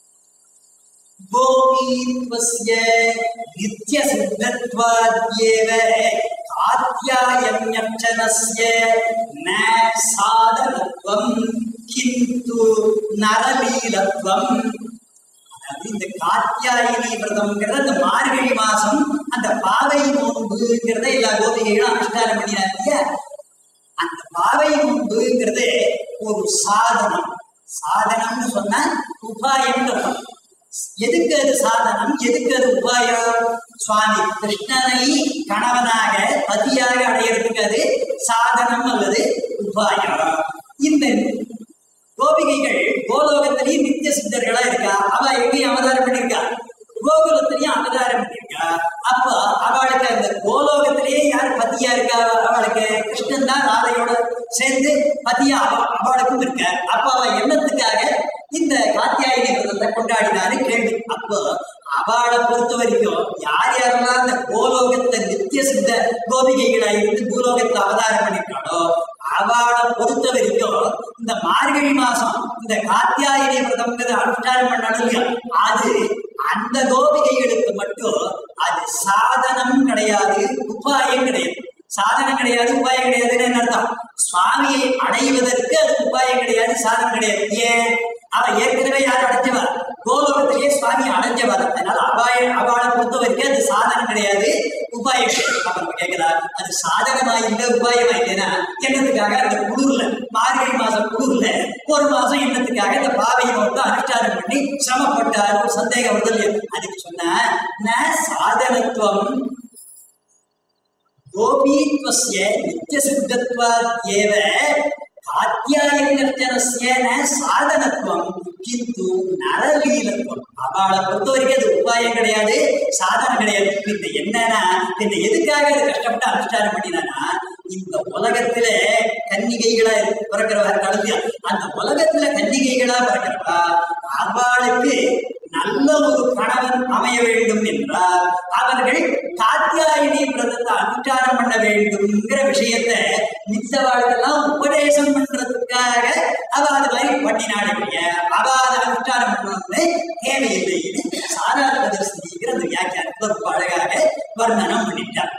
கோபீத்வஸ்ய நித்ய சித்தத்வாத்யேவ காத்யாயன்யர்ச்சனஸ்ய ந சாதனத்வம் கிந்து நரலீலத்வம் அதாவது இந்த காத்தியாயினி விரதம்ங்கிறது அந்த மார்கழி மாசம் அந்த பாவை நோன்புங்கிறத எல்லா கோபிகைகளும் அனுஷ்டானம் பண்ணினார் இல்லையா அந்த பாவை நோன்புங்கிறது ஒரு சாதனம் சாதனம்னு சொன்னா உபாயம் அர்த்தம் எதுக்கு அது சாதனம் எதுக்கு அது உபாயம் சுவாமி கிருஷ்ணனை கணவனாக பதியாக அடையிறதுக்கு அது சாதனம் அல்லது உபாயம் இந்த கோபிகைகள் கோலோகத்திலையும் நித்திய சித்தர்களா இருக்கா அவ எங்கேயும் அவதாரம் பண்ணிருக்கா கோகுலத்திலையும் அவதாரம் பண்ணிருக்கா அப்ப அவளுக்கு அந்த கோலோகத்திலேயே யார் பத்தியா இருக்கா அவளுக்கு கிருஷ்ணன் தான் ராதையோட சேர்ந்து பத்தியா அவ- அவளுக்கும் இருக்க அப்ப அவ என்னத்துக்காக இந்த காத்தியாயினி விரதத்தை கொண்டாடினாரு கேள்வி அப்போ அவளை பொறுத்த வரைக்கும் யார் யாரெல்லாம் அந்த கோலோகத்தை நித்திய சித்த கோபிகைகளா இருந்து பூலோகத்துல அவதாரம் பண்ணிருக்காளோ அவளை பொறுத்த வரைக்கும் இந்த மார்கழி மாசம் இந்த காத்தியாயினி விரதம்ங்கிறது அனுஷ்டானம் பண்ணணும் இல்லையா அது அந்த கோபிகைகளுக்கு மட்டும் அது சாதனம் கிடையாது உபாயம் கிடையாது சாதனம் கிடையாது உபாயம் கிடையாதுன்னு என்ன அர்த்தம் சுவாமியை அடைவதற்கு அது உபாயம் கிடையாது சாதனம் கிடையாது ஏன் அவ ஏற்கனவே யார் அடைஞ்சவா கோலோகத்திலேயே சுவாமி அடைஞ்சவர் அதனால அபாய அவளை பொறுத்த வரைக்கும் அது சாதனம் கிடையாது உபாயம் கிடையாது. அப்ப நம்ம கேட்கிறார் அது சாதகமா இல்ல உபாயமா இல்லைன்னா என்னத்துக்காக அந்த குளிர்ல மார்கழி மாசம் குளிர்ல ஒரு மாசம் என்னத்துக்காக இந்த பாவையை மட்டும் அனுஷ்டானம் பண்ணி சிரமப்பட்டார் ஒரு சந்தேகம் வருது இல்லையா அதுக்கு சொன்ன ந சாதனத்துவம் கோபீத்வஸ்ய நித்தியசித்தத்வாத்யேவ காத்தியாயனர்ச்சனஸ்ய ந சாதனத்துவம் கிந்து நரலீலத்துவம் அவளை பொறுத்த வரைக்கும் அது உபாயம் கிடையாது சாதனம் கிடையாது இந்த என்னன்னா இந்த எதுக்காக அது கஷ்டப்பட்டு அனுஷ்டானம் பண்ணினானா இந்த உலகத்துல கன்னிகைகளா பிறக்கிறவா கழுதியா அந்த உலகத்துல கன்னிகைகளா பிறக்கிறவா அவளுக்கு நல்ல ஒரு கணவன் அமைய வேண்டும் என்றால் அவர்கள் காத்தியாயினி விரதத்தை அனுஷ்டானம் பண்ண வேண்டும்ங்கிற விஷயத்தை மித்தவாளுக்கெல்லாம் உபதேசம் பண்றதுக்காக அவ அது மாதிரி பண்ணினாலே ஒழிய, அவ அதை அனுஷ்டானம் பண்ணணும்னு தேவையில்லைன்னு சாரார்த்த தரிசனிங்கிற அந்த வியாக்கியானத்தை ரொம்ப அழகாக வர்ணனம் பண்ணிட்டார்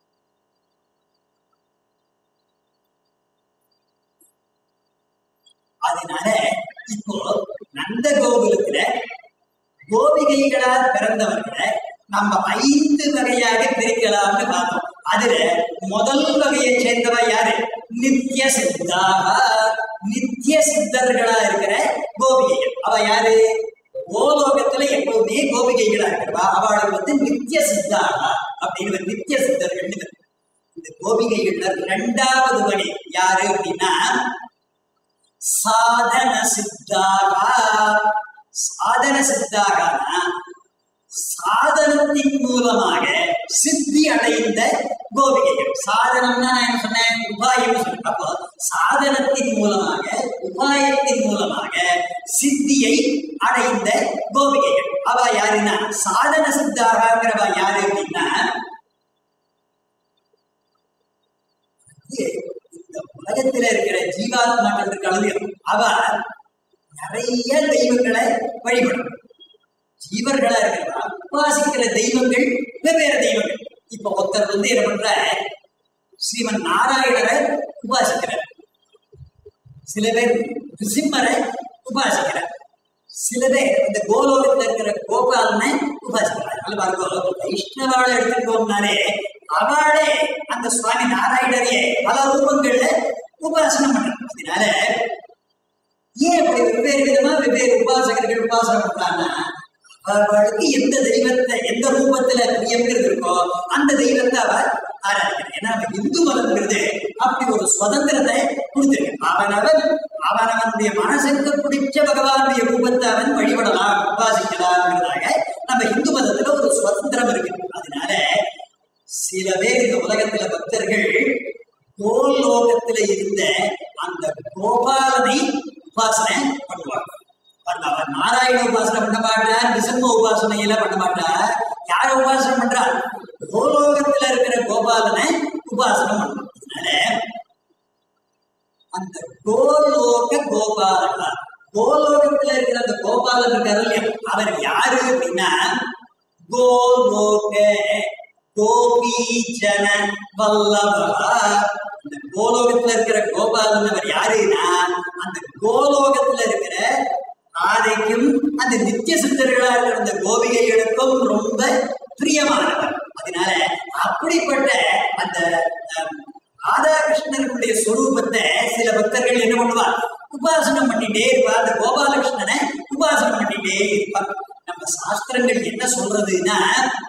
அதனால இப்போ நந்த கோகுலத்துல கோபிகைகளா பிறந்தவர்களை நம்ம ஐந்து வகையாக பிரிக்கலாம்னு பார்த்தோம் அதுல முதல் வகையை சேர்ந்தவ யாரு நித்திய சித்தாக நித்திய சித்தர்களா இருக்கிற கோபிகைகள் அவ யாரு கோலோகத்துல எப்பவுமே கோபிகைகளா இருக்கிறவா அவளுக்கு வந்து நித்திய சித்தாக அப்படின்னு ஒரு நித்திய சித்தர்கள் இந்த கோபிகைகள்ல ரெண்டாவது வகை யாரு அப்படின்னா சாதன சித்தாக சாதன சித்தாகனா சாதனத்தின் மூலமாக சித்தி அடைந்த கோபிகைகள் சாதனம்னா நான் என்ன சொன்னேன் உபாயம் சொன்னேன் அப்போ சாதனத்தின் மூலமாக உபாயத்தின் மூலமாக சித்தியை அடைந்த கோபிகைகள் அவ யாருன்னா சாதன சித்தாகங்கிறவ யாரு அப்படின்னா இந்த உலகத்துல இருக்கிற ஜீவாத்மாக்கள் இருக்காளு அவ நிறைய தெய்வங்களை வழிபடும் ஜீவர்களா இருக்கிறவா உபாசிக்கிற தெய்வங்கள் வெவ்வேறு தெய்வங்கள் இப்ப ஒருத்தர் வந்து என்ன பண்ற ஸ்ரீமன் நாராயணரை உபாசிக்கிறார் சில பேர் நிருசிம்மரை உபாசிக்கிறார் சில பேர் இந்த கோலோகத்துல இருக்கிற கோபாலனை உபாசிக்கிறார் அதனால பாருங்க வைஷ்ணவாளை எடுத்துக்கோம்னாலே அவளே அந்த சுவாமி நாராயணரையே பல ரூபங்கள்ல உபாசனம் பண்றாங்க அதனால ஏன் அப்படி வெவ்வேறு விதமா வெவ்வேறு உபாசகர்கள் உபாசனம் பண்றாங்கன்னா அவர்களுக்கு எந்த தெய்வத்தை எந்த ரூபத்துல பிரியங்கிறது இருக்கோ அந்த தெய்வத்தை அவர் ஆராதிக்கிறார் ஏன்னா நம்ம இந்து மதம்ங்கிறது அப்படி ஒரு சுதந்திரத்தை கொடுத்திருக்கு அவனவன் அவனவனுடைய மனசுக்கு பிடிச்ச பகவானுடைய ரூபத்தை அவன் வழிபடலாம் உபாசிக்கலாம்ங்கிறதாக நம்ம இந்து மதத்துல ஒரு சுதந்திரம் இருக்கு அதனால சில பேர் இந்த உலகத்துல பக்தர்கள் கோலோகத்துல இருந்த அந்த கோபாலனை உபாசனை பண்ணுவாங்க பாருங்க, அவர் நாராயண உபாசனை பண்ண மாட்டார் நிசம்ம உபாசனை எல்லாம் பண்ண மாட்டார் யார உபாசனை பண்றார் கோலோகத்துல இருக்கிற கோபாலனை உபாசனை பண்றார் அதனால அந்த கோலோக கோபாலனா கோலோகத்துல இருக்கிற அந்த கோபாலன் இருக்காரு இல்லையா அவர் யாரு அப்படின்னா கோலோக கோபீஜன வல்லபா இந்த கோலோகத்துல இருக்கிற கோபாலன் அவர் யாருன்னா அந்த கோலோகத்துல இருக்கிற ராதைக்கும் அந்த நித்திய சித்தர்களா இருக்கிற அந்த கோபிகைகளுக்கும் ரொம்ப பிரியமானவர் அதனால அப்படிப்பட்ட அந்த அஹ், ராதாகிருஷ்ணனுடைய சொரூபத்தை சில பக்தர்கள் என்ன பண்ணுவார் உபாசனம் பண்ணிட்டே இருப்பார் அந்த கோபாலகிருஷ்ணனை உபாசனம் பண்ணிட்டே இருப்பார் நம்ம சாஸ்திரங்கள் என்ன சொல்றதுன்னா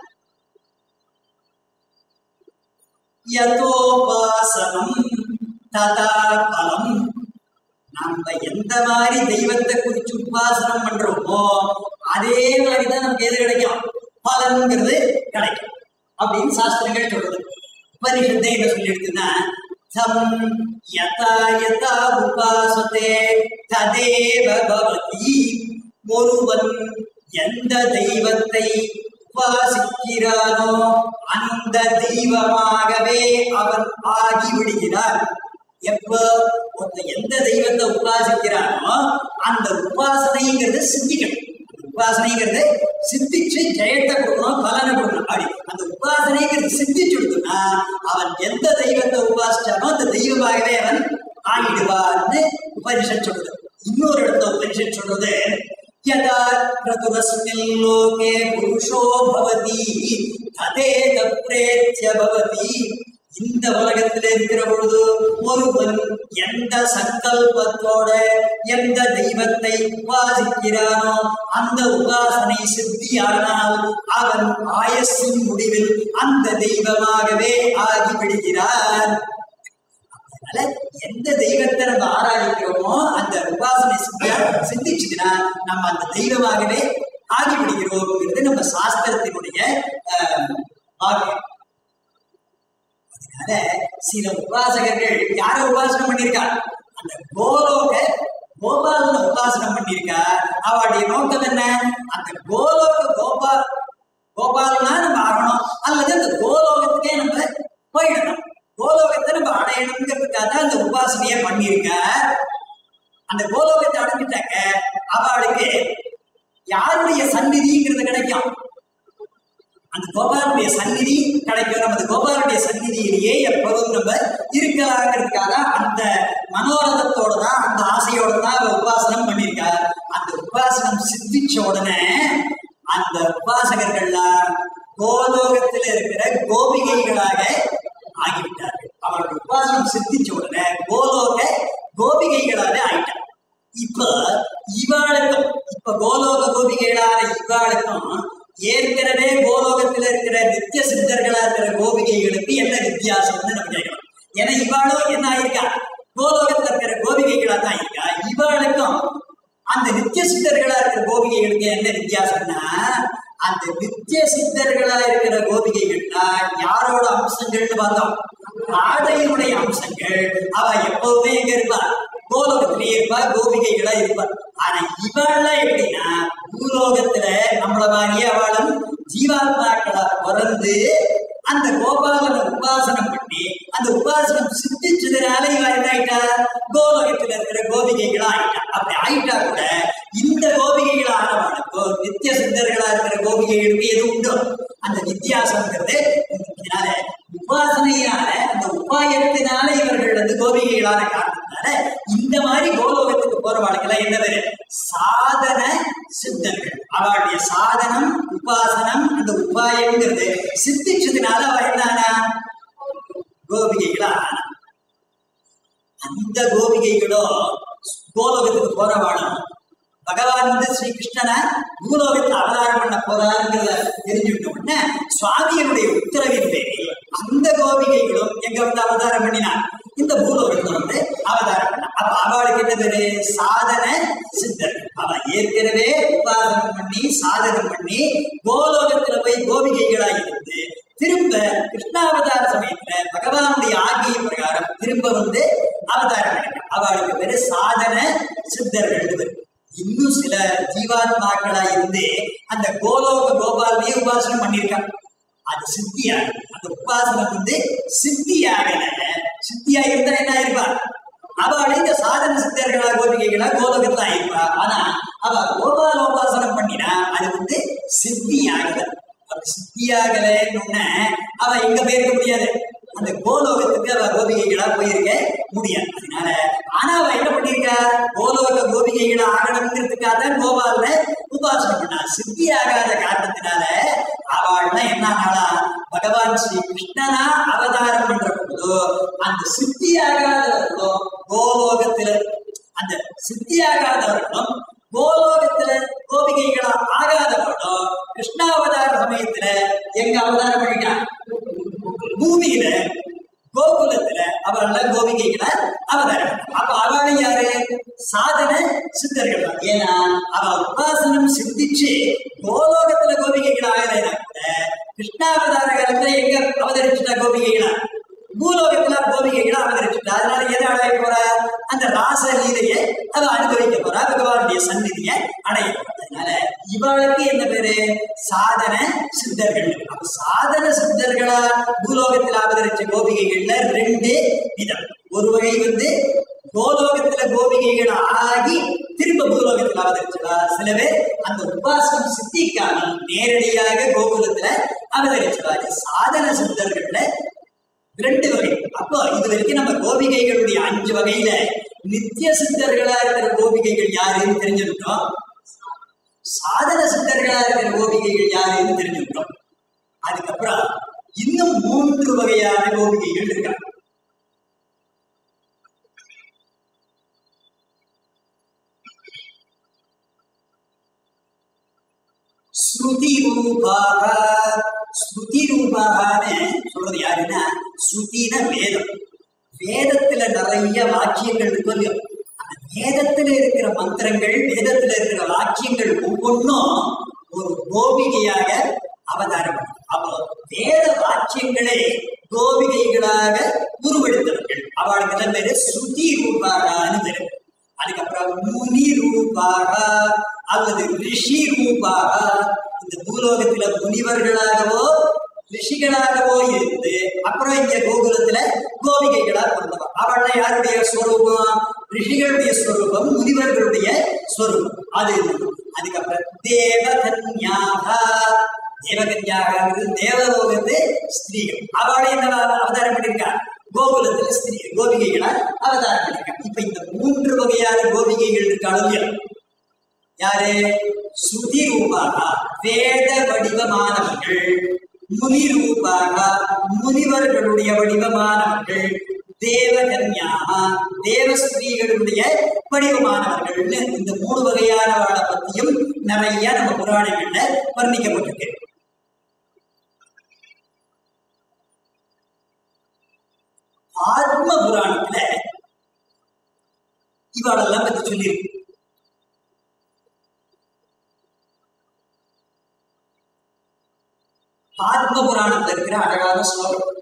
யதோபாசனம் ததா பலம் நம்ம எந்த மாதிரி தெய்வத்தை குறிச்சு உபாசனம் பண்றோமோ அதே மாதிரிதான் நமக்கு எது கிடைக்கும் பலன்கிறது கிடைக்கும் அப்படின்னு சாஸ்திரங்கள் சொல்றது உபனிஷத்தை என்ன சொல்லிடுதுன்னா தம் யதா யதா உபாசத்தே ததேவ பவதி ஒருவன் எந்த தெய்வத்தை உபாசிக்கிறானோ அந்த தெய்வமாகவே அவன் ஆகி விடுகிறான் எப்ப ஒருத்தன் எந்த தெய்வத்தை உபாசிக்கிறானோ அந்த உபாசனைங்கிறது சித்திக்கணும் அந்த உபாசனைங்கிறது சித்திச்சு ஜெயத்தை கொடுக்கணும் பலனை கொடுக்கணும் அப்படி அந்த உபாசனைங்கிறது சித்திச்சு கொடுத்தோம்னா அவன் எந்த தெய்வத்தை உபாசிச்சானோ அந்த தெய்வமாகவே அவன் ஆகிடுவான்னு உபனிஷத் சொல்றது இன்னொரு இடத்துல உபனிஷத் சொல்றது यदा क्रतुरस्मिन् लोके पुरुषो भवति तदेக பிரேத்ய பவதி இந்த உலகத்தில் இருக்கிற பொழுது ஒருவன் எந்த சங்கல்பத்தோட எந்த தெய்வத்தை உபாசிக்கிறானோ அந்த உபாசனை சித்தியானால் அவன் ஆயஸின் முடிவில் அந்த தெய்வமாகவே ஆகிவிடுகிறான் அதனால எந்த தெய்வத்தை நம்ம ஆராதிக்கிறோமோ அந்த உபாசனை சித்தியா சிந்திச்சுதுன்னா நம்ம அந்த தெய்வமாகவே ஆகிவிடுகிறோம்ங்கிறது நம்ம சாஸ்திரத்தினுடைய ஆஹ், வாக்கியம் அதனால சில உபாசகர்கள் யார உபாசனம் பண்ணியிருக்கா அந்த கோலோக கோபாலன உபாசனம் பண்ணியிருக்கா அவளுடைய நோக்கம் என்ன அந்த கோலோக கோபால் கோபாலனா நம்ம ஆகணும் அல்லது அந்த கோலோகத்துக்கே நம்ம போயிடணும் கோலோகத்தை நம்ம அடையணுங்கிறதுக்காக தான் அந்த உபாசனையை பண்ணியிருக்க அந்த கோலோகத்தை அடைஞ்சிட்டாக்க அவளுக்கு யாருடைய சந்நிதிங்கிறது கிடைக்கும் அந்த கோபாலுடைய சந்நிதி கிடைக்கும் நம்ம அந்த கோபாலுடைய சந்நிதியிலேயே எப்போதும் நம்ம இருக்கலாங்கிறதுக்காக அந்த மனோரதத்தோட தான் அந்த ஆசையோட தான் அவ உபாசனம் பண்ணியிருக்கா அந்த உபாசனம் சித்திச்ச உடனே அந்த உபாசகர்கள்லாம் கோலோகத்தில் இருக்கிற கோபிகைகளாக ஆகிவிட்டார்கள் அவர்கள் உபாசனம் சித்திச்ச உடனே கோலோக கோபிகைகளாக ஆயிட்டார் இப்ப இவாளுக்கும் இப்ப கோலோக கோபிகைகளான இவாளுக்கும் ஏற்கனவே கோலோகத்துல இருக்கிற நித்திய சித்தர்களா இருக்கிற கோபிகைகளுக்கு என்ன வித்தியாசம்னு நம்ம கேட்கலாம் ஏன்னா இவாளும் என்ன ஆயிருக்கா கோலோகத்துல இருக்கிற கோபிகைகளா தான் இருக்கா இவாளுக்கும் அந்த நித்திய சித்தர்களா இருக்கிற கோபிகைகளுக்கு என்ன வித்தியாசம்னா அந்த நித்திய சித்தர்களா இருக்கிற கோபிகைகள்னா யாரோட அம்சங்கள்னு பார்த்தோம் ஆடையினுடைய அம்சங்கள் அவ எப்பவுமே எங்க இருப்பா கோலோகத்திலேயே இருப்பா கோபிகைகளா இருப்பா ஆனா இவாள்லாம் எப்படின்னா பூலோகத்துல நம்மள மாதிரியே அவளும் ஜீவாத்மாக்களா பிறந்து அந்த கோபாலனை உபாசனம் பண்ணி அந்த உபாசனம் சித்திச்சதுனால இவ என்ன ஆயிட்டா கோலோகத்துல இருக்கிற கோபிகைகளா ஆயிட்டா அப்படி ஆயிட்டா கூட இந்த கோபிகைகள் ஆனவனுக்கோ நித்திய சித்தர்களா இருக்கிற கோபிகைகளுக்கு எது உண்டோ அந்த வித்தியாசம்ங்கிறது இதனால உபாசனையால அந்த உபாயத்தினால இவர்கள் வந்து கோபிகைகளான காரணத்தினால இந்த மாதிரி கோலோகத்துக்கு போறவாளுக்கெல்லாம் என்ன பேரு சாதன சித்தர்கள் அவளுடைய சாதனம் உபாசனம் அந்த உபாயங்கிறது சித்திச்சதுனால அவ என்ன கோபிகைகளா ஆனா அந்த கோபிகைகளோ கோலோகத்துக்கு போறவாளும் பகவான் வந்து ஸ்ரீ கிருஷ்ணனை பூலோகத்தில் அவதாரம் பண்ண போறாருங்கிறத தெரிஞ்சுட்ட உடனே சுவாமியினுடைய உத்தரவின் பேரில் அந்த கோபிகைகளும் எங்க வந்து அவதாரம் பண்ணினார் இந்த பூலோகத்துல வந்து அவதாரம் பண்ண அப்ப அவளுக்கு என்ன பேரு சாதன சித்தர் அவ ஏற்கனவே உபாசனம் பண்ணி சாதனம் பண்ணி கோலோகத்துல போய் கோபிகைகளா இருந்து திரும்ப கிருஷ்ணாவதார சமயத்துல பகவானுடைய ஆகிய பிரகாரம் திரும்ப வந்து அவதாரம் எடுக்க அவளுக்கு பேரு சாதன சித்தர்கள் பேரு. இன்னும் சில ஜீவாத்மாக்களா இருந்து அந்த கோலோக கோபாலனையே உபாசனம் பண்ணியிருக்காங்க அது சித்தியாக அந்த உபாசனம் வந்து சித்தியாகல சித்தியா இருந்தா என்ன ஆயிருப்பா அவள் இந்த சாதன சித்தர்களா கோபிகைகளா கோலோகத்துல ஆயிருப்பா ஆனா அவ கோபால உபாசனம் பண்ணினா அது வந்து சித்தியாகல அப்படி சித்தியாகலன்னு அவ எங்க போயிருக்க முடியாது அந்த கோலோகத்துக்கு அவ கோபிகைகளா போயிருக்க முடியாது அதனால ஆனா அவ என்ன பண்ணிருக்கா கோலோக கோபிகைகளா ஆகணுங்கிறதுக்காக தான் கோபால உபாசனம் பண்ணா சித்தி ஆகாத காரணத்தினால அவள்னா என்ன ஆனாளா பகவான் ஸ்ரீ கிருஷ்ணனா அவதாரம் பண்ற பொழுதோ அந்த சித்தி ஆகாதவர்களும் கோலோகத்துல அந்த சித்தியாகாதவர்களும் கோலோகத்துல கோபிகைகளா ஆகாதவர்களும் கிருஷ்ணாவதார சமயத்துல எங்க அவதாரம் பண்ணிட்டான் பூமியில கோகுலத்துல அவர்கள கோபிகைகளை அவதாரம் அப்ப அவளை யாரு சாதன சித்தர்கள் தான் ஏன்னா அவ உபாசனம் சித்திச்சு கோலோகத்துல கோபிகைகள் ஆகலைன்னா கூட கிருஷ்ணாவதார காலத்துல எங்க அவதரிச்சுட்டா கோபிகைகளா பூலோகத்துல கோபிகைகளை அவதரிச்சுட்டா அதனால எதை அடைய போற அந்த ராச லீலையை அவ அனுபவிக்க போறா பகவானுடைய சந்நிதியை அடைய போறா அதனால இவளுக்கு என்ன பேரு சாதன சித்தர்கள் அப்ப சாதன சித்தர்களா பூலோகத்தில் அவதரிச்ச கோபிகைகள்ல ரெண்டு விதம் ஒரு வகை வந்து கோலோகத்துல கோபிகைகள் ஆகி திரும்ப பூலோகத்தில் அவதரிச்சதா சில பேர் அந்த உபாசனம் சித்திக்காமல் நேரடியாக கோகுலத்துல அவதரிச்சதா இது சாதன சித்தர்கள்ல ரெண்டு வகை அப்போ இது வரைக்கும் நம்ம கோபிகைகளுடைய அஞ்சு வகையில நித்திய சித்தர்களா இருக்கிற கோபிகைகள் யாருன்னு தெரிஞ்சுக்கிட்டோம் சாதன சித்தர்களா இருக்கிற கோபிகைகள் யாருன்னு தெரிஞ்சுக்கிட்டோம் அதுக்கப்புறம் இன்னும் மூன்று வகையான கோபிகைகள் இருக்காங்க ஸ்ருதி ரூபாக ஸ்ருதி ரூபாகன்னு சொல்றது யாருன்னா ஸ்ருதின வேதம் வேதத்துல நிறைய வாக்கியங்கள் இருக்கு இல்லையோ அந்த வேதத்துல இருக்கிற மந்திரங்கள் வேதத்துல இருக்கிற வாக்கியங்கள் ஒவ்வொன்றும் ஒரு கோபிகையாக அவதாரம் பண்ணுது. அப்போ வேத வாக்கியங்களே கோபிகைகளாக உருவெடுத்தவர்கள் அவளுக்கு எல்லாம் பேரு ஸ்ருதி ரூபாகான்னு பேரு அதுக்கப்புறம் முனி ரூபாக அல்லது ரிஷி ரூபாக இந்த பூலோகத்துல முனிவர்களாகவோ ரிஷிகளாகவோ இருந்து அப்புறம் இங்க கோகுலத்துல கோபிகைகளா பிறந்தவா அவள யாருடைய ஸ்வரூபம் ரிஷிகளுடைய ஸ்வரூபம் முனிவர்களுடைய ஸ்வரூபம் அது ஒண்ணு. அதுக்கப்புறம் தேவகன்யாக தேவகன்யாகிறது தேவலோகத்து ஸ்திரீகள் அவளை என்ன அவதாரம் பண்ணிருக்கா கோகுலத்துல ஸ்திரீ கோபிகைகளா அவதாரம் பண்ணிருக்கா இப்ப இந்த மூன்று வகையான கோபிகைகள் இருக்காலும் இல்லையா யாரு சுதி ரூபாக வேத வடிவமானவர்கள் முனி ரூபாக முனிவர்களுடைய வடிவமானவர்கள் தேவகன்யாக தேவஸ்திரீகளுடைய வடிவமானவர்கள்னு இந்த மூணு வகையானவளை பத்தியும் நிறைய நம்ம புராணங்கள்ல வர்ணிக்கப்பட்டிருக்கு ஆத்ம புராணத்துல இவாளெல்லாம் பத்தி சொல்லியிருக்கு ஆத்ம புராணத்துல இருக்கிற அழகான ஸ்லோகம்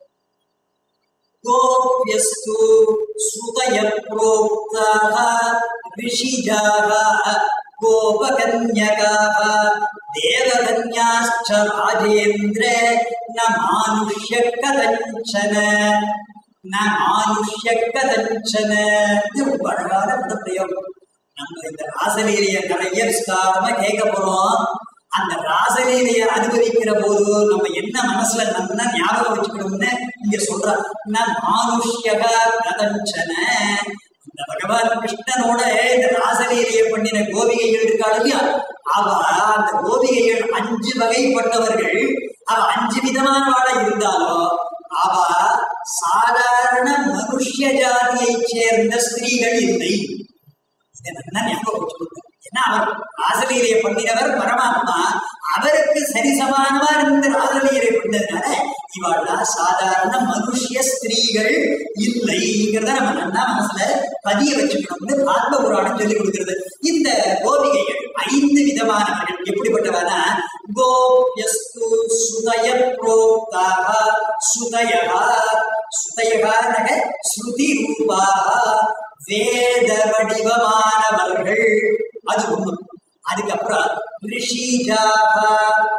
கோப்யஸ்து சுதய புரோக்தாக ரிஷிஜாக கோபகன்யகாக தேவகன்யாச்ச ராஜேந்திர ந மானுஷ்ய கதஞ்சன ந மானுஷ்ய கதஞ்சன இது ரொம்ப அழகான பதப்பிரயோகம் நம்ம இந்த ராசலீலைய நிறைய விஸ்தாரமா கேட்க போறோம் அந்த ராசலீலையை அனுபவிக்கிற போது நம்ம என்ன மனசுல நல்லா ஞாபகம் வச்சுக்கணும்னு இங்க சொல்ற மானுஷ்யக கதஞ்சன இந்த பகவான் கிருஷ்ணனோட இந்த ராசலீலையை பண்ணின கோபிகைகள் இருக்காள் இல்லையா அவ அந்த கோபிகைகள் அஞ்சு வகைப்பட்டவர்கள் அவ அஞ்சு விதமானவாள இருந்தாலும் அவ சாதாரண மனுஷ்ய ஜாதியைச் சேர்ந்த ஸ்திரீகள் இல்லை இதை நல்லா ஞாபகம் வச்சுக்கோங்க ஏன்னா அவர் ராசலீலையை பண்ணினவர் பரமாத்மா அவருக்கு சரிசமானமா இருந்து ராசலீலை பண்ணதுனால இவாள்லாம் சாதாரண மனுஷ்ய ஸ்திரீகள் இல்லைங்கிறத நம்ம நல்லா மனசுல பதிய வச்சுக்கணும்னு ஆத்ம புராணம் சொல்லி கொடுக்கிறது இந்த கோபிகைகள் ஐந்து விதமானவர்கள் எப்படிப்பட்டவனா கோபியஸ்து சுதய புரோக்தாக சுதயா சுதயகானக ஸ்ருதி ரூபாக வேத வடிவமானவர்கள் அது ஒண்ணு அதுக்கப்புறம் ரிஷிஜாகா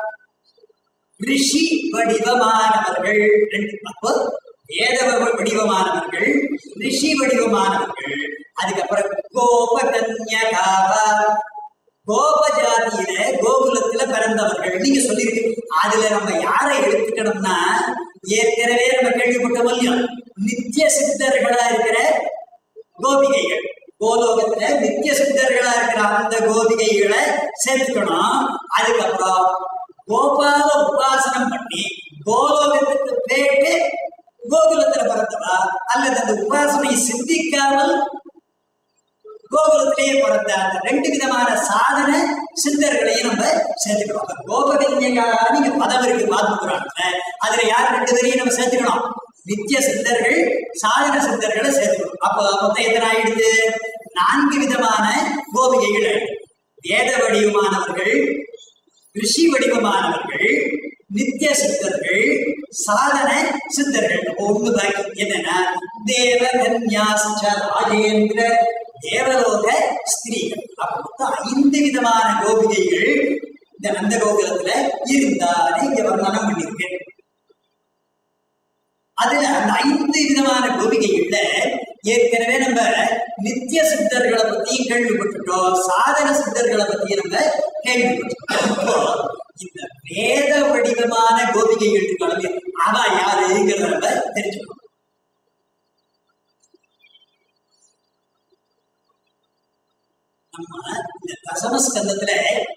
ரிஷி வடிவமானவர்கள் ரெண்டு அப்போ வேத வ- வடிவமானவர்கள் ரிஷி வடிவமானவர்கள் அதுக்கப்புறம் கோபகன்யகாக கோப ஜாதியில கோகுலத்துல பிறந்தவர்கள் நீங்க சொல்லிருக்கீங்க அதுல நம்ம யாரை எடுத்துக்கணும்னா ஏற்கனவே நம்ம கேள்விப்பட்டோம் இல்லையா நித்திய சித்தர்களா இருக்கிற கோபிகைகள் கோலோகத்துல நித்திய சித்தர்களா இருக்கிற அந்த கோபிகைகளை சேர்த்துக்கணும் அதுக்கப்புறம் கோபால உபாசனம் பண்ணி கோலோகத்துக்கு போயிட்டு கோகுலத்துல பிறந்தவா அல்லது அந்த உபாசனை சிந்திக்காமல் கோகுலத்திலேயே பிறந்த அந்த ரெண்டு விதமான சாதன சித்தர்களையும் நம்ம சேர்த்துக்கணும் அப்ப கோபகன்யகா நீங்க பதம் இருக்கு பார்த்துக்கிறாங்க அதுல யார் ரெண்டு பேரையும் நம்ம சேர்த்துக்கணும் நித்திய சித்தர்கள் சாதன சித்தர்களை சேர்த்துக்கணும் அப்ப மொத்தம் எத்தனை ஆயிடுது நான்கு விதமான கோபிகைகள் ஆயிடுது. வேத வடிவமானவர்கள் ரிஷி வடிவமானவர்கள் நித்திய சித்தர்கள் சாதன சித்தர்கள் அப்போ ஒண்ணு பாக்கி என்னன்னா தேவகன்யாச ராஜேந்திர தேவலோக ஸ்திரீகள் அப்ப மொத்தம் ஐந்து விதமான கோபிகைகள் இந்த நந்த கோகுலத்துல இருந்தாலே இங்க வர்ணனம் பண்ணியிருக்கேன் அதுல அந்த ஐந்து விதமான கோபிகைகள்ல ஏற்கனவே நம்ம நித்திய சித்தர்களை பத்தியும் கேள்விப்பட்டுட்டோம் சாதன சித்தர்களை பத்தியும் நம்ம கேள்விப்பட்டுட்டோம் இப்போ இந்த வேத வடிவமான கோபிகைகள் இருக்காங்க அவ யாருங்கிறத நம்ம தெரிஞ்சுக்கணும் நம்ம இந்த தசமஸ்கந்தத்துல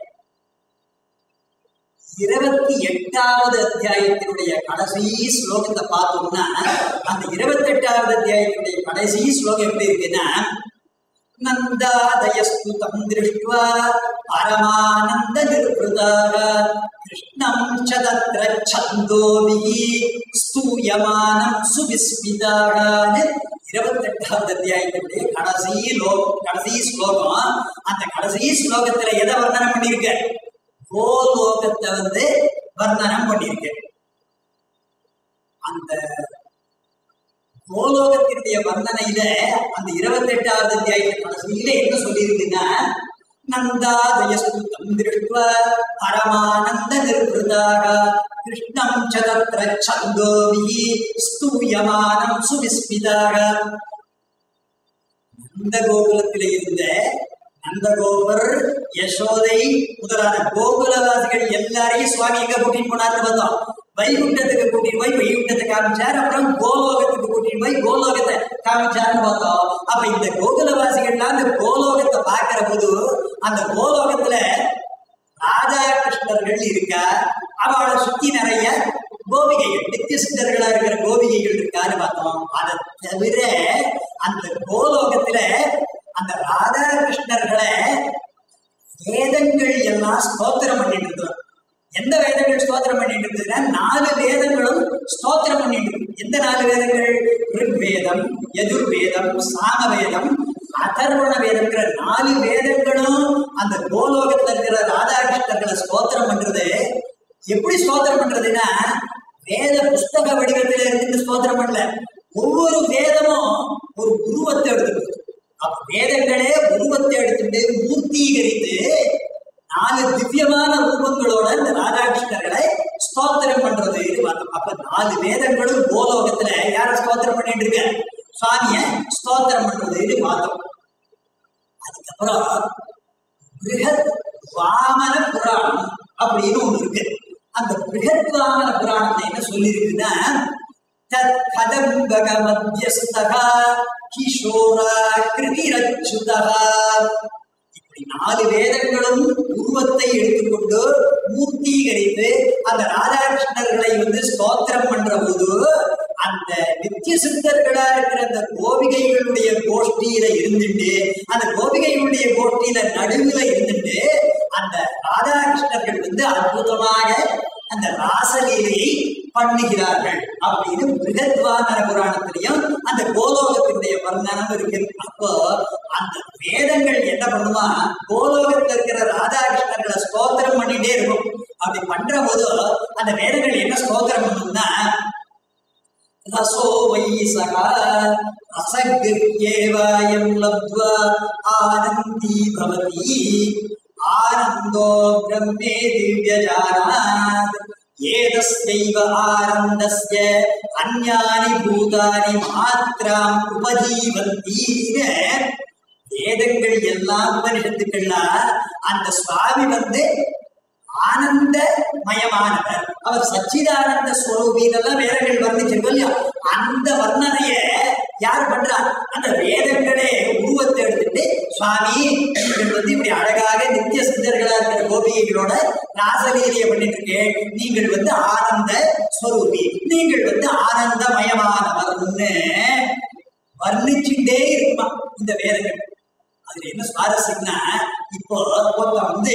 இருபத்தி எட்டாவது அத்தியாயத்தினுடைய கடைசி ஸ்லோகத்தை பார்த்தோம்னா அந்த இருபத்தி எட்டாவது அத்தியாயத்தினுடைய கடைசி ஸ்லோகம் எப்படி இருக்குன்னா நந்தாதயஸ்து தம் திருஷ்டுவா பரமானந்த நிர்வதாக கிருஷ்ணம் ச தத்ர சந்தோபிஹி ஸ்தூயமானம் சுவிஸ்மிதாகான்னு இருபத்தெட்டாவது அத்தியாயத்தினுடைய கடைசி லோ கடைசி ஸ்லோகம் அந்த கடைசி ஸ்லோகத்துல எதை வர்ணனம் பண்ணியிருக்க கோலோகத்தை வந்து வர்ணனம் பண்ணியிருக்கேன் அந்த கோலோகத்தினுடைய வர்ணனையில அந்த இருபத்தி எட்டாவது அத்தியாயத்தை கடைசியில என்ன சொல்லியிருக்குன்னா நந்தாதயஸ்துதம் திருஷ்டுவ பரமானந்த நிர்வதாக கிருஷ்ணம் ச தத்ர சந்தோபிஹி ஸ்தூயமானம் சுவிஸ்மிதாக நந்த கோகுலத்திலே இருந்த நந்தகோபர் யசோதை முதலான கோகுலவாசிகள் எல்லாரையும் சுவாமி எங்க கூட்டிட்டு போனார்னு வந்தோம் வைகுண்டத்துக்கு கூட்டிட்டு போய் வைகுண்டத்தை காமிச்சார் அப்புறம் கோலோகத்துக்கு கூட்டிட்டு போய் கோலோகத்தை காமிச்சார்னு பார்த்தோம் அப்ப இந்த கோகுலவாசிகள்லாம் அந்த கோலோகத்தை பார்க்கிற போது அந்த கோலோகத்துல ராஜா கிருஷ்ணர்கள் இருக்கா அவளை சுத்தி நிறைய கோபிகைகள் நித்திய சித்தர்களா இருக்கிற கோபிகைகள் இருக்கான்னு பார்த்தோம் அதை தவிர அந்த கோலோகத்துல அந்த ராதா கிருஷ்ணர்களை வேதங்கள் எல்லாம் ஸ்தோத்திரம் பண்ணிட்டு இருந்தோம் எந்த வேதங்கள் ஸ்தோத்திரம் பண்ணிட்டு இருந்ததுன்னா நாலு வேதங்களும் ஸ்தோத்திரம் பண்ணிட்டு இருக்கு எந்த நாலு வேதங்கள் ரிக்வேதம் எதிர்வேதம் சாமவேதம் அதர்வண வேதம்ங்கிற நாலு வேதங்களும் அந்த கோலோகத்துல இருக்கிற ராதாகிருஷ்ணர்களை ஸ்தோத்திரம் பண்றது எப்படி ஸ்தோத்திரம் பண்றதுன்னா வேத புஸ்தக வடிவத்துல இருந்து ஸ்தோத்திரம் பண்ணல ஒவ்வொரு வேதமும் ஒரு உருவத்தை எடுத்துக்கிறது அப்ப வேதங்களே உருவத்தை எடுத்துட்டு மூர்த்தீகரித்து நாலு திவ்யமான ரூபங்களோட இந்த ராதாகிருஷ்ணர்களை ஸ்தோத்திரம் பண்றது பார்த்தோம் அப்ப நாலு வேதங்களும் கோலோகத்துல யார ஸ்தோத்திரம் பண்ணிட்டு இருக்க சுவாமிய ஸ்தோத்திரம் பண்றதுன்னு பார்த்தோம் அதுக்கப்புறம் பிருகத் வாமன புராணம் அப்படின்னு ஒண்ணு இருக்கு அந்த பிருகத்வாமன புராணத்தை என்ன சொல்லியிருக்குன்னா தத் கதம்பக மத்தியஸ்தகா கிஷோரா கிருதிரச்சுதா இப்படி நாலு வேதங்களும் உருவத்தை எடுத்துக்கொண்டு மூர்த்தீகரித்து அந்த ராதாகிருஷ்ணர்களை வந்து ஸ்தோத்திரம் பண்ற போது அந்த நித்திய சித்தர்களா இருக்கிற அந்த கோபிகைகளுடைய கோஷ்டியில இருந்துட்டு அந்த கோபிகைகளுடைய கோஷ்டியில நடுவுல இருந்துட்டு அந்த ராதாகிருஷ்ணர்கள் வந்து அற்புதமாக அந்த ராசலீலையை பண்ணுகிறார்கள் அப்படின்னு பிருகத்வாதன புராணத்திலையும் அந்த கோலோகத்தினுடைய வர்ணனம் இருக்கு அப்போ அந்த வேதங்கள் என்ன பண்ணுமா கோலோகத்துல இருக்கிற ராதாகிருஷ்ணர்களை ஸ்தோத்திரம் பண்ணிட்டே இருக்கும் அப்படி பண்ற போது அந்த வேதங்கள் என்ன ஸ்தோத்திரம் பண்ணும்னா ரசோ வை சகா ரசகிருத்யேவாயம் லப்த்வா ஆனந்தி பவதி ஆனந்தோ பிரம்மே திவ்யஜானாத் ஏதஸ்யைவ ஆனந்தஸ்ய அந்யானி பூதானி மாத்திராம் உபஜீவந்தீன வேதங்கள் எல்லாம் உபனிஷத்துக்கள்லாம் அந்த சுவாமி வந்து ஆனந்த மயமானவர் அவர் சச்சிதானந்த ஸ்வரூபிதெல்லாம் வேதங்கள் வர்ணிச்சிருக்கோம் இல்லையா அந்த வர்ணனைய யார் பண்றார் அந்த வேதங்களே உருவத்தை எடுத்துட்டு சுவாமி நீங்கள் வந்து இப்படி அழகாக நித்திய சித்தர்களா இருக்கிற கோபிகைகளோட ராசலீலையை பண்ணிட்டு இருக்கேன் நீங்கள் வந்து ஆனந்த ஸ்வரூபி நீங்கள் வந்து ஆனந்தமயமானவர்னு வர்ணிச்சுட்டே இருக்குமா இந்த வேதங்கள் அதுல என்ன சுவாரஸ்யம்னா இப்போ ஒருத்தன் வந்து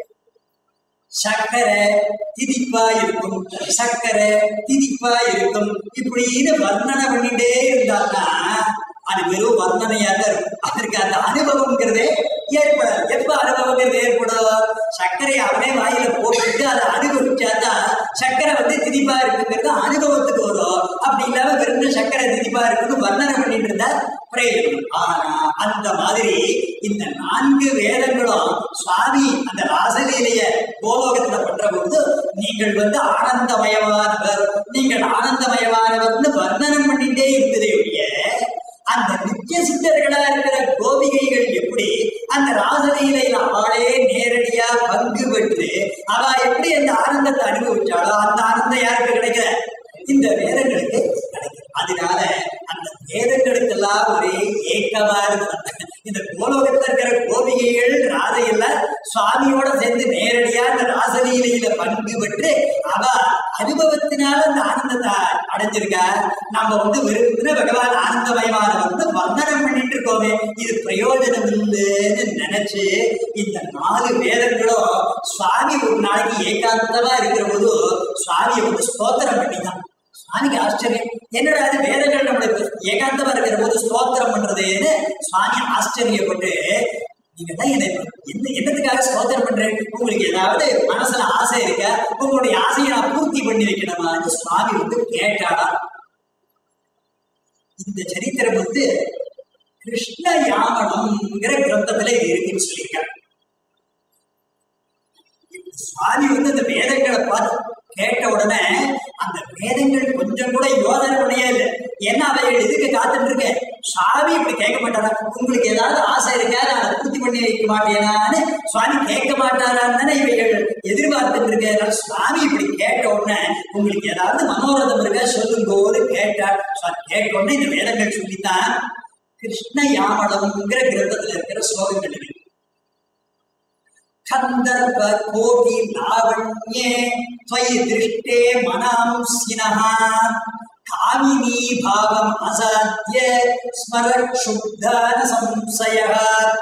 சக்கரை திதிப்பா இருக்கும் சக்கரை திதிப்பா இருக்கும் இப்படின்னு வர்ணனை பண்ணிட்டே இருந்தான்னா அது வெறும் வர்ணனையா தான் இருக்கும் அதற்கு அந்த அனுபவம்ங்கிறதே ஏற்படாது எப்ப அனுபவங்கிறது ஏற்படும் சர்க்கரை அவனே வாயில போட்டுட்டு அதை அனுபவிச்சாதான் சர்க்கரை வந்து திதிப்பா இருக்குங்கிறது அனுபவத்துக்கு வரும் அப்படி இல்லாம வெறும் சர்க்கரை திதிப்பா இருக்குன்னு வர்ணனை பண்ணிட்டு இருந்தா பிரயோஜனம் ஆனா அந்த மாதிரி இந்த நான்கு வேதங்களும் சுவாமி அந்த ராசலீலைய கோலோகத்துல பண்ற போது நீங்கள் வந்து ஆனந்தமயமானவர் நீங்கள் ஆனந்தமயமானவர்னு வர்ணனம் பண்ணிட்டே இருக்குதே ஒழிய அந்த நித்திய சித்தர்களா இருக்கிற கோபிகைகள் எப்படி அந்த ராசலீலையில அவளே நேரடியா பங்கு பெற்று அவ எப்படி அந்த ஆனந்தத்தை அனுபவிச்சாலோ அந்த ஆனந்தம் யாருக்கு கிடைக்கல இந்த வேதங்களுக்கு கிடைக்கும் அதனால அந்த வேதங்களுக்கெல்லாம் ஒரே ஏக்கமா இருக்கும் இந்த கோலோகத்துல இருக்கிற கோபிகைகள் ராதையெல்லாம் சுவாமியோட சேர்ந்து நேரடியா அந்த ராசலீலையில பங்கு பெற்று அவ அனுபவத்தினால அந்த ஆனந்தத்தை அடைஞ்சிருக்கா நம்ம வந்து வெறுப்புன பகவான் ஆனந்தமயமானவர்னு வந்தனம் பண்ணிட்டு இருக்கோமே இது பிரயோஜனம் இல்லைன்னு நினைச்சு இந்த நாலு வேதங்களும் சுவாமி ஒரு நாளைக்கு ஏகாந்தமா இருக்கிற போது சுவாமியை வந்து ஸ்தோத்திரம் பண்ணிதான் சுவாமிக்கு ஆச்சரியம் என்னடா அது வேதங்கள் நம்மளுக்கு ஏகாந்தமா இருக்கிற போது ஸ்தோத்திரம் பண்றதுன்னு சுவாமி ஆச்சரியப்பட்டு நீங்க தான் என்னை எந்த என்னத்துக்காக ஸ்தோத்திரம் பண்றேன் உங்களுக்கு ஏதாவது மனசுல ஆசை இருக்க உங்களுடைய ஆசையை நான் பூர்த்தி பண்ணி வைக்கணுமான்னு சுவாமி வந்து கேட்டாடா இந்த சரித்திரம் வந்து கிருஷ்ண யாமனம்ங்கிற கிரந்தத்துல இது இருக்குன்னு சொல்லியிருக்காங்க சுவாமி வந்து அந்த வேதங்களை பார்த்து கேட்ட உடனே அந்த வேதங்கள் கொஞ்சம் கூட யோசனை பண்ணவே இல்லை என்ன அவைகள் எதுக்கு காத்துட்டு இருக்க சுவாமி இப்படி கேட்க மாட்டாரா உங்களுக்கு ஏதாவது ஆசை இருக்கா நான் அதை பூர்த்தி பண்ணி வைக்க மாட்டேனான்னு சுவாமி கேட்க மாட்டாரான்னு தானே இவைகள் எதிர்பார்த்துட்டு இருக்க சுவாமி இப்படி கேட்ட உடனே உங்களுக்கு ஏதாவது மனோரதம் இருக்கா சொல்லுங்கோன்னு கேட்டார் சுவாமி கேட்ட உடனே இந்த வேதங்கள் சொல்லித்தான் கிருஷ்ண யாமளம்ங்கிற கிரந்தத்துல இருக்கிற ஸ்லோகங்கள் இருக்கு கந்தர்வ கோபி லாவண்யே त्वयि दृष्टे मनांसिनः कामिनी भावम् असाद्य स्मर क्षुब्धान संशयः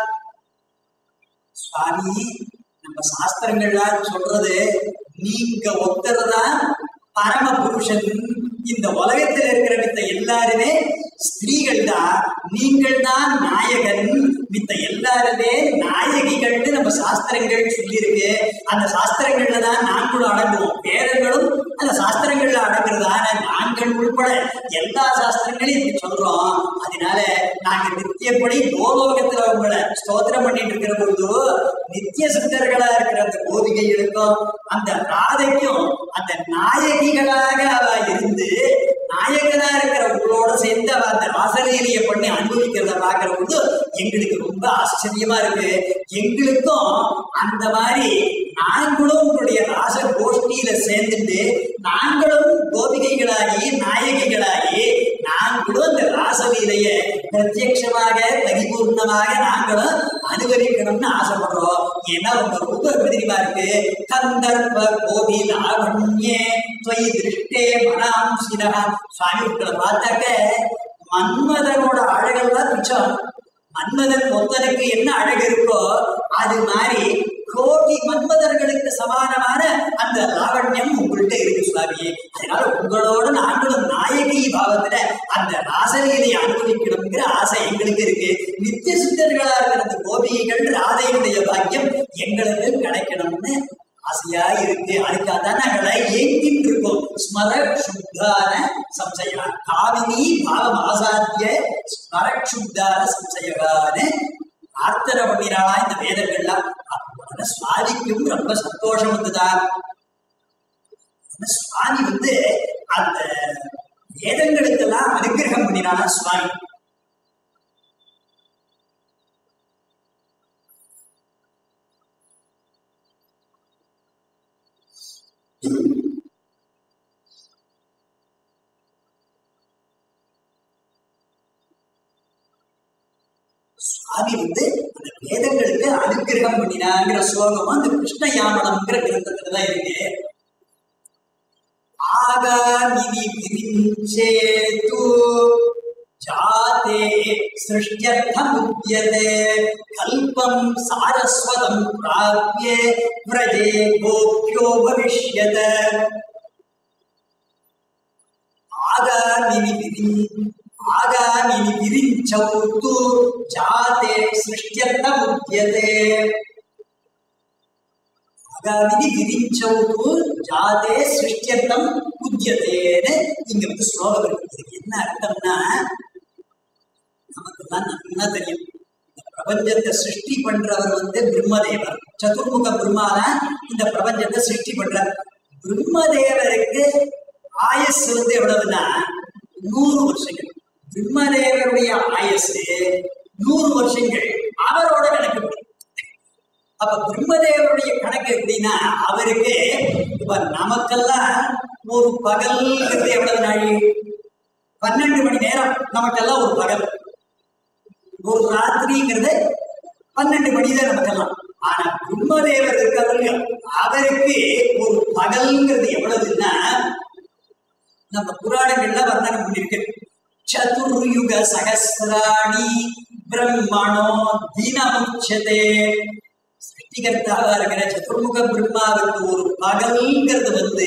சுவாமி நம்ம சாஸ்திரங்கள்லாம் சொல்றது நீங்க ஒத்தரதான் பரம புருஷன் இந்த உலகத்தில் இருக்கிற மித்த எல்லாருமே ஸ்திரீகள் தான் நீங்கள் தான் நாயகன் மித்த எல்லாருமே நாயகிகள்னு நம்ம சாஸ்திரங்கள் சொல்லியிருக்கு அந்த சாஸ்திரங்கள்ல தான் நாங்களும் அடங்குவோம் வேதங்களும் அந்த சாஸ்திரங்கள்ல அடங்குறதான நாங்கள் உள்பட எல்லா சாஸ்திரங்களையும் இப்படி சொல்றோம் அதனால நாங்க நித்திய எப்படி கோலோகத்துல உங்களை ஸ்தோத்திரம் பண்ணிட்டு இருக்கிற பொழுது நித்திய சித்தர்களா இருக்கிற அந்த கோபிகைகளுக்கும் அந்த ராதைக்கும் அந்த நாயகிகளாக அவ இருந்து நாயகனா இருக்கிற உங்களோட சேர்ந்து அவ அந்த ராசலீலையை பண்ணி அனுபவிக்கிறத பாக்குற பொழுது எங்களுக்கு ரொம்ப ஆச்சரியமா இருக்கு எங்களுக்கும் அந்த மாதிரி நாங்களும் உங்களுடைய ராச கோஷ்டியில சேர்ந்துட்டு நாங்களும் கோபிகைகளாகி நாயகிகளாகி நாங்களும் அந்த ராசலீலைய பிரத்யட்சமாக பரிபூர்ணமாக நாங்களும் அனுபவிக்கணும்னு ஆசைப்படுறோம் ஏன்னா உங்க ரூப தெரியுமா இருக்கு கந்தர்ப்ப கோபி லாவண்யே துவை திருஷ்டே மனாம்சினா சுவாமி உங்களை பார்த்தாக்க மன்மதனோட அழகெல்லாம் மிச்சம் மன்மதன் ஒத்தனுக்கு என்ன அழகு இருக்கோ அது மாதிரி கோடி மன்மதர்களுக்கு சமானமான அந்த லாவண்யம் உங்கள்கிட்ட இருக்கு சுவாமி அதனால உங்களோட நாங்களும் நாயகி பாவத்துல அந்த ராசலீலை அனுபவிக்கணுங்கிற ஆசை எங்களுக்கு இருக்கு நித்திய சித்தர்களா இருக்கிற அந்த கோபிகைகள் ராதையுடைய பாக்கியம் எங்களுக்கு கிடைக்கணும்னு ஆசையா இருக்கு அதுக்காக தான் நாங்களை ஏங்கிட்டு இருக்கோம் ஸ்மர சுத்தான சம்சயா காவினி பாவம் ஆசாத்திய ஸ்மர சுத்தான சம்சயகான்னு பிரார்த்தனை பண்ணினாளா இந்த வேதங்கள்லாம் அப்ப சுவாமிக்கும் ரொம்ப சந்தோஷம் வந்துதான் அந்த சுவாமி வந்து அந்த வேதங்களுக்கெல்லாம் அனுகிரகம் பண்ணினானா சுவாமி சுவாமி வந்து அந்த வேதங்களுக்கு அனுகிரகம் பண்ணினாங்கிற ஸ்லோகமும் அந்த கிருஷ்ண யாமனம்ங்கிற கிரந்தத்துல தான் இருக்கு ஆகாமினி விரிஞ்சேது ஜாதே சிருஷ்டியர்த்தமுத்யதே கல்பம் சாரஸ்வதம் பிராப்ய விரஜே கோப்யோ பவிஷ்யத ஆகாமினி விரி ஆகாமினி விரிஞ்சௌத்து ஜாதே சிருஷ்டியர்த்தமுத்யதே ஆகாமினி விரிஞ்சௌத்து ஜாதே சிருஷ்டியர்த்தம் உத்தியதேன்னு இங்க வந்து ஸ்லோகம் இருக்கு இதுக்கு என்ன அர்த்தம்னா நமக்கெல்லாம் நல்லா தெரியும் இந்த பிரபஞ்சத்தை சிருஷ்டி பண்றவர் வந்து பிரம்மதேவர் சதுர்முக பிரம்மால இந்த பிரபஞ்சத்தை சிருஷ்டி பண்றார் பிரம்மதேவருக்கு ஆயுஸ் வந்து எவ்வளவுன்னா நூறு வருஷங்கள் பிரம்மதேவருடைய ஆயுஸ் நூறு வருஷங்கள் அவரோட கணக்கு அப்ப பிரம்மதேவருடைய கணக்கு எப்படின்னா அவருக்கு இப்ப நமக்கெல்லாம் ஒரு பகல்ங்கிறது எவ்வளவு நாள் பன்னெண்டு மணி நேரம் நமக்கெல்லாம் ஒரு பகல் ஒரு ராத்திரிங்கிறது பன்னெண்டு மணி தான் நமக்கெல்லாம் ஆனா பிரம்மதேவர் இருக்காரு அவருக்கு ஒரு பகல்ங்கிறது எவ்வளவுன்னா நம்ம புராணங்கள்ல வர்ணனம் பண்ணிருக்கு சதுர்யுக சகசிராணி பிரம்மணோ தினமுச்சதே சிருஷ்டிகர்த்தாவா இருக்கிற சதுர்முக பிரம்மாவுக்கு ஒரு பகல்ங்கிறது வந்து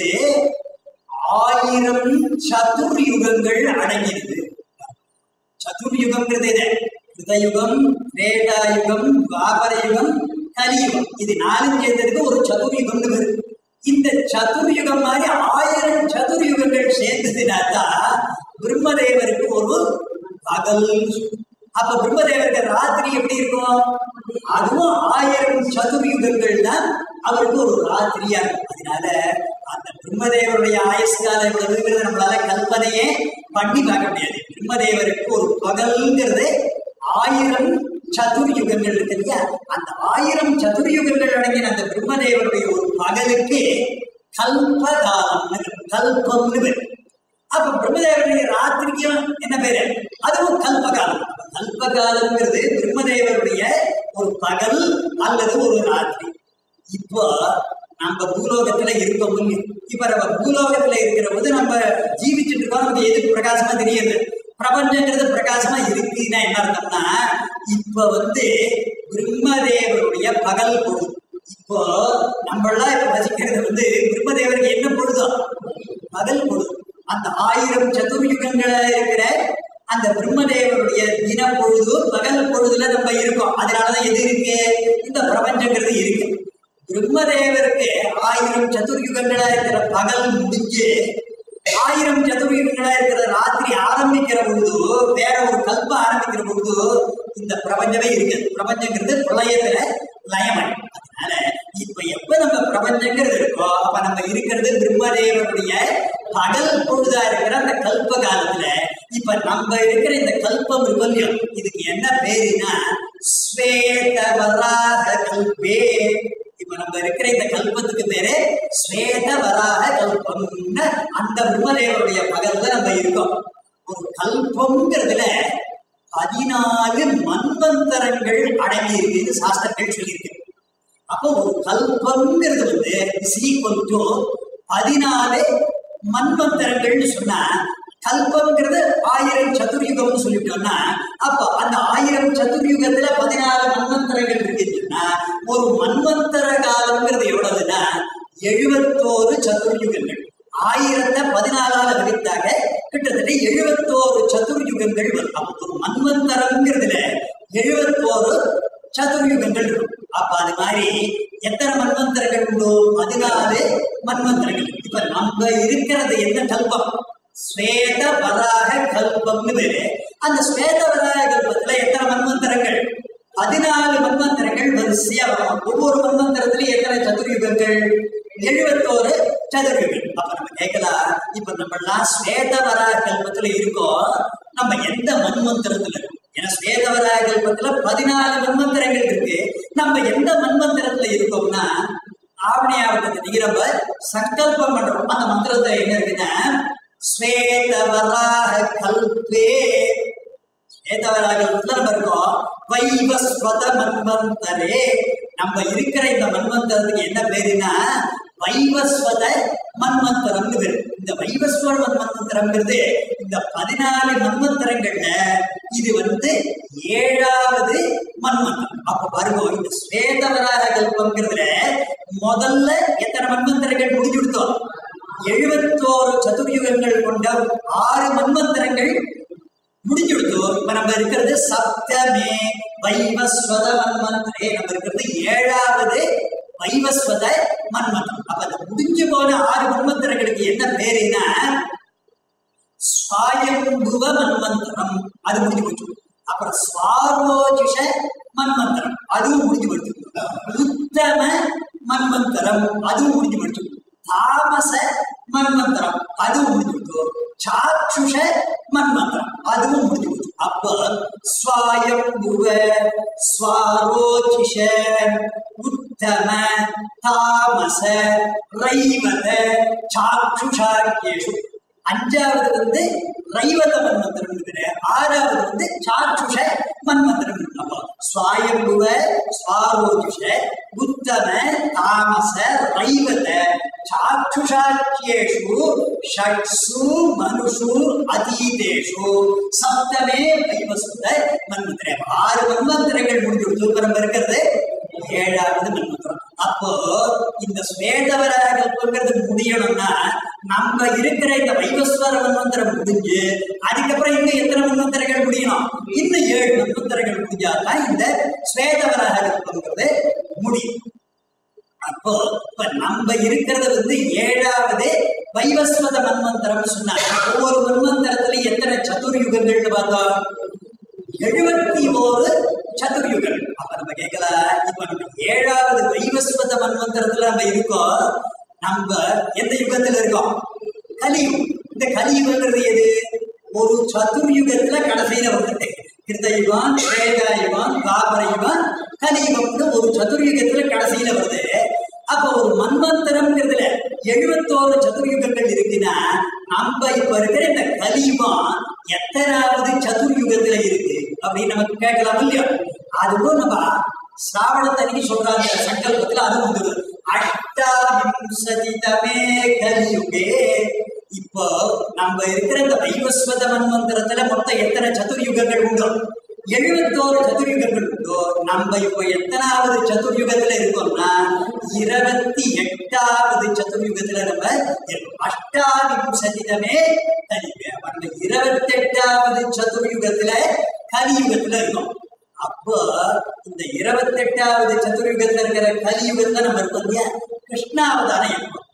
ஆயிரம் சதுர்யுகங்கள் அடங்கிடுது சதுர்யுகம்ங்கிறது இது கிருதயுகம் திரேதாயுகம் துவாபர யுகம் கலியுகம் இது நாலும் சேர்ந்ததுக்கு ஒரு சதுர்யுகம்னு வருது இந்த சதுர்யுகம் மாதிரி ஆயிரம் சதுர்யுகங்கள் சேர்ந்ததுனாதான் பிரம்மதேவருக்கு ஒரு பகல் அப்ப பிரம்மதேவருக்கு ராத்திரி எப்படி இருக்கும் அதுவும் ஆயிரம் சதுர்யுகங்கள் தான் அவருக்கு ஒரு ராத்திரியா இருக்கும் அதனால அந்த பிரம்மதேவருடைய ஆயுஷ்காலம் எவ்வளவுங்கிறத நம்மளால கல்பனையே பண்ணி பார்க்க முடியாது பிரம்மதேவருக்கு ஒரு பகல்ங்கிறது ஆயிரம் சதுர்யுகங்கள் இருக்கு இல்லையா அந்த ஆயிரம் சதுர்யுகங்கள் அடங்கின அந்த பிரம்மதேவருடைய ஒரு பகலுக்கு கல்பகாலம் கல்பம்னு பேர் அப்ப பிரம்மதேவருடைய ராத்திரிக்கும் என்ன பேரு அதுவும் கல்பகாலம் கல்பகாலம்ங்கிறது பிரம்மதேவருடைய ஒரு பகல் அல்லது ஒரு ராத்திரி இப்போ நம்ம பூலோகத்துல இருக்கோம் இல்லையா? இப்ப நம்ம பூலோகத்துல இருக்கிற போது நம்ம ஜீவிச்சுட்டு இருக்கோம் நமக்கு எது பிரகாசமா தெரியுது பிரபஞ்சங்கிறது பிரகாசமா இருக்குன்னா என்ன அர்த்தம்னா இப்ப வந்து பிரம்மதேவருடைய பகல் பொழுது இப்போ நம்மளாம் இப்ப வசிக்கிறது வந்து பிரம்மதேவருக்கு என்ன பொழுதோ பகல் பொழுது அந்த ஆயிரம் சதுர்யுகங்கள இருக்கிற அந்த பிரம்மதேவருடைய தின பொழுது பகல் பொழுதுல நம்ம இருக்கோம் அதனாலதான் எது இருக்கு இந்த பிரபஞ்சங்கிறது இருக்கு பிரம்மதேவருக்கு ஆயிரம் சதுர்யுகங்களா இருக்கிற பகல் முடிஞ்சு ஆயிரம் சதுர்யுகங்களா இருக்கிற ராத்திரி ஆரம்பிக்கிற பொழுது வேற ஒரு கல்பம் ஆரம்பிக்கிற பொழுது இந்த பிரபஞ்சமே இருக்குது பிரபஞ்சங்கிறது பிரளயத்துல லயமன் அதனால இப்ப எப்ப நம்ம பிரபஞ்சங்கிறது இருக்கோ அப்ப நம்ம இருக்கிறது பிரம்மதேவனுடைய பகல் பொழுதா இருக்கிற அந்த கல்ப காலத்துல இப்ப நம்ம இருக்கிற இந்த கல்பம் இருக்கு இல்லையோ இதுக்கு என்ன பேருனா ஸ்வேதவராக கல்பே இப்ப நம்ம இருக்கிற இந்த கல்பத்துக்கு பேரு ஸ்வேத வராக கல்பம்னு அந்த பிரம்மதேவனுடைய பகல்ல நம்ம இருக்கோம் ஒரு கல்பம்ங்கிறதுல பதினாலு மன்வந்தரங்கள் அடங்கி இருக்குன்னு சாஸ்திரங்கள் சொல்லியிருக்கு அப்போ ஒரு கல்பம்ங்கிறது வந்து இஸ் ஈக்குவல் டு பதினாலு மன்வந்தரங்கள்னு சொன்னா கல்பம்ங்கிறது ஆயிரம் சதுர்யுகம்னு சொல்லிட்டோம்னா அப்போ அந்த ஆயிரம் சதுர்யுகத்துல பதினாலு மன்வந்தரங்கள் இருக்குன்னு சொன்னா ஒரு மன்வந்தர காலம்ங்கிறது எவ்வளவுன்னா எழுபத்தோரு சதுர்யுகங்கள் ஆயிரத்தை பதினாலால வகுத்தாக கிட்டத்தட்ட எழுபத்தோரு சதுர்யுகங்கள் வரும் அப்போ ஒரு மன்வந்தரம்ங்கிறதுல எழுபத்தோரு சதுர்யுகங்கள் இருக்கும் அப்ப அது மாதிரி எத்தனை மன்வந்தரங்கள் உண்டு பதினாலு மன்வந்தரங்கள் இப்ப நம்ம இருக்கிறது என்ன கல்பம் ஸ்வேத வராக கல்பம்னு பேரு அந்த ஸ்வேத வராக கல்பத்துல எத்தனை மன்வந்தரங்கள் பதினாலு மன்வந்தரங்கள் வரிசையா வரும் ஒவ்வொரு மன்வந்தரத்திலும் எத்தனை சதுர்யுகங்கள் எழுபத்தோரு சதுர்யுகங்கள் அப்ப நம்ம கேட்கலாம் இப்ப நம்ம எல்லாம் ஸ்வேத வராக கல்பத்துல இருக்கோம் நம்ம எந்த மன்வந்தரத்துல இருக்கோம் ஏன்னா ஸ்வேதவராய கல்பத்துல பதினாலு மன்வந்தரங்கள் இருக்கு நம்ம எந்த மன்வந்தரத்துல இருக்கோம்னா ஆவணியாவட்டத்தை நீங்க நம்ம சங்கல்பம் பண்றோம் அந்த மந்திரத்தை என்ன இருக்குன்னா ஸ்வேதவராக கல்பே ஸ்வேதவராக கல்பத்துல நம்ம இருக்கோம் வைவஸ்வத மன்வந்தரே நம்ம இருக்கிற இந்த மன்வந்தரத்துக்கு என்ன பேருனா வைவஸ்வத மன்வந்தரம்னு பேரு இந்த வைவஸ்வர மன்வந்தரம்ங்கிறது இந்த பதினாலு மன்வந்தரங்கள்ல இது வந்து ஏழாவது மன்வந்தரம் அப்ப பாருங்க இந்த ஸ்வேதவராக கல்பம்ங்கிறதுல முதல்ல எத்தனை மன்வந்தரங்கள் முடிஞ்சு கொடுத்தோம் எழுபத்தோரு சதுர்யுகங்கள் கொண்ட ஆறு மன்வந்தரங்கள் முடிஞ்சு கொடுத்தோம் இப்ப நம்ம இருக்கிறது சப்தமே வைவஸ்வத மன்வந்தரே நம்ம இருக்கிறது ஏழாவது வைவஸ்வத மன்வந்தரம் அப்ப அந்த முடிஞ்சு போன ஆறு மன்வந்தரங்களுக்கு என்ன பேருனா ஸ்வாயம்புவ மன்வந்தரம் அது முடிஞ்சு போச்சு அப்புறம் ஸ்வாரோஜிஷ மன்வந்தரம் அதுவும் முடிஞ்சு போச்சு உத்தம மன்வந்தரம் அதுவும் முடிஞ்சு போச்சு தாமச மன்வந்தரம் அதுவும் முடிஞ்சு போச்சு சாட்சுஷ மன்வந்தரம் அதுவும் முடிஞ்சு போச்சு அப்போ ஸ்வாயம்புவ ஸ்வாரோஜிஷ உத்தம தாமச ரைவத சாட்சுஷாக்கியேஷு அஞ்சாவது வந்து ரைவத மன்மந்திரம் ஆறாவது வந்து சாட்சுஷ மன்மந்திரம் அப்போ ஸ்வாயம்புவ ஸ்வாரோஜிஷ உத்தம தாமச ரைவத சாட்சுஷாக்கியேஷு ஷட்சு மனுஷு அதீதேஷு சப்தமே வைவசுத மன்மந்திரம் ஆறு மன்மந்திரங்கள் முடிஞ்சு கொடுத்து நம்ம இருக்கிறது ஏழாவது மன்மந்திரம் அப்போ இந்த ஸ்வேதவர கல்பங்கிறது முடியணும்னா நம்ம இருக்கிற இந்த வைவஸ்வர மன்வந்தரம் முடிஞ்சு அதுக்கப்புறம் இன்னும் எத்தனை மன்வந்தரங்கள் முடியணும் இன்னும் ஏழு மன்வந்தரங்கள் முடிஞ்சாதான் இந்த ஸ்வேதவராக கல்பங்கிறது முடியும் அப்போ இப்ப நம்ம இருக்கிறது வந்து ஏழாவது வைவஸ்வத மன்வந்தரம் சொன்னாங்க ஒவ்வொரு மன்வந்தரத்துல எத்தனை சதுர்யுகங்கள்னு பார்த்தோம் எழுபத்தி ஓரு சதுர்யுகங்கள் அப்ப நம்ம கேட்கலாம் இப்ப நம்ம ஏழாவது வைவஸ்வத மன்வந்தரத்துல நம்ம இருக்கோம் நம்ம எந்த யுகத்துல இருக்கோம் கலியுகம் இந்த கலியுகங்கிறது எது ஒரு சதுர்யுகத்துல கடைசியில வந்துட்டு கிருதயுகம் ஸ்வேதாயுகம் தாபர யுகம் கலியுகம்னு ஒரு சதுர்யுகத்துல கடைசியில வருது அப்ப ஒரு மன்வந்தரம்ங்கிறதுல எழுபத்தோரு சதுர்யுகங்கள் இருக்குன்னா நம்ம இப்ப இருக்கிற இந்த கலியுகம் எத்தனாவது சதுர்யுகத்துல இருக்கு அப்படின்னு நமக்கு கேட்கலாம் இல்லையா அதுவும் நம்ம சிராவணத்தன்னைக்கு சொல்றாங்க சங்கல்பத்துல அது வந்துடுது அஷ்டாவிம்சதிதமே கலியுகே இப்போ நம்ம இருக்கிற இந்த வைவஸ்வத மன்வந்தரத்துல மொத்தம் எத்தனை சதுர்யுகங்கள் உண்டோ எழுபத்தோரு சதுர்யுகங்கள் உண்டோ நம்ம இப்போ எத்தனாவது சதுர்யுகத்துல இருக்கோம்னா இருபத்தி எட்டாவது சதுர்யுகத்துல நம்ம இருக்கோம் அஷ்டாவிம்சதிதமே கலியுக அப்ப நம்ம இருபத்தி எட்டாவது சதுர்யுகத்துல கலியுகத்துல இருக்கோம் அப்போ இந்த இருபத்தெட்டாவது சதுர்யுகத்துல இருக்கிற கலியுகத்துல நம்ம இருக்கோம் இல்லையா கிருஷ்ணாவதாரம் இருக்கும்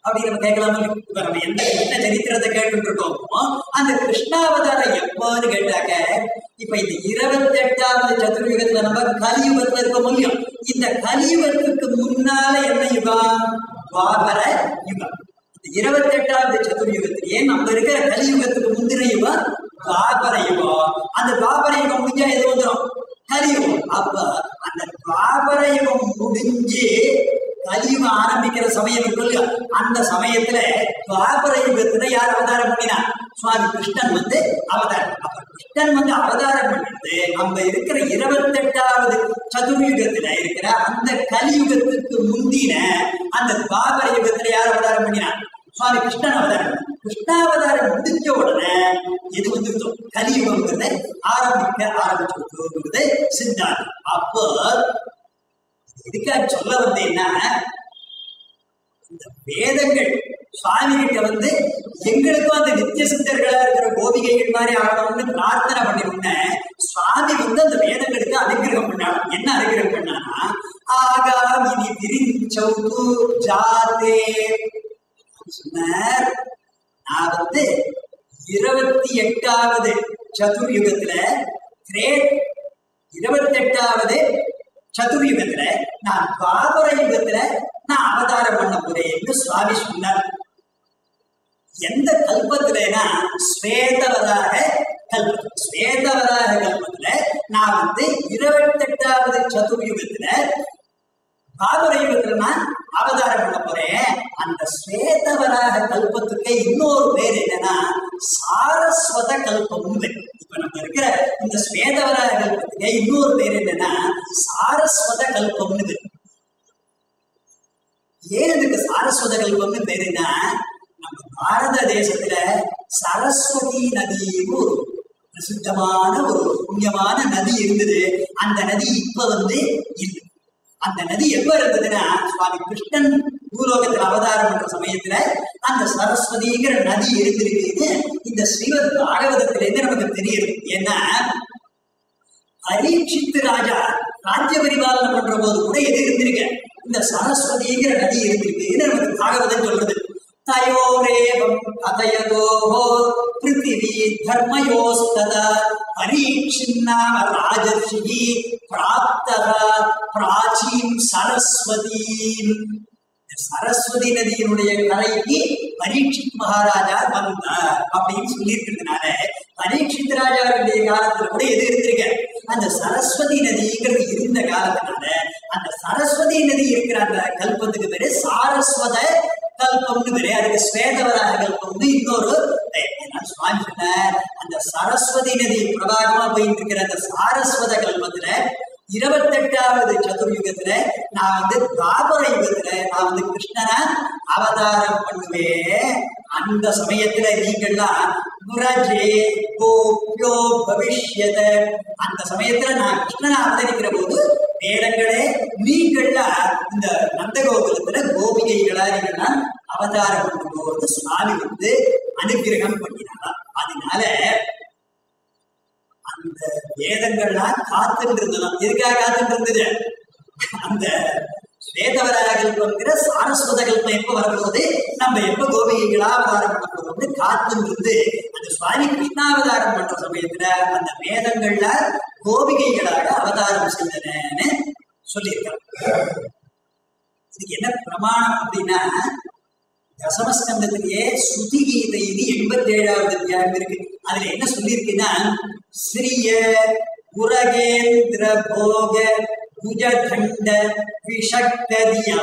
அப்படி நம்ம கேட்கலாமா இப்ப நம்ம எந்த கிருஷ்ண சரித்திரத்தை கேட்டுட்டு இருக்கோமோ அந்த கிருஷ்ணாவதாரம் எப்போன்னு கேட்டாக்க இப்ப இந்த இருபத்தி எட்டாவது சதுர்யுகத்துல நம்ம கலியுகத்துல இருக்க முடியும் இந்த கலியுகத்துக்கு முன்னால என்ன யுகம் துவாபர யுகம் இந்த இருபத்தி எட்டாவது சதுர்யுகத்திலேயே நம்ம இருக்கிற கலியுகத்துக்கு முந்தின யுகம் துவாபர யுகம் அந்த துவாபர யுகம் முடிஞ்சா எது வந்துடும் கலியுகம் அப்ப அந்த துவாபர யுகம் முடிஞ்சு கலியுகம் ஆரம்பிக்கிற சமயம் இருக்கு இல்லையா அந்த சமயத்துல துவாபர யுகத்துல யார் அவதாரம் பண்ணினா சுவாமி கிருஷ்ணன் வந்து அவதாரம் அப்ப கிருஷ்ணன் வந்து அவதாரம் பண்ணிட்டு நம்ம இருக்கிற இருபத்தெட்டாவது சதுர்யுகத்துல இருக்கிற அந்த கலியுகத்துக்கு முந்தின அந்த துவாபர யுகத்துல யார் அவதாரம் பண்ணினா சுவாமி கிருஷ்ணன் அவதாரம் கிருஷ்ணாவதாரம் முடிஞ்ச உடனே எது வந்துருச்சோ கலியுகம்ங்கிறத ஆரம்பிக்க ஆரம்பிச்சுங்கிறது சித்தாந்தம் அப்போ இதுக்காக சொல்ல வந்தேன்னா இந்த வேதங்கள் சுவாமி கிட்ட வந்து எங்களுக்கும் அந்த நித்திய சித்தர்களா இருக்கிற கோபிகைகள் மாதிரி ஆகணும்னு பிரார்த்தனை பண்ணிருந்தேன் சுவாமி வந்து அந்த வேதங்களுக்கு அனுகிரகம் பண்ணாரு என்ன அனுகிரகம் பண்ணானா ஆகாமினி விரிஞ்சௌது ஜாதே சொன்னார் நான் வந்து இருபத்தி எட்டாவது சதுர்யுகத்துல கிரேட் இருபத்தி எட்டாவது சதுர்யுகத்துல நான் துவாபர யுகத்துல நான் அவதாரம் பண்ண போறேன்னு சுவாமி சொன்னார் எந்த கல்பத்துலனா ஸ்வேதவராக கல்பம் ஸ்வேதவராக கல்பத்துல நான் வந்து இருபத்தெட்டாவது சதுர்யுகத்துல பாபர யுகத்துல நான் அவதாரம் பண்ண போறேன் அந்த ஸ்வேதவராக கல்பத்துக்கு இன்னொரு பேர் என்னன்னா சாரஸ்வத கல்பம்னு இப்ப நம்ம இருக்கிற இந்த ஸ்வேதவராக கல்பத்துக்கு இன்னொரு பேர் என்னன்னா சாரஸ்வத கல்பம்னு ஏன் இதுக்கு சாரஸ்வத கல்பம்னு பேருன்னா நம்ம பாரத தேசத்துல சரஸ்வதி நதின்னு ஒரு பிரசித்தமான ஒரு புண்ணியமான நதி இருந்தது அந்த நதி இப்ப வந்து இல்லை அந்த நதி எப்ப இருந்ததுன்னா சுவாமி கிருஷ்ணன் பூலோகத்தில் அவதாரம் பண்ற சமயத்துல அந்த சரஸ்வதிங்கிற நதி இருந்திருக்குன்னு இந்த ஸ்ரீமத் பாகவதத்திலிருந்து நமக்கு தெரியுது ஏன்னா பரீட்சித்து ராஜா ராஜ்ய பரிபாலனை பண்ற போது கூட எது இருந்திருக்க இந்த சரஸ்வதிங்கிற நதி இருந்திருக்குன்னு நமக்கு பாகவதம் சொல்றது தயோரேவம் கதயதோஹோ பிருத்திவி தர்மயோஸ்ததா பரீட்சின்னாம ராஜர்ஷி பிராப்தக பிராச்சீன் சரஸ்வதீம் சரஸ்வதி நதியினுடைய கரைக்கு பரீட்சித் மகாராஜா வந்தார் அப்படின்னு சொல்லியிருக்கிறதுனால பரீட்சித் ராஜாவுடைய காலத்துல கூட எது இருந்திருக்க அந்த சரஸ்வதி நதிங்கிறது இருந்த காலத்தினால அந்த சரஸ்வதி நதி இருக்கிற அந்த கல்பத்துக்கு பேரு சாரஸ்வத கல்பம்னு பேரு அதுக்கு ஸ்வேதவராக கல்பம்னு இன்னொரு பெயர். அதனால சுவாமி சொன்னார் அந்த சரஸ்வதி நதி பிரபாகமா போயிட்டு இருக்கிற அந்த சாரஸ்வத கல்பத்துல இருபத்தெட்டாவது சதுர்யுகத்துல நான் வந்து தாபர யுகத்துல நான் வந்து கிருஷ்ணனா அவதாரம் பண்ணுவேன் அந்த சமயத்துல நீங்கள்லாம் முரஜே கோப்யோ பவிஷ்யத அந்த சமயத்துல நான் கிருஷ்ணனா அவதரிக்கிற போது வேடங்களே நீங்கள்லாம் இந்த நந்தகோகுலத்துல கோபிகைகளா நீங்கள்லாம் அவதாரம் பண்ணும்போது சுவாமி வந்து அனுகிரகம் பண்ணினாரா அதனால அந்த வேதங்கள்லாம் காத்துட்டு இருந்ததாம் எதுக்காக காத்துட்டு இருந்தது அந்த வேதவராக கல்பங்கிற சாரஸ்வத கல்பம் எப்ப வரப்போகுது நம்ம எப்ப கோபிகைகளா அவதாரம் பண்ண போறோம்னு காத்துட்டு இருந்து அந்த சுவாமி கிருஷ்ணாவதாரம் பண்ற சமயத்துல அந்த வேதங்கள்ல கோபிகைகளாக அவதாரம் செஞ்சனன்னு சொல்லியிருக்காங்க இதுக்கு என்ன பிரமாணம் அப்படின்னா தசமஸ்கந்தத்திலேயே ஸ்ருதி கீதைன்னு எண்பத்தி ஏழாவது அத்தியாயம் இருக்கு அதுல என்ன சொல்லியிருக்குன்னா ஸ்ரீய உரகேந்திர போக புஜதண்ட விஷக்ததியா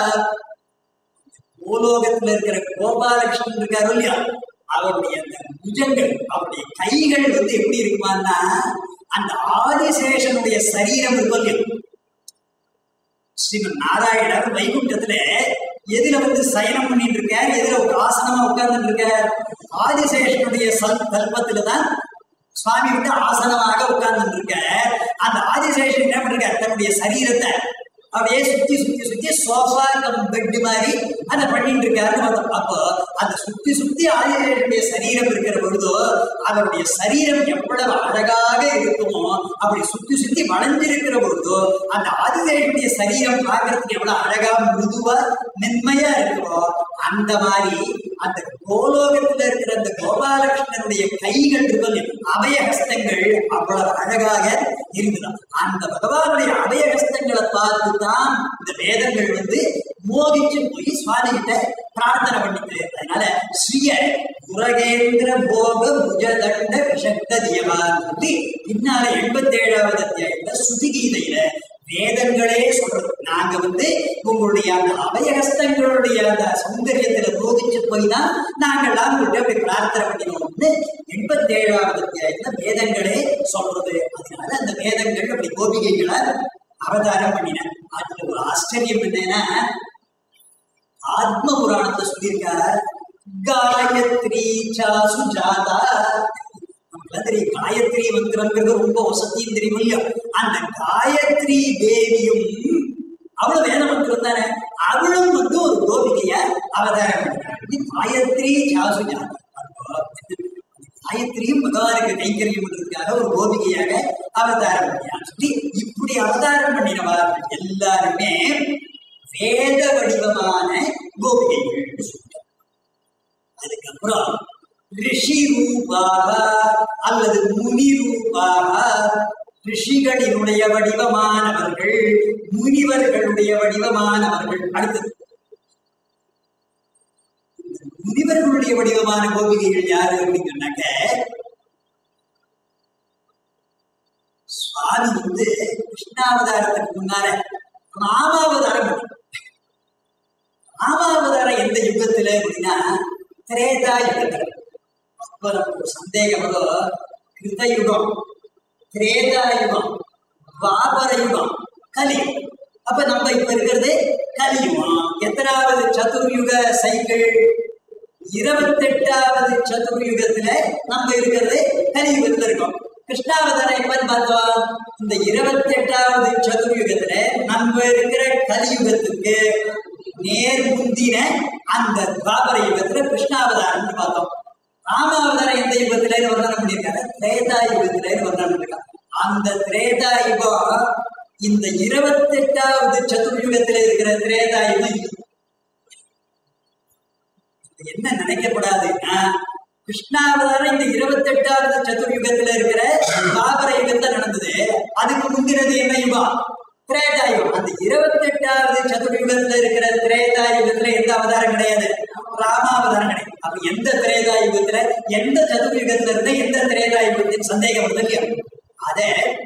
பூலோகத்துல இருக்கிற கோபாலகிருஷ்ணன் இருக்காரு இல்லையா அவருடைய அந்த புஜங்கள் அவருடைய கைகள் வந்து எப்படி இருக்குமான்னா அந்த ஆதிசேஷனுடைய சரீரம் இருக்கும் இல்லையா ஸ்ரீமன் நாராயணர் வைகுண்டத்துல எதுல வந்து சயனம் பண்ணிட்டு இருக்கார் எதுல ஒரு ஆசனமா உட்கார்ந்துட்டு இருக்கார் ஆதிசேஷனுடைய சல் கல்பத்துல தான் சுவாமி வந்து ஆசனமாக உட்கார்ந்துட்டு இருக்கார் அந்த ஆதிசேஷன் என்ன பண்ணிருக்கார் தன்னுடைய சரீரத்தை அப்படியே சுத்தி சுத்தி சுத்தி சோஃபா கம் பெட் மாதிரி அதை பண்ணிட்டு இருக்காருன்னு பார்த்தோம் அப்போ அந்த சுத்தி சுத்தி ஆதிசேஷனுடைய சரீரம் இருக்கிற பொழுதோ அவருடைய சரீரம் எவ்வளவு அழகாக இருக்குமோ அப்படி சுத்தி சுத்தி வளைஞ்சிருக்கிற பொழுதோ அந்த ஆதிசேஷனுடைய சரீரம் பார்க்கறதுக்கு எவ்வளவு அழகா மிருதுவா மென்மையா இருக்குமோ அந்த மாதிரி அந்த கோலோகத்துல இருக்கிற அந்த கோபாலகிருஷ்ணனுடைய கைகள் இருக்கல் அபயஹஸ்தங்கள் அவ்வளவு அழகாக இருந்தது அந்த பகவானுடைய அபயஹஸ்தங்களை பார்த்து தான் இந்த வேதங்கள் வந்து மோதிச்சு போய் சுவாமி கிட்ட பிரார்த்தனை பண்ணிட்டு அதனால ஸ்ரீய உலகேந்திர போக புஜதண்ட விஷக்த தியமான்னு சொல்லி பின்னால எண்பத்தி ஏழாவது அத்தியாயத்துல சுதிகீதையில வேதங்களே சொல்றது நாங்க வந்து உங்களுடைய அந்த அபயஹஸ்தங்களுடைய அந்த சௌந்தரியத்துல போதிச்சு போய் தான் நாங்கெல்லாம் உங்கள்கிட்ட அப்படி பிரார்த்தனை பண்ணினோம்னு எண்பத்தி ஏழாவது அத்தியாயத்துல வேதங்களே சொல்றது அதனால அந்த வேதங்கள் அப்படி கோபிகைகளை அவதாரம் பண்ணின அதுல ஒரு ஆச்சரியம் என்னன்னா ஆத்ம புராணத்தை சொல்லியிருக்கார் காயத்ரி சாசு ஜாதா நமக்குலாம் தெரியும் காயத்ரி மந்திரங்கிறது ரொம்ப வசதியும் தெரியும் இல்லையா அந்த காயத்ரி தேவியும் அவளும் வேத மந்திரம் தானே அவளும் வந்து ஒரு கோபிகைய அவதாரம் பண்ணினாள் இது காயத்ரி சாசு ஜாதா அப்போ காயத்ரியும் பகவானுக்கு கைங்கரியம் பண்றதுக்காக ஒரு கோபிகையாக அவதாரம் பண்ணினார் சொல்லி இப்படி அவதாரம் பண்ணினவர்கள் எல்லாருமே வேத வடிவமான கோபிகைகள் சொல்றார் அதுக்கப்புறம் ரிஷி ரூபாக அல்லது முனி ரூபாக ரிஷிகளினுடைய வடிவமானவர்கள் முனிவர்களுடைய வடிவமானவர்கள் அடுத்தது முனிவர்களுடைய வடிவமான கோபிகைகள் யாரு அப்படின்னு சொன்னாக்க சுவாமி வந்து கிருஷ்ணாவதாரத்துக்கு முன்னால ராமாவதாரம் பண்ணார். ராமாவதாரம் எந்த யுகத்துல அப்படின்னா திரேதா யுகத்துல அப்ப நமக்கு ஒரு சந்தேகம் வரும் கிருதயுகம் திரேதா யுகம் துவாபர யுகம் கலி அப்ப நம்ம இப்ப இருக்கிறது கலியுகம் எத்தனாவது சதுர்யுக சைக்கிள் இருபத்தெட்டாவது சதுர்யுகத்துல நம்ம இருக்கிறது கலியுகத்துல இருக்கோம் கிருஷ்ணாவதாரம் எப்பன்னு பார்த்தோம் இந்த இருபத்தி எட்டாவது சதுர்யுகத்துல நம்ம இருக்கிற கலியுகத்துக்கு நேர் முந்தின அந்த துவாபர யுகத்துல கிருஷ்ணாவதாரம் பார்த்தோம் ராமாவதாரம் எந்த யுகத்துல வர்ணனம் பண்ணியிருக்காரு திரேதா யுகத்துல வர்ணனம் பண்ணிருக்காங்க அந்த திரேதா யுகம் இந்த இருபத்தெட்டாவது சதுர்யுகத்துல இருக்கிற திரேதா யுகம் இது. இது என்ன நினைக்கப்படாதுன்னா கிருஷ்ணாவதாரம் இந்த இருபத்தெட்டாவது சதுர்யுகத்துல இருக்கிற தாபர யுகத்தை நடந்தது அதுக்கு முந்தினது என்ன யுகம் திரேதா யுகம் அந்த இருபத்தெட்டாவது சதுர்யுகத்துல இருக்கிற திரேதா யுகத்துல எந்த அவதாரம் கிடையாது ராமாவதாரம் கிடையாது அப்ப எந்த திரேதா யுகத்துல எந்த சதுர்யுகத்துல இருந்த எந்த திரேதா யுகத்தின் சந்தேகம் வருது இல்லையா அத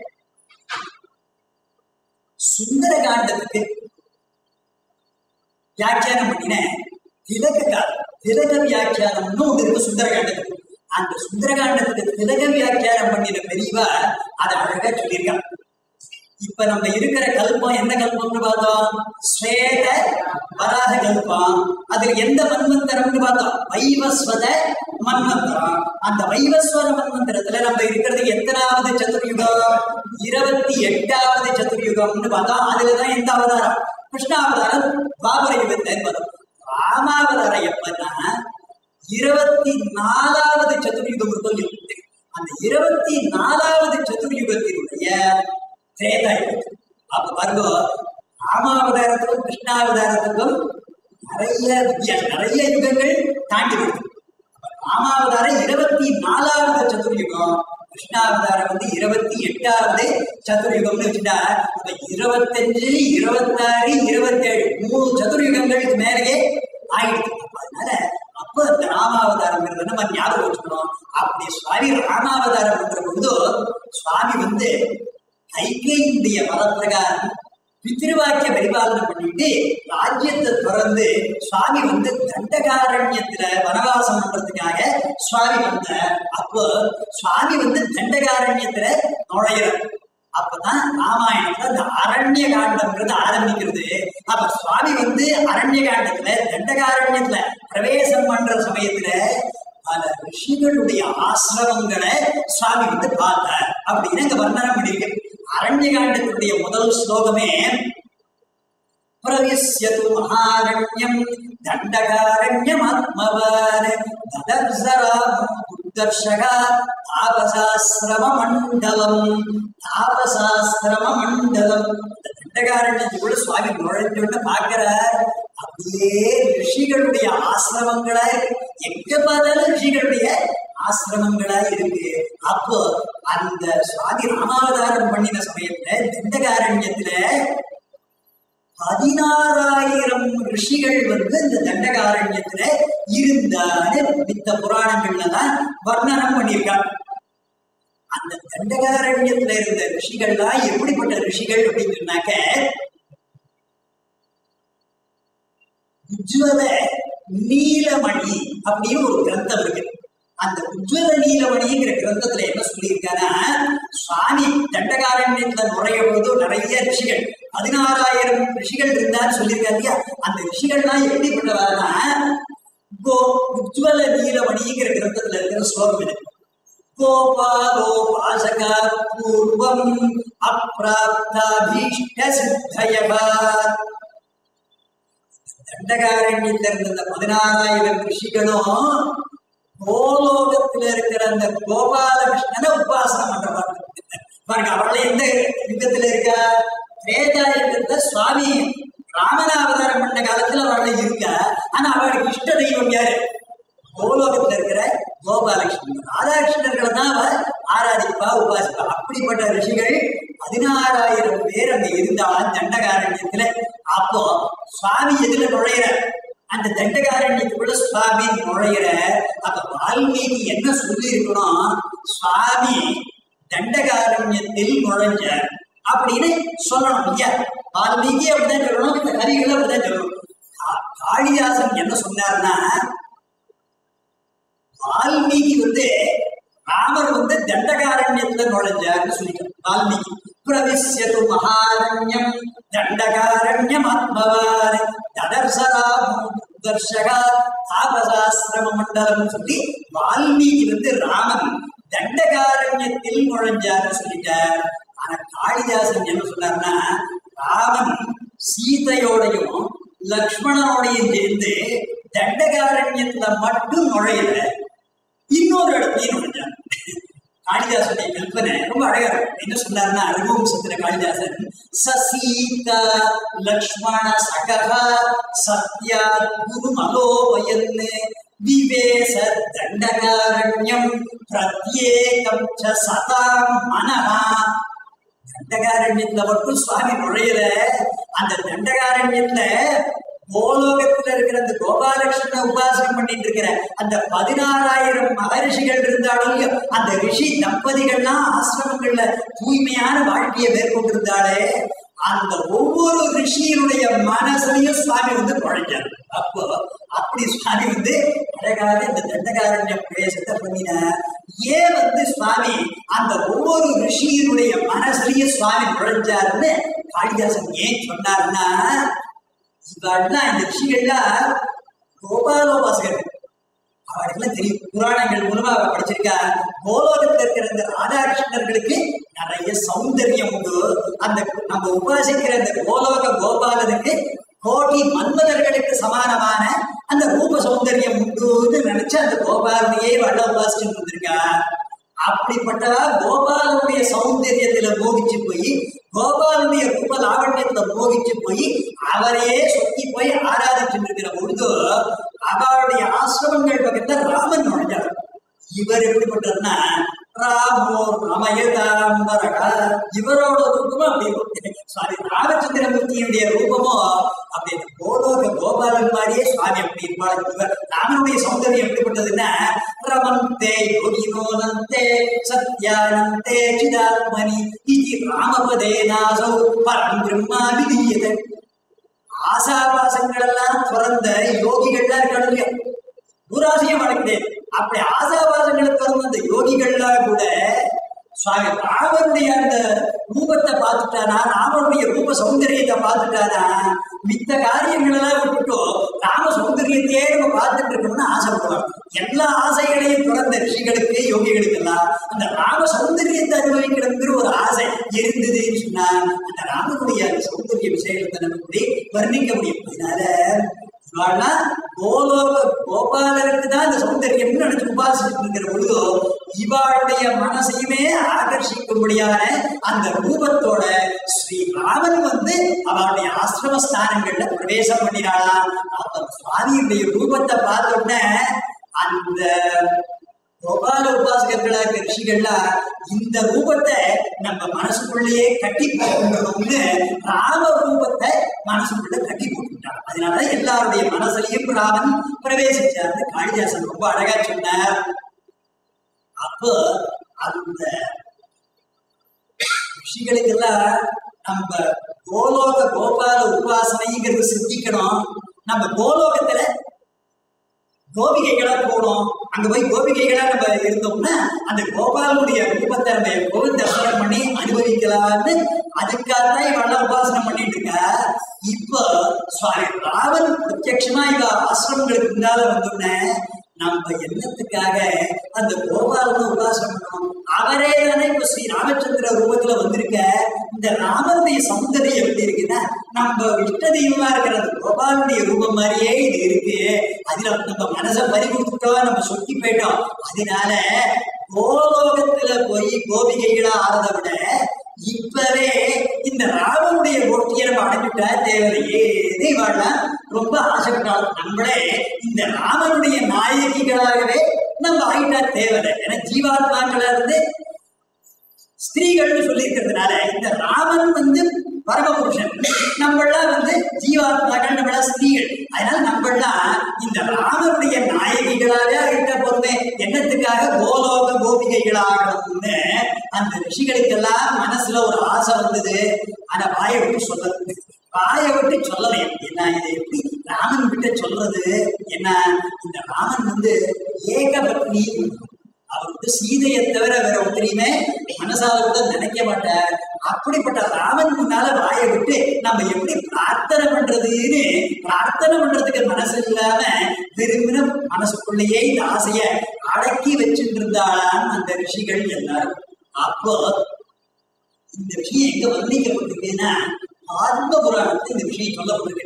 சுந்தர காண்டத்துக்கு வியாக்கியானம் பண்ணின திலக திலக வியாக்கியானம்னு ஒன்று இருக்கு சுந்தரகாண்டத்துக்கு அந்த சுந்தரகாண்டத்துக்கு திலக வியாக்கியானம் பண்ணின பெரியவா அதை அழகா சொல்லியிருக்காங்க இப்ப நம்ம இருக்கிற கல்பம் எந்த கல்பம்னு பார்த்தோம் ஸ்வேத வராக கல்பம் அதுல எந்த மன்வந்தரம்னு பார்த்தோம் வைவஸ்வத மன்வந்தரம் அந்த வைவஸ்வத மன்வந்தரத்துல நம்ம இருக்கிறது எத்தனாவது சதுர்யுகம் இருபத்தி எட்டாவது சதுர்யுகம்னு பார்த்தோம் அதுலதான் எந்த அவதாரம் கிருஷ்ணாவதாரம் பாபர யுகத்தை பார்த்தோம் ராமாவதாரம் எப்பன்னா இருபத்தி நாலாவது சதுர்யுகம் இருக்கும் அந்த இருபத்தி நாலாவது சதுர்யுகத்தினுடைய திரேதா யுகம் அப்ப பாருங்க ராமாவதாரத்துக்கும் கிருஷ்ணாவதாரத்துக்கும் நிறைய வித்தியாசம் நிறைய யுகங்கள் தாண்டி வருது அப்ப ராமாவதாரம் இருபத்தி நாலாவது சதுர்யுகம் கிருஷ்ணாவதாரம் வந்து இருபத்தி எட்டாவது சதுர்யுகம்னு வச்சுட்டா இப்ப இருபத்தஞ்சு இருபத்தாறு இருபத்தேழு மூணு சதுர்யுகங்களுக்கு மேலேயே ஆயிடுச்சு அப்ப அதனால அப்ப அந்த ராமாவதாரங்கிறத நம்ம ஞாபகம் வச்சுக்கணும் அப்படி சுவாமி ராமாவதாரம் பண்ற பொழுது சுவாமி வந்து கைகையினுடைய வரப்பிரகாரம் பித்திருவாக்கிய பரிபாலனை பண்ணிட்டு ராஜ்யத்தை திறந்து சுவாமி வந்து தண்டகாரண்யத்துல வனவாசம் பண்றதுக்காக சுவாமி வந்த அப்போ சுவாமி வந்து தண்டகாரண்யத்துல நுழையிறார் அப்பதான் ராமாயணத்துல அந்த அரண்ய காண்டம்ன்றது ஆரம்பிக்கிறது அப்ப சுவாமி வந்து அரண்ய காண்டத்துல தண்டகாரண்யத்துல பிரவேசம் பண்ற சமயத்துல பல ரிஷிகளுடைய ஆசிரமங்களை சுவாமி வந்து பார்த்தார் அப்படின்னு இங்க வர்ணனம் பண்ணியிருக்கு அரண்ய காண்டத்தினுடைய முதல் ஸ்லோகமே பிரவிஷ்யது மகாரண்யம் தண்டகாரண்யமாத்மவான் ததர்சராமுத்தர்ஷக தாபசாசிரம மண்டலம் தாபசாசிரம மண்டலம் இந்த தண்டகாரண்யத்துக்குள்ள சுவாமி நுழைஞ்சோன்னு பார்க்கிறார் அப்படியே ரிஷிகளுடைய ஆசிரமங்களா இருக்கு எங்க பார்த்தாலும் ரிஷிகளுடைய ஆசிரமங்களா இருக்கு அப்போ அந்த சுவாமி ராமாவதாரம் பண்ணின சமயத்துல தண்டகாரண்யத்துல பதினாறாயிரம் ரிஷிகள் வந்து இந்த தண்டகாரண்யத்துல இருந்தான்னு மித்த புராணங்கள்ல தான் வர்ணனம் பண்ணியிருக்காங்க அந்த தண்டகாரண்யத்துல இருந்த ரிஷிகள்லாம் எப்படிப்பட்ட ரிஷிகள் அப்படின்னு சொன்னாக்க உஜ்வல நீலமணி அப்படின்னு ஒரு கிரந்தம் இருக்கு அந்த உஜ்வல நீலமணிங்கிற கிரந்தத்துல என்ன சொல்லியிருக்கானா சுவாமி தண்டகாரண்யத்துல நுழைய போது நிறைய ரிஷிகள் பதினாறாயிரம் ரிஷிகள் இருந்தான்னு சொல்லியிருக்காரு இல்லையா அந்த ரிஷிகள்லாம் எப்படிப்பட்டவாருன்னா கோ உஜ்வல நீலமணிங்கிற கிரந்தத்துல இருக்கிற ஸ்லோகம் இது கோபாலோபாசக பூர்வம் அப்பிராப்தாபீஷ்ட சித்தயவா தண்டகாரண்யத்தில் இருந்த அந்த பதினாறாயிரம் ரிஷிகளும் கோலோகத்துல இருக்கிற அந்த கோபாலகிருஷ்ணனை உபாசனம் பண்றவாங்க பாருங்க அவளை எந்த யுகத்துல இருக்கா திரேதா யுகத்துல சுவாமி ராமன அவதாரம் பண்ண காலத்துல அவளை இருக்கா ஆனா அவளுக்கு இஷ்ட தெய்வம் யாரு கோலோகத்துல இருக்கிற கோபாலகிருஷ்ணன் ராதாகிருஷ்ணர்களை தான் அவ ஆராதிப்பா உபாசிப்பா அப்படிப்பட்ட ரிஷிகள் பதினாறாயிரம் பேர் அங்க இருந்தாலும் தண்டகாரண்யத்துல அப்போ சுவாமி எதுல நுழையிற அந்த தண்டகாரண்யத்துக்குள்ள சுவாமி நுழையிற அப்ப வால்மீகி என்ன சொல்லி இருக்கணும் சுவாமி தண்டகாரண்யத்தில் நுழைஞ்ச அப்படின்னு சொல்லணும் ஐயா வால்மீகி அப்படிதான் சொல்லணும் இந்த கவிகள் அப்படிதான் சொல்லணும் கா- காளிதாசன் என்ன சொன்னார்னா வால்மீகி வந்து ராமர் வந்து தண்டகாரண்யத்துல நுழைஞ்சார்னு சொல்லிட்டார் வால்மீகி பிரவிஷ்யது மகாரண்யம் தண்டகாரண்யம் ஆத்மவான் ததர்சராமம் தர்ஷகா தாபசாசிரம மண்டலம் சொல்லி வால்மீகி வந்து ராமன் தண்டகாரண்யத்தில் நுழைஞ்சார்னு சொல்லிட்டார் ஆனா காளிதாசன் என்ன சொன்னார்னா ராமன் சீதையோடையும் லக்ஷ்மணனோடையும் சேர்ந்து தண்டகாரண்யத்துல மட்டும் நுழையல இன்னொரு இடத்தையும் நுழைஞ்சார் காளிதாசனுடைய கல்பனை ரொம்ப அழகா இருக்கு என்ன சொன்னார்னா ரகுவம்சத்துல காளிதாசன் சசீதா லக்ஷ்மண சகா சத்யா குரு மலோபயன் விவேச தண்டகாரண்யம் பிரத்யேகம் ச சதாம் மனஹா தண்டகாரண்யத்துல மட்டும் சுவாமி நுழையல அந்த தண்டகாரண்யத்துல கோலோகத்துல இருக்கிற அந்த கோபாலகிருஷ்ண உபாசனம் பண்ணிட்டு இருக்கிற அந்த பதினாறாயிரம் மகரிஷிகள் இருந்தாலும் இல்லையோ, அந்த ரிஷி தம்பதிகள்லாம் ஆசிரமங்கள்ல தூய்மையான வாழ்க்கையை மேற்கொண்டிருந்தாலே அந்த ஒவ்வொரு ரிஷியினுடைய மனசுலையும் சுவாமி வந்து நுழைஞ்சார் அப்போ அப்படி சுவாமி வந்து அழகாக இந்த தண்டகாரண்ய பிரவேசத்தை பண்ணினார் ஏன் வந்து சுவாமி அந்த ஒவ்வொரு ரிஷியினுடைய மனசுலயும் சுவாமி நுழைஞ்சாருன்னு காளிதாசன் ஏன் சொன்னாருன்னா இவெல்லாம் இந்த ரிஷிகள்லாம் கோபாலோபாசகர்கள் அவளுக்கெல்லாம் தெரியும் புராணங்கள் மூலமா அவ படிச்சிருக்கா கோலோகத்தில் இருக்கிற இந்த ராதாகிருஷ்ணர்களுக்கு நிறைய சௌந்தரியம் உண்டு அந்த நம்ம உபாசிக்கிற அந்த கோலோக கோபாலனுக்கு கோடி மன்மதர்களுக்கு சமானமான அந்த ரூப சௌந்தரியம் உண்டுன்னு நினைச்சு அந்த கோபாலனையே வட உபாசிச்சுட்டு இருந்திருக்கா அப்படிப்பட்டவா கோபாலனுடைய சௌந்தரியத்துல மோகிச்சு போய் கோபாலனுடைய ரூப லாவண்யத்துல மோகிச்சு போய் அவரையே சுத்தி போய் ஆராதிச்சுட்டு இருக்கிற பொழுது அவருடைய ஆசிரமங்கள் பக்கத்துல ராமன் நுழைஞ்சார் இவர் எப்படிப்பட்டதுன்னா ராமோ ரமயதாம்பரகா இவரோட ரூபமும் அப்படி இருக்கும். சுவாமி ராமச்சந்திரமூர்த்தியுடைய ரூபமும் அப்படி இந்த கோலோக கோபாலன் மாதிரியே சுவாமி அப்படி இருப்பார் இவர் ராமனுடைய சௌந்தரியம் எப்படிப்பட்டதுன்னா ரமந்தே யோகினோனந்தே சத்யானந்தே சிதாத்மனி இது ராமபதே நாசௌ பரம் பிரம்மா விதீயதே ஆசாபாசங்கள் எல்லாம் துறந்த யோகிகள்லாம் இருக்காங்க இல்லையா துராசையும் வளர்க்கிறேன் அப்படி ஆசாபாசங்களை திறந்த அந்த யோகிகள்லாம் கூட சுவாமி ராமனுடைய அந்த ரூபத்தை பார்த்துட்டானா ராமனுடைய ரூப சௌந்தரியத்தை பார்த்துட்டானா மித்த காரியங்கள் எல்லாம் விட்டுட்டோம் ராம சௌந்தரியத்தையே நம்ம பார்த்துட்டு இருக்கணும்னு ஆசைப்படுவாங்க எல்லா ஆசைகளையும் துறந்த ரிஷிகளுக்கு யோகிகளுக்கு எல்லாம் அந்த ராம சௌந்தரியத்தை அனுபவிக்கணுங்கிற ஒரு ஆசை இருந்ததுன்னு சொன்னா அந்த ராமனுடைய அந்த சௌந்தரிய விஷயத்தை நம்ம இப்படி வர்ணிக்க முடியும் அதனால இவாள்லாம் கோலோக கோபாலருக்கு தான் அந்த சௌந்தரியம்னு நினைச்சு உபாசிச்சுட்டு இருக்கிற பொழுது இவாளுடைய மனசையுமே ஆகர்ஷிக்கும்படியான அந்த ரூபத்தோட ஸ்ரீ ராமன் வந்து அவருடைய ஆசிரம ஸ்தானங்கள்ல பிரவேசம் பண்ணினாளாம் அப்ப சுவாமியுடைய ரூபத்தை பார்த்த உடனே அந்த கோபால உபாசகர்களாக ரிஷிகள்லாம் இந்த ரூபத்தை நம்ம மனசுக்குள்ளேயே கட்டி போட்டுக்கணும்னு ராம ரூபத்தை மனசுக்குள்ள கட்டி போட்டுட்டாங்க அதனால எல்லாருடைய மனசுலயும் ராமன் பிரவேசிச்சார் காளிதாசன் ரொம்ப அழகா சொன்னார் அப்போ அந்த ரிஷிகளுக்கெல்லாம் நம்ம கோலோக கோபால உபாசனைங்கிறது சித்திக்கணும் நம்ம கோலோகத்துல கோபிகைகளா போனோம் அங்க போய் கோபிகைகளா நம்ம இருந்தோம்னா அந்த கோபாலனுடைய ரூபத்தை நம்ம எப்போதும் தரிசனம் பண்ணி அனுபவிக்கலாம்னு அதுக்காகத்தான் இவெல்லாம் உபாசனை பண்ணிட்டு இருக்கா இப்போ சுவாமி ராவன் பிரத்யட்சமா இவ ஆசிரமங்களுக்கு முன்னால வந்தோடனே நம்ம என்னத்துக்காக அந்த கோபாலனை உபாசனை பண்ணணும் அவரே தானே இப்ப ஸ்ரீ ராமச்சந்திர ரூபத்துல வந்திருக்க இந்த ராமனுடைய சௌந்தரியம் எப்படி இருக்குன்னா நம்ம இஷ்ட தெய்வமா இருக்கிற அந்த கோபாலனுடைய ரூபம் மாதிரியே இது இருக்கு அதுல நம்ம மனசை பறி கொடுத்துட்டோம் நம்ம சொத்தி போயிட்டோம் அதனால கோலோகத்துல போய் கோபிகைகளா ஆறதை விட இப்பவே இந்த ராமனுடைய போட்டியை நம்ம அடைஞ்சுட்டா தேவையே வாழலாம் ரொம்ப ஆசைப்பட்டாலும் நம்மளே இந்த ராமனுடைய நாயகிகளாகவே நம்ம ஆகிட்டா தேவையில்லை ஏன்னா ஜீவாத்மாக்களா இருந்து ஸ்திரீகள்னு சொல்லி இருக்கிறதுனால இந்த ராமன் வந்து பரமபுருஷன் நம்மளாம் வந்து ஜீவாத்மாக்கள் நம்மளாம் ஸ்திரீகள் அதனால நம்மளாம் இந்த ராமனுடைய நாயகிகளாக இருக்க போதுமே என்னத்துக்காக கோலோக கோபிகைகளாகணும்னு அந்த ரிஷிகளுக்கெல்லாம் மனசுல ஒரு ஆசை வந்தது ஆனா வாயை விட்டு சொல்லல வாயை விட்டு சொல்லலை என்ன இதை எப்படி ராமன் கிட்ட சொல்றது என்ன இந்த ராமன் வந்து ஏகபத்னி அவர் வந்து சீதையை தவிர வேற ஒருத்தரையுமே மனசால கூட நினைக்க மாட்டார் அப்படிப்பட்ட ராமன் முன்னால வாயை விட்டு நம்ம எப்படி பிரார்த்தனை பண்றதுன்னு பிரார்த்தனை பண்றதுக்கு மனசு இல்லாம விரும்பின மனசுக்குள்ளேயே இந்த ஆசைய அடக்கி வச்சுட்டு இருந்தாளாம் அந்த ரிஷிகள் எல்லாரும் அப்போ இந்த விஷயம் எங்க வர்ணிக்கப்பட்டிருக்குன்னா ஆத்ம புராணத்துல இந்த விஷயம் சொல்லப்பட்டிருக்கு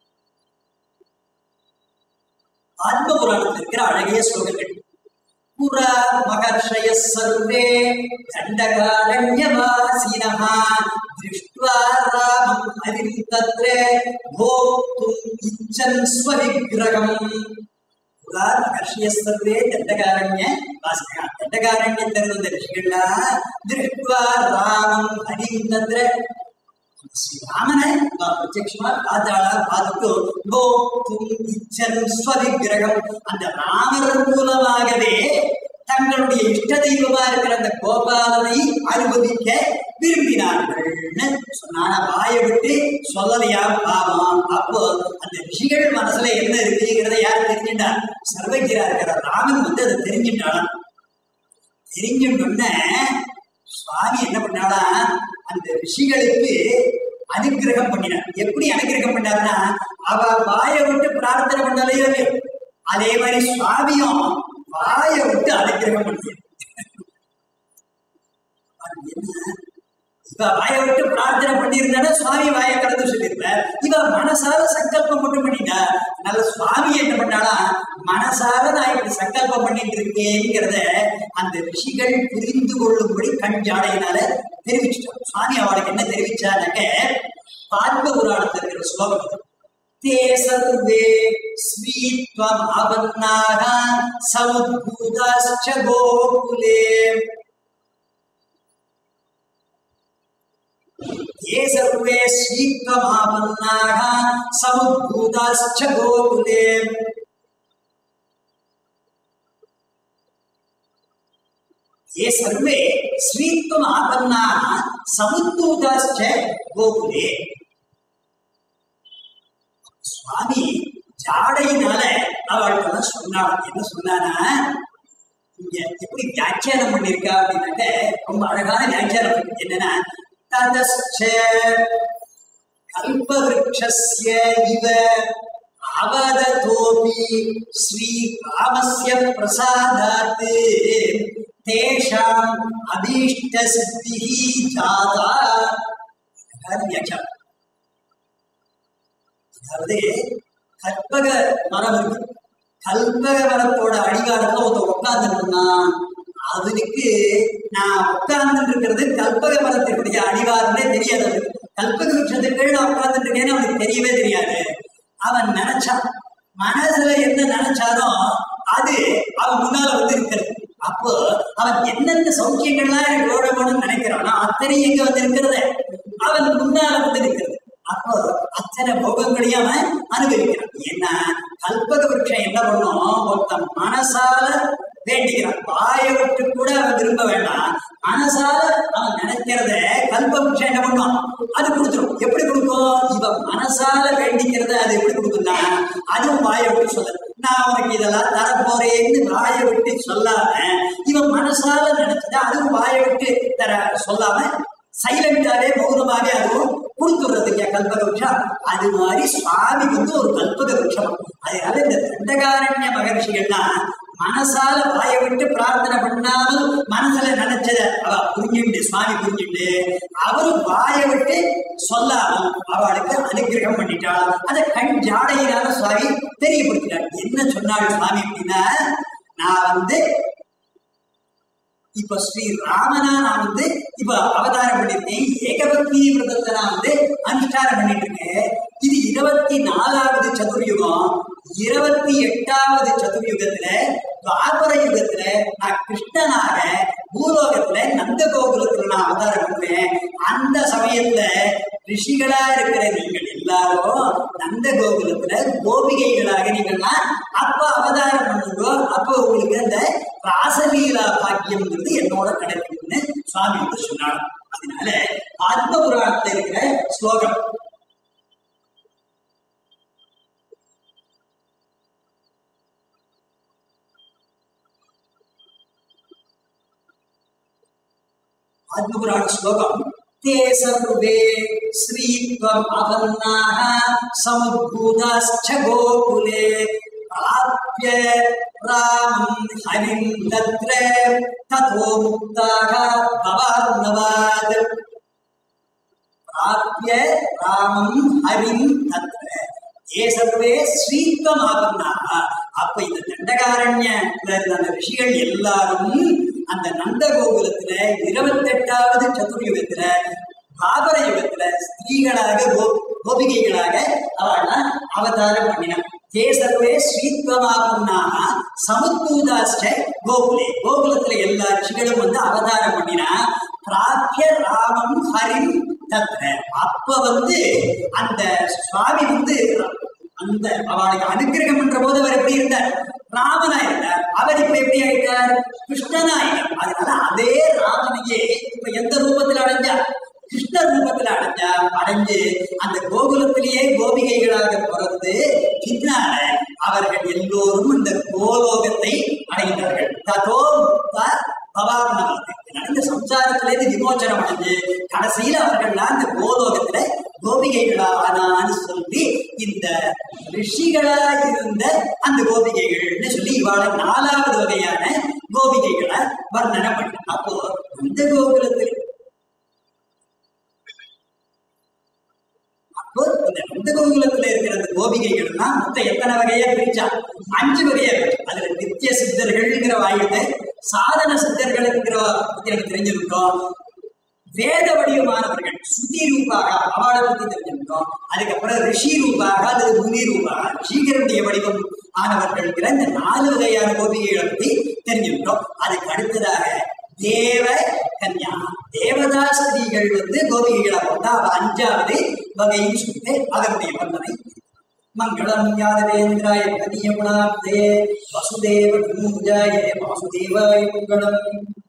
ஆத்ம புராணத்தில் இருக்கிற அழகிய ஸ்லோகங்கள் புரா மகர்ஷய சர்வே தண்டகாரண்யவாசினः திருஷ்ட்வா ராமம் ஹரிம் தத்ர போக்தும் இச்சன் ஸ்வவிக்கிரகம் புரா மகர்ஷய சர்வே தண்டகாரண்ய வாசினः தண்டகாரண்யத்தில் இருந்த ரிஷிகள்லாம் திருஷ்ட்வா ராமம் ஹரிம் தத்ர ஸ்ரீராமனை பிரத்யட்சமா பார்த்தாளா பார்த்துட்டு போக்தும் இச்சன் ஸ்வவிக்கிரகம் அந்த ராமர் மூலமாகவே தங்களுடைய இஷ்ட தெய்வமா இருக்கிற அந்த கோபாலனை அனுபவிக்க விரும்பினார்கள்னு சொன்னான வாயை விட்டு சொல்லலையா பாவம் அப்போ அந்த ரிஷிகள் மனசுல என்ன இருக்குங்கிறத யார் தெரிஞ்சுட்டா சர்வகிரா இருக்கிற ராமன் வந்து அதை தெரிஞ்சுட்டான் தெரிஞ்சுட்டோன்ன சுவாமி என்ன பண்ணாடா அந்த ரிஷிகளுக்கு அனுகிரகம் பண்ணினார் எப்படி அனுகிரகம் பண்ணார்னா அவ வாயை விட்டு பிரார்த்தனை பண்ணலையோ இல்லையோ, அதே மாதிரி சுவாமியும் வாயை விட்டு அனுகிரகம் பண்ணினார் அது என்ன இவ வாயை விட்டு பிரார்த்தனை பண்ணியிருந்தானா சுவாமி வாயை கடந்து சொல்லியிருப்பார் இவ மனசார சங்கல்பம் மட்டும் பண்ணிட்டா அதனால சுவாமி என்ன பண்ணாளா மனசார நான் இப்படி சங்கல்பம் பண்ணிட்டு இருக்கேங்கிறத அந்த ரிஷிகள் புரிந்து கொள்ளும்படி கண் ஜாடையினால தெரிவிச்சுட்டோம் சுவாமி அவளுக்கு என்ன தெரிவிச்சானாக்க பார்க்க புராணத்தில் இருக்கிற ஸ்லோகம் இது. ते सर्वे स्वीत्वम् आवन्नाः समुद्भूताश्च गोकुले ये सर्वे स्वीत्वमापन्नाः समुद्भूताश्च गोकुले ये सर्वे स्वीत्वमापन्नाः समुद्भूताश्च गोकुले சுவாமி ஜாடையினால அவள்கிட்ட சொன்னாள் என்ன சொன்னானா இங்க எப்படி வியாக்கியானம் பண்ணிருக்கா அப்படின்னாக்க ரொம்ப அழகான வியாக்கியானம் என்னன்னா ததச்ச கல்பவருஷஸ்ய இவ அவததோபி ஸ்ரீ ராமஸ்ய பிரசாதாத் தேஷாம் அபீஷ்ட சித்திஹி ஜாதா அழகான வியாக்கியானம் அதாவது கற்பக மரம் இருக்கு கல்பக மரத்தோட அடிவாரத்துல ஒருத்தன் உட்கார்ந்துருந்தா அவனுக்கு நான் உட்கார்ந்து இருக்கிறது கல்பக மரத்தினுடைய அடிவாரமே தெரியாது அவருக்கு கல்பக விருட்சத்துக்கு நான் உட்கார்ந்துட்டு இருக்கேன்னு அவனுக்கு தெரியவே தெரியாது அவன் நினைச்சான் மனசுல என்ன நினைச்சாலும் அது அவன் முன்னால வந்து இருக்கிறது அப்போ அவன் என்னென்ன சௌக்கியங்கள்லாம் எனக்கு ஓடணும்னு நினைக்கிறானோ அத்தனை எங்க வந்து இருக்கிறது அவன் முன்னால வந்து இருக்கிறது அப்போ அத்தனை போகங்களையும் அவன் அனுபவிக்கிறான் ஏன்னா கல்பக விருட்சம் என்ன பண்ணும் ஒருத்தன் மனசால வேண்டிக்கிறான் வாயை விட்டு கூட அவன் விரும்ப வேண்டாம் மனசால அவன் நினைக்கிறத கல்ப விருட்சம் என்ன பண்ணுவான் அது கொடுத்துரும் எப்படி கொடுக்கும் இவன் மனசால வேண்டிக்கிறத அது எப்படி கொடுக்கும்னா அதுவும் வாயை விட்டு சொல்லுது நான் உனக்கு இதெல்லாம் தரப்போறேன்னு வாயை விட்டு சொல்லாம இவன் மனசால நினைச்சதா அதுவும் வாயை விட்டு தர சொல்லாம சைலண்டாவே மௌனமாவே அதுவும் கொடுத்துடுறது இல்லையா கல்பக விருட்சம் அது மாதிரி சுவாமி வந்து ஒரு கல்பக விருட்சம் அதனால இந்த தண்டகாரண்ய மகர்ஷிகள்லாம் மனசால வாயை விட்டு பிரார்த்தனை பண்ணாமல் மனசுல நினைச்சத அவ புரிஞ்சுண்டு சுவாமி புரிஞ்சுண்டு அவரு வாயை விட்டு சொல்லாமல் அவளுக்கு அனுகிரகம் பண்ணிட்டாள் அதை கண் ஜாடையினால சுவாமி தெரியப்படுத்தினாள் என்ன சொன்னாள் சுவாமி அப்படின்னா நான் வந்து இப்ப ஸ்ரீ ராமனா நான் வந்து இப்ப அவதாரம் பண்ணிருக்கேன் ஏகபக்தி விரதத்தை நான் வந்து அனுஷ்டானம் பண்ணிட்டு இருக்கேன் இது இருபத்தி நாலாவது சதுர்யுகம் இருபத்தி எட்டாவது சதுர்யுகத்துல துவாபர யுகத்துல நான் கிருஷ்ணனாக பூலோகத்துல நந்த கோகுலத்துல நான் அவதாரம் பண்ணுவேன் அந்த சமயத்துல ரிஷிகளா இருக்கிற நீங்கள் எல்லாரும் நந்த கோகுலத்துல கோபிகைகளாக நீங்கள்லாம் அப்ப அவதாரம் பண்ணுங்க அப்ப உங்களுக்கு அந்த ராசலீலா பாக்கியம்ங்கிறது என்னோட கிடைக்கும்னு சுவாமி வந்து சொன்னார் அதனால ஆத்ம புராணத்துல இருக்கிற ஸ்லோகம் आत्मपुराण श्लोकम ते सर्वे श्रीत्वम् अहन्नाः समुद्भूताश्च गोकुले प्राप्य रामं हरिं तत्र ततो मुक्ताः भवार्णवात् प्राप्य रामं हरिं तत्र ஏ சர்வே ஸ்ரீத்வமாவன்னாக அப்ப இந்த தண்டகாரண்யத்துல இருந்த அந்த ரிஷிகள் எல்லாரும் அந்த நந்த கோகுலத்துல இருபத்தெட்டாவது சதுர்யுகத்துல பாபர யுகத்துல ஸ்திரீகளாக கோ கோபிகைகளாக அவள்லாம் அவதாரம் பண்ணினான் தே சர்வே ஸ்ரீத்வமாவன்னாக சமுத்பூதாஸ்ட கோகுலே கோகுலத்துல எல்லா ரிஷிகளும் வந்து அவதாரம் பண்ணினா பிராபிய ராமம் ஹரிம் தத்ர அப்ப வந்து அந்த சுவாமி வந்து அந்த அவளுக்கு அனுகிரகம் பண்ற போது அவர் எப்படி இருந்தார் ராமனா இருந்தார் அவர் இப்ப எப்படி ஆயிட்டார் கிருஷ்ணனா ஆயிட்டார் அதனால அதே ராமனையே இப்ப எந்த ரூபத்தில் அடைஞ்சார் கிருஷ்ண ரூபத்தில் அடைஞ்சா அடைஞ்சு அந்த கோகுலத்திலேயே கோபிகைகளாக பிறந்து பின்னால அவர்கள் எல்லோரும் இந்த கோலோகத்தை அடைந்தார்கள் ததோ முக்த பவார்ணவாது நடந்த சம்சாரத்திலேருந்து விமோச்சனம் அடைஞ்சு கடைசியில அவர்கள்லாம் இந்த கோலோகத்துல கோபிகைகளா ஆனான்னு சொல்லி இந்த ரிஷிகளா இருந்த அந்த கோபிகைகள்னு சொல்லி இவாள நாலாவது வகையான கோபிகைகளை வர்ணனை பண்ண அப்போ இந்த கோகுலத்தில் அப்போ இந்த நந்த கோகுலத்துல இருக்கிற அந்த கோபிகைகள்னா மொத்தம் எத்தனை வகையா பிரிச்சா அஞ்சு வகையா பிரிச்சா அதுல நித்திய சித்தர்கள்ங்கிற வாயுத சாதன சித்தர்களுங்கிற பத்தி எனக்கு தெரிஞ்சிருக்கோம் வேத வடிவமானவர்கள் சுதி ரூபாக அவளை பத்தி தெரிஞ்சிருக்கோம் அதுக்கப்புறம் ரிஷி ரூபாக அல்லது முனி ரூபாக ரிஷிகருடைய வடிவம் ஆனவர்கள்ங்கிற இந்த நாலு வகையான கோபிகைகளை பத்தி தெரிஞ்சிருக்கோம் அதுக்கு அடுத்ததாக தேவ கன்யா தேவதா ஸ்திரீகள் வந்து கோபிகைகளை போட்டா அவ அஞ்சாவது வகைன்னு சொல்லிட்டு அதனுடைய வர்ணனை மங்களம் யாதவேந்திராய கதியகுணாப்தே வசுதேவ குஞ்சாய வாசுதேவாய மங்களம்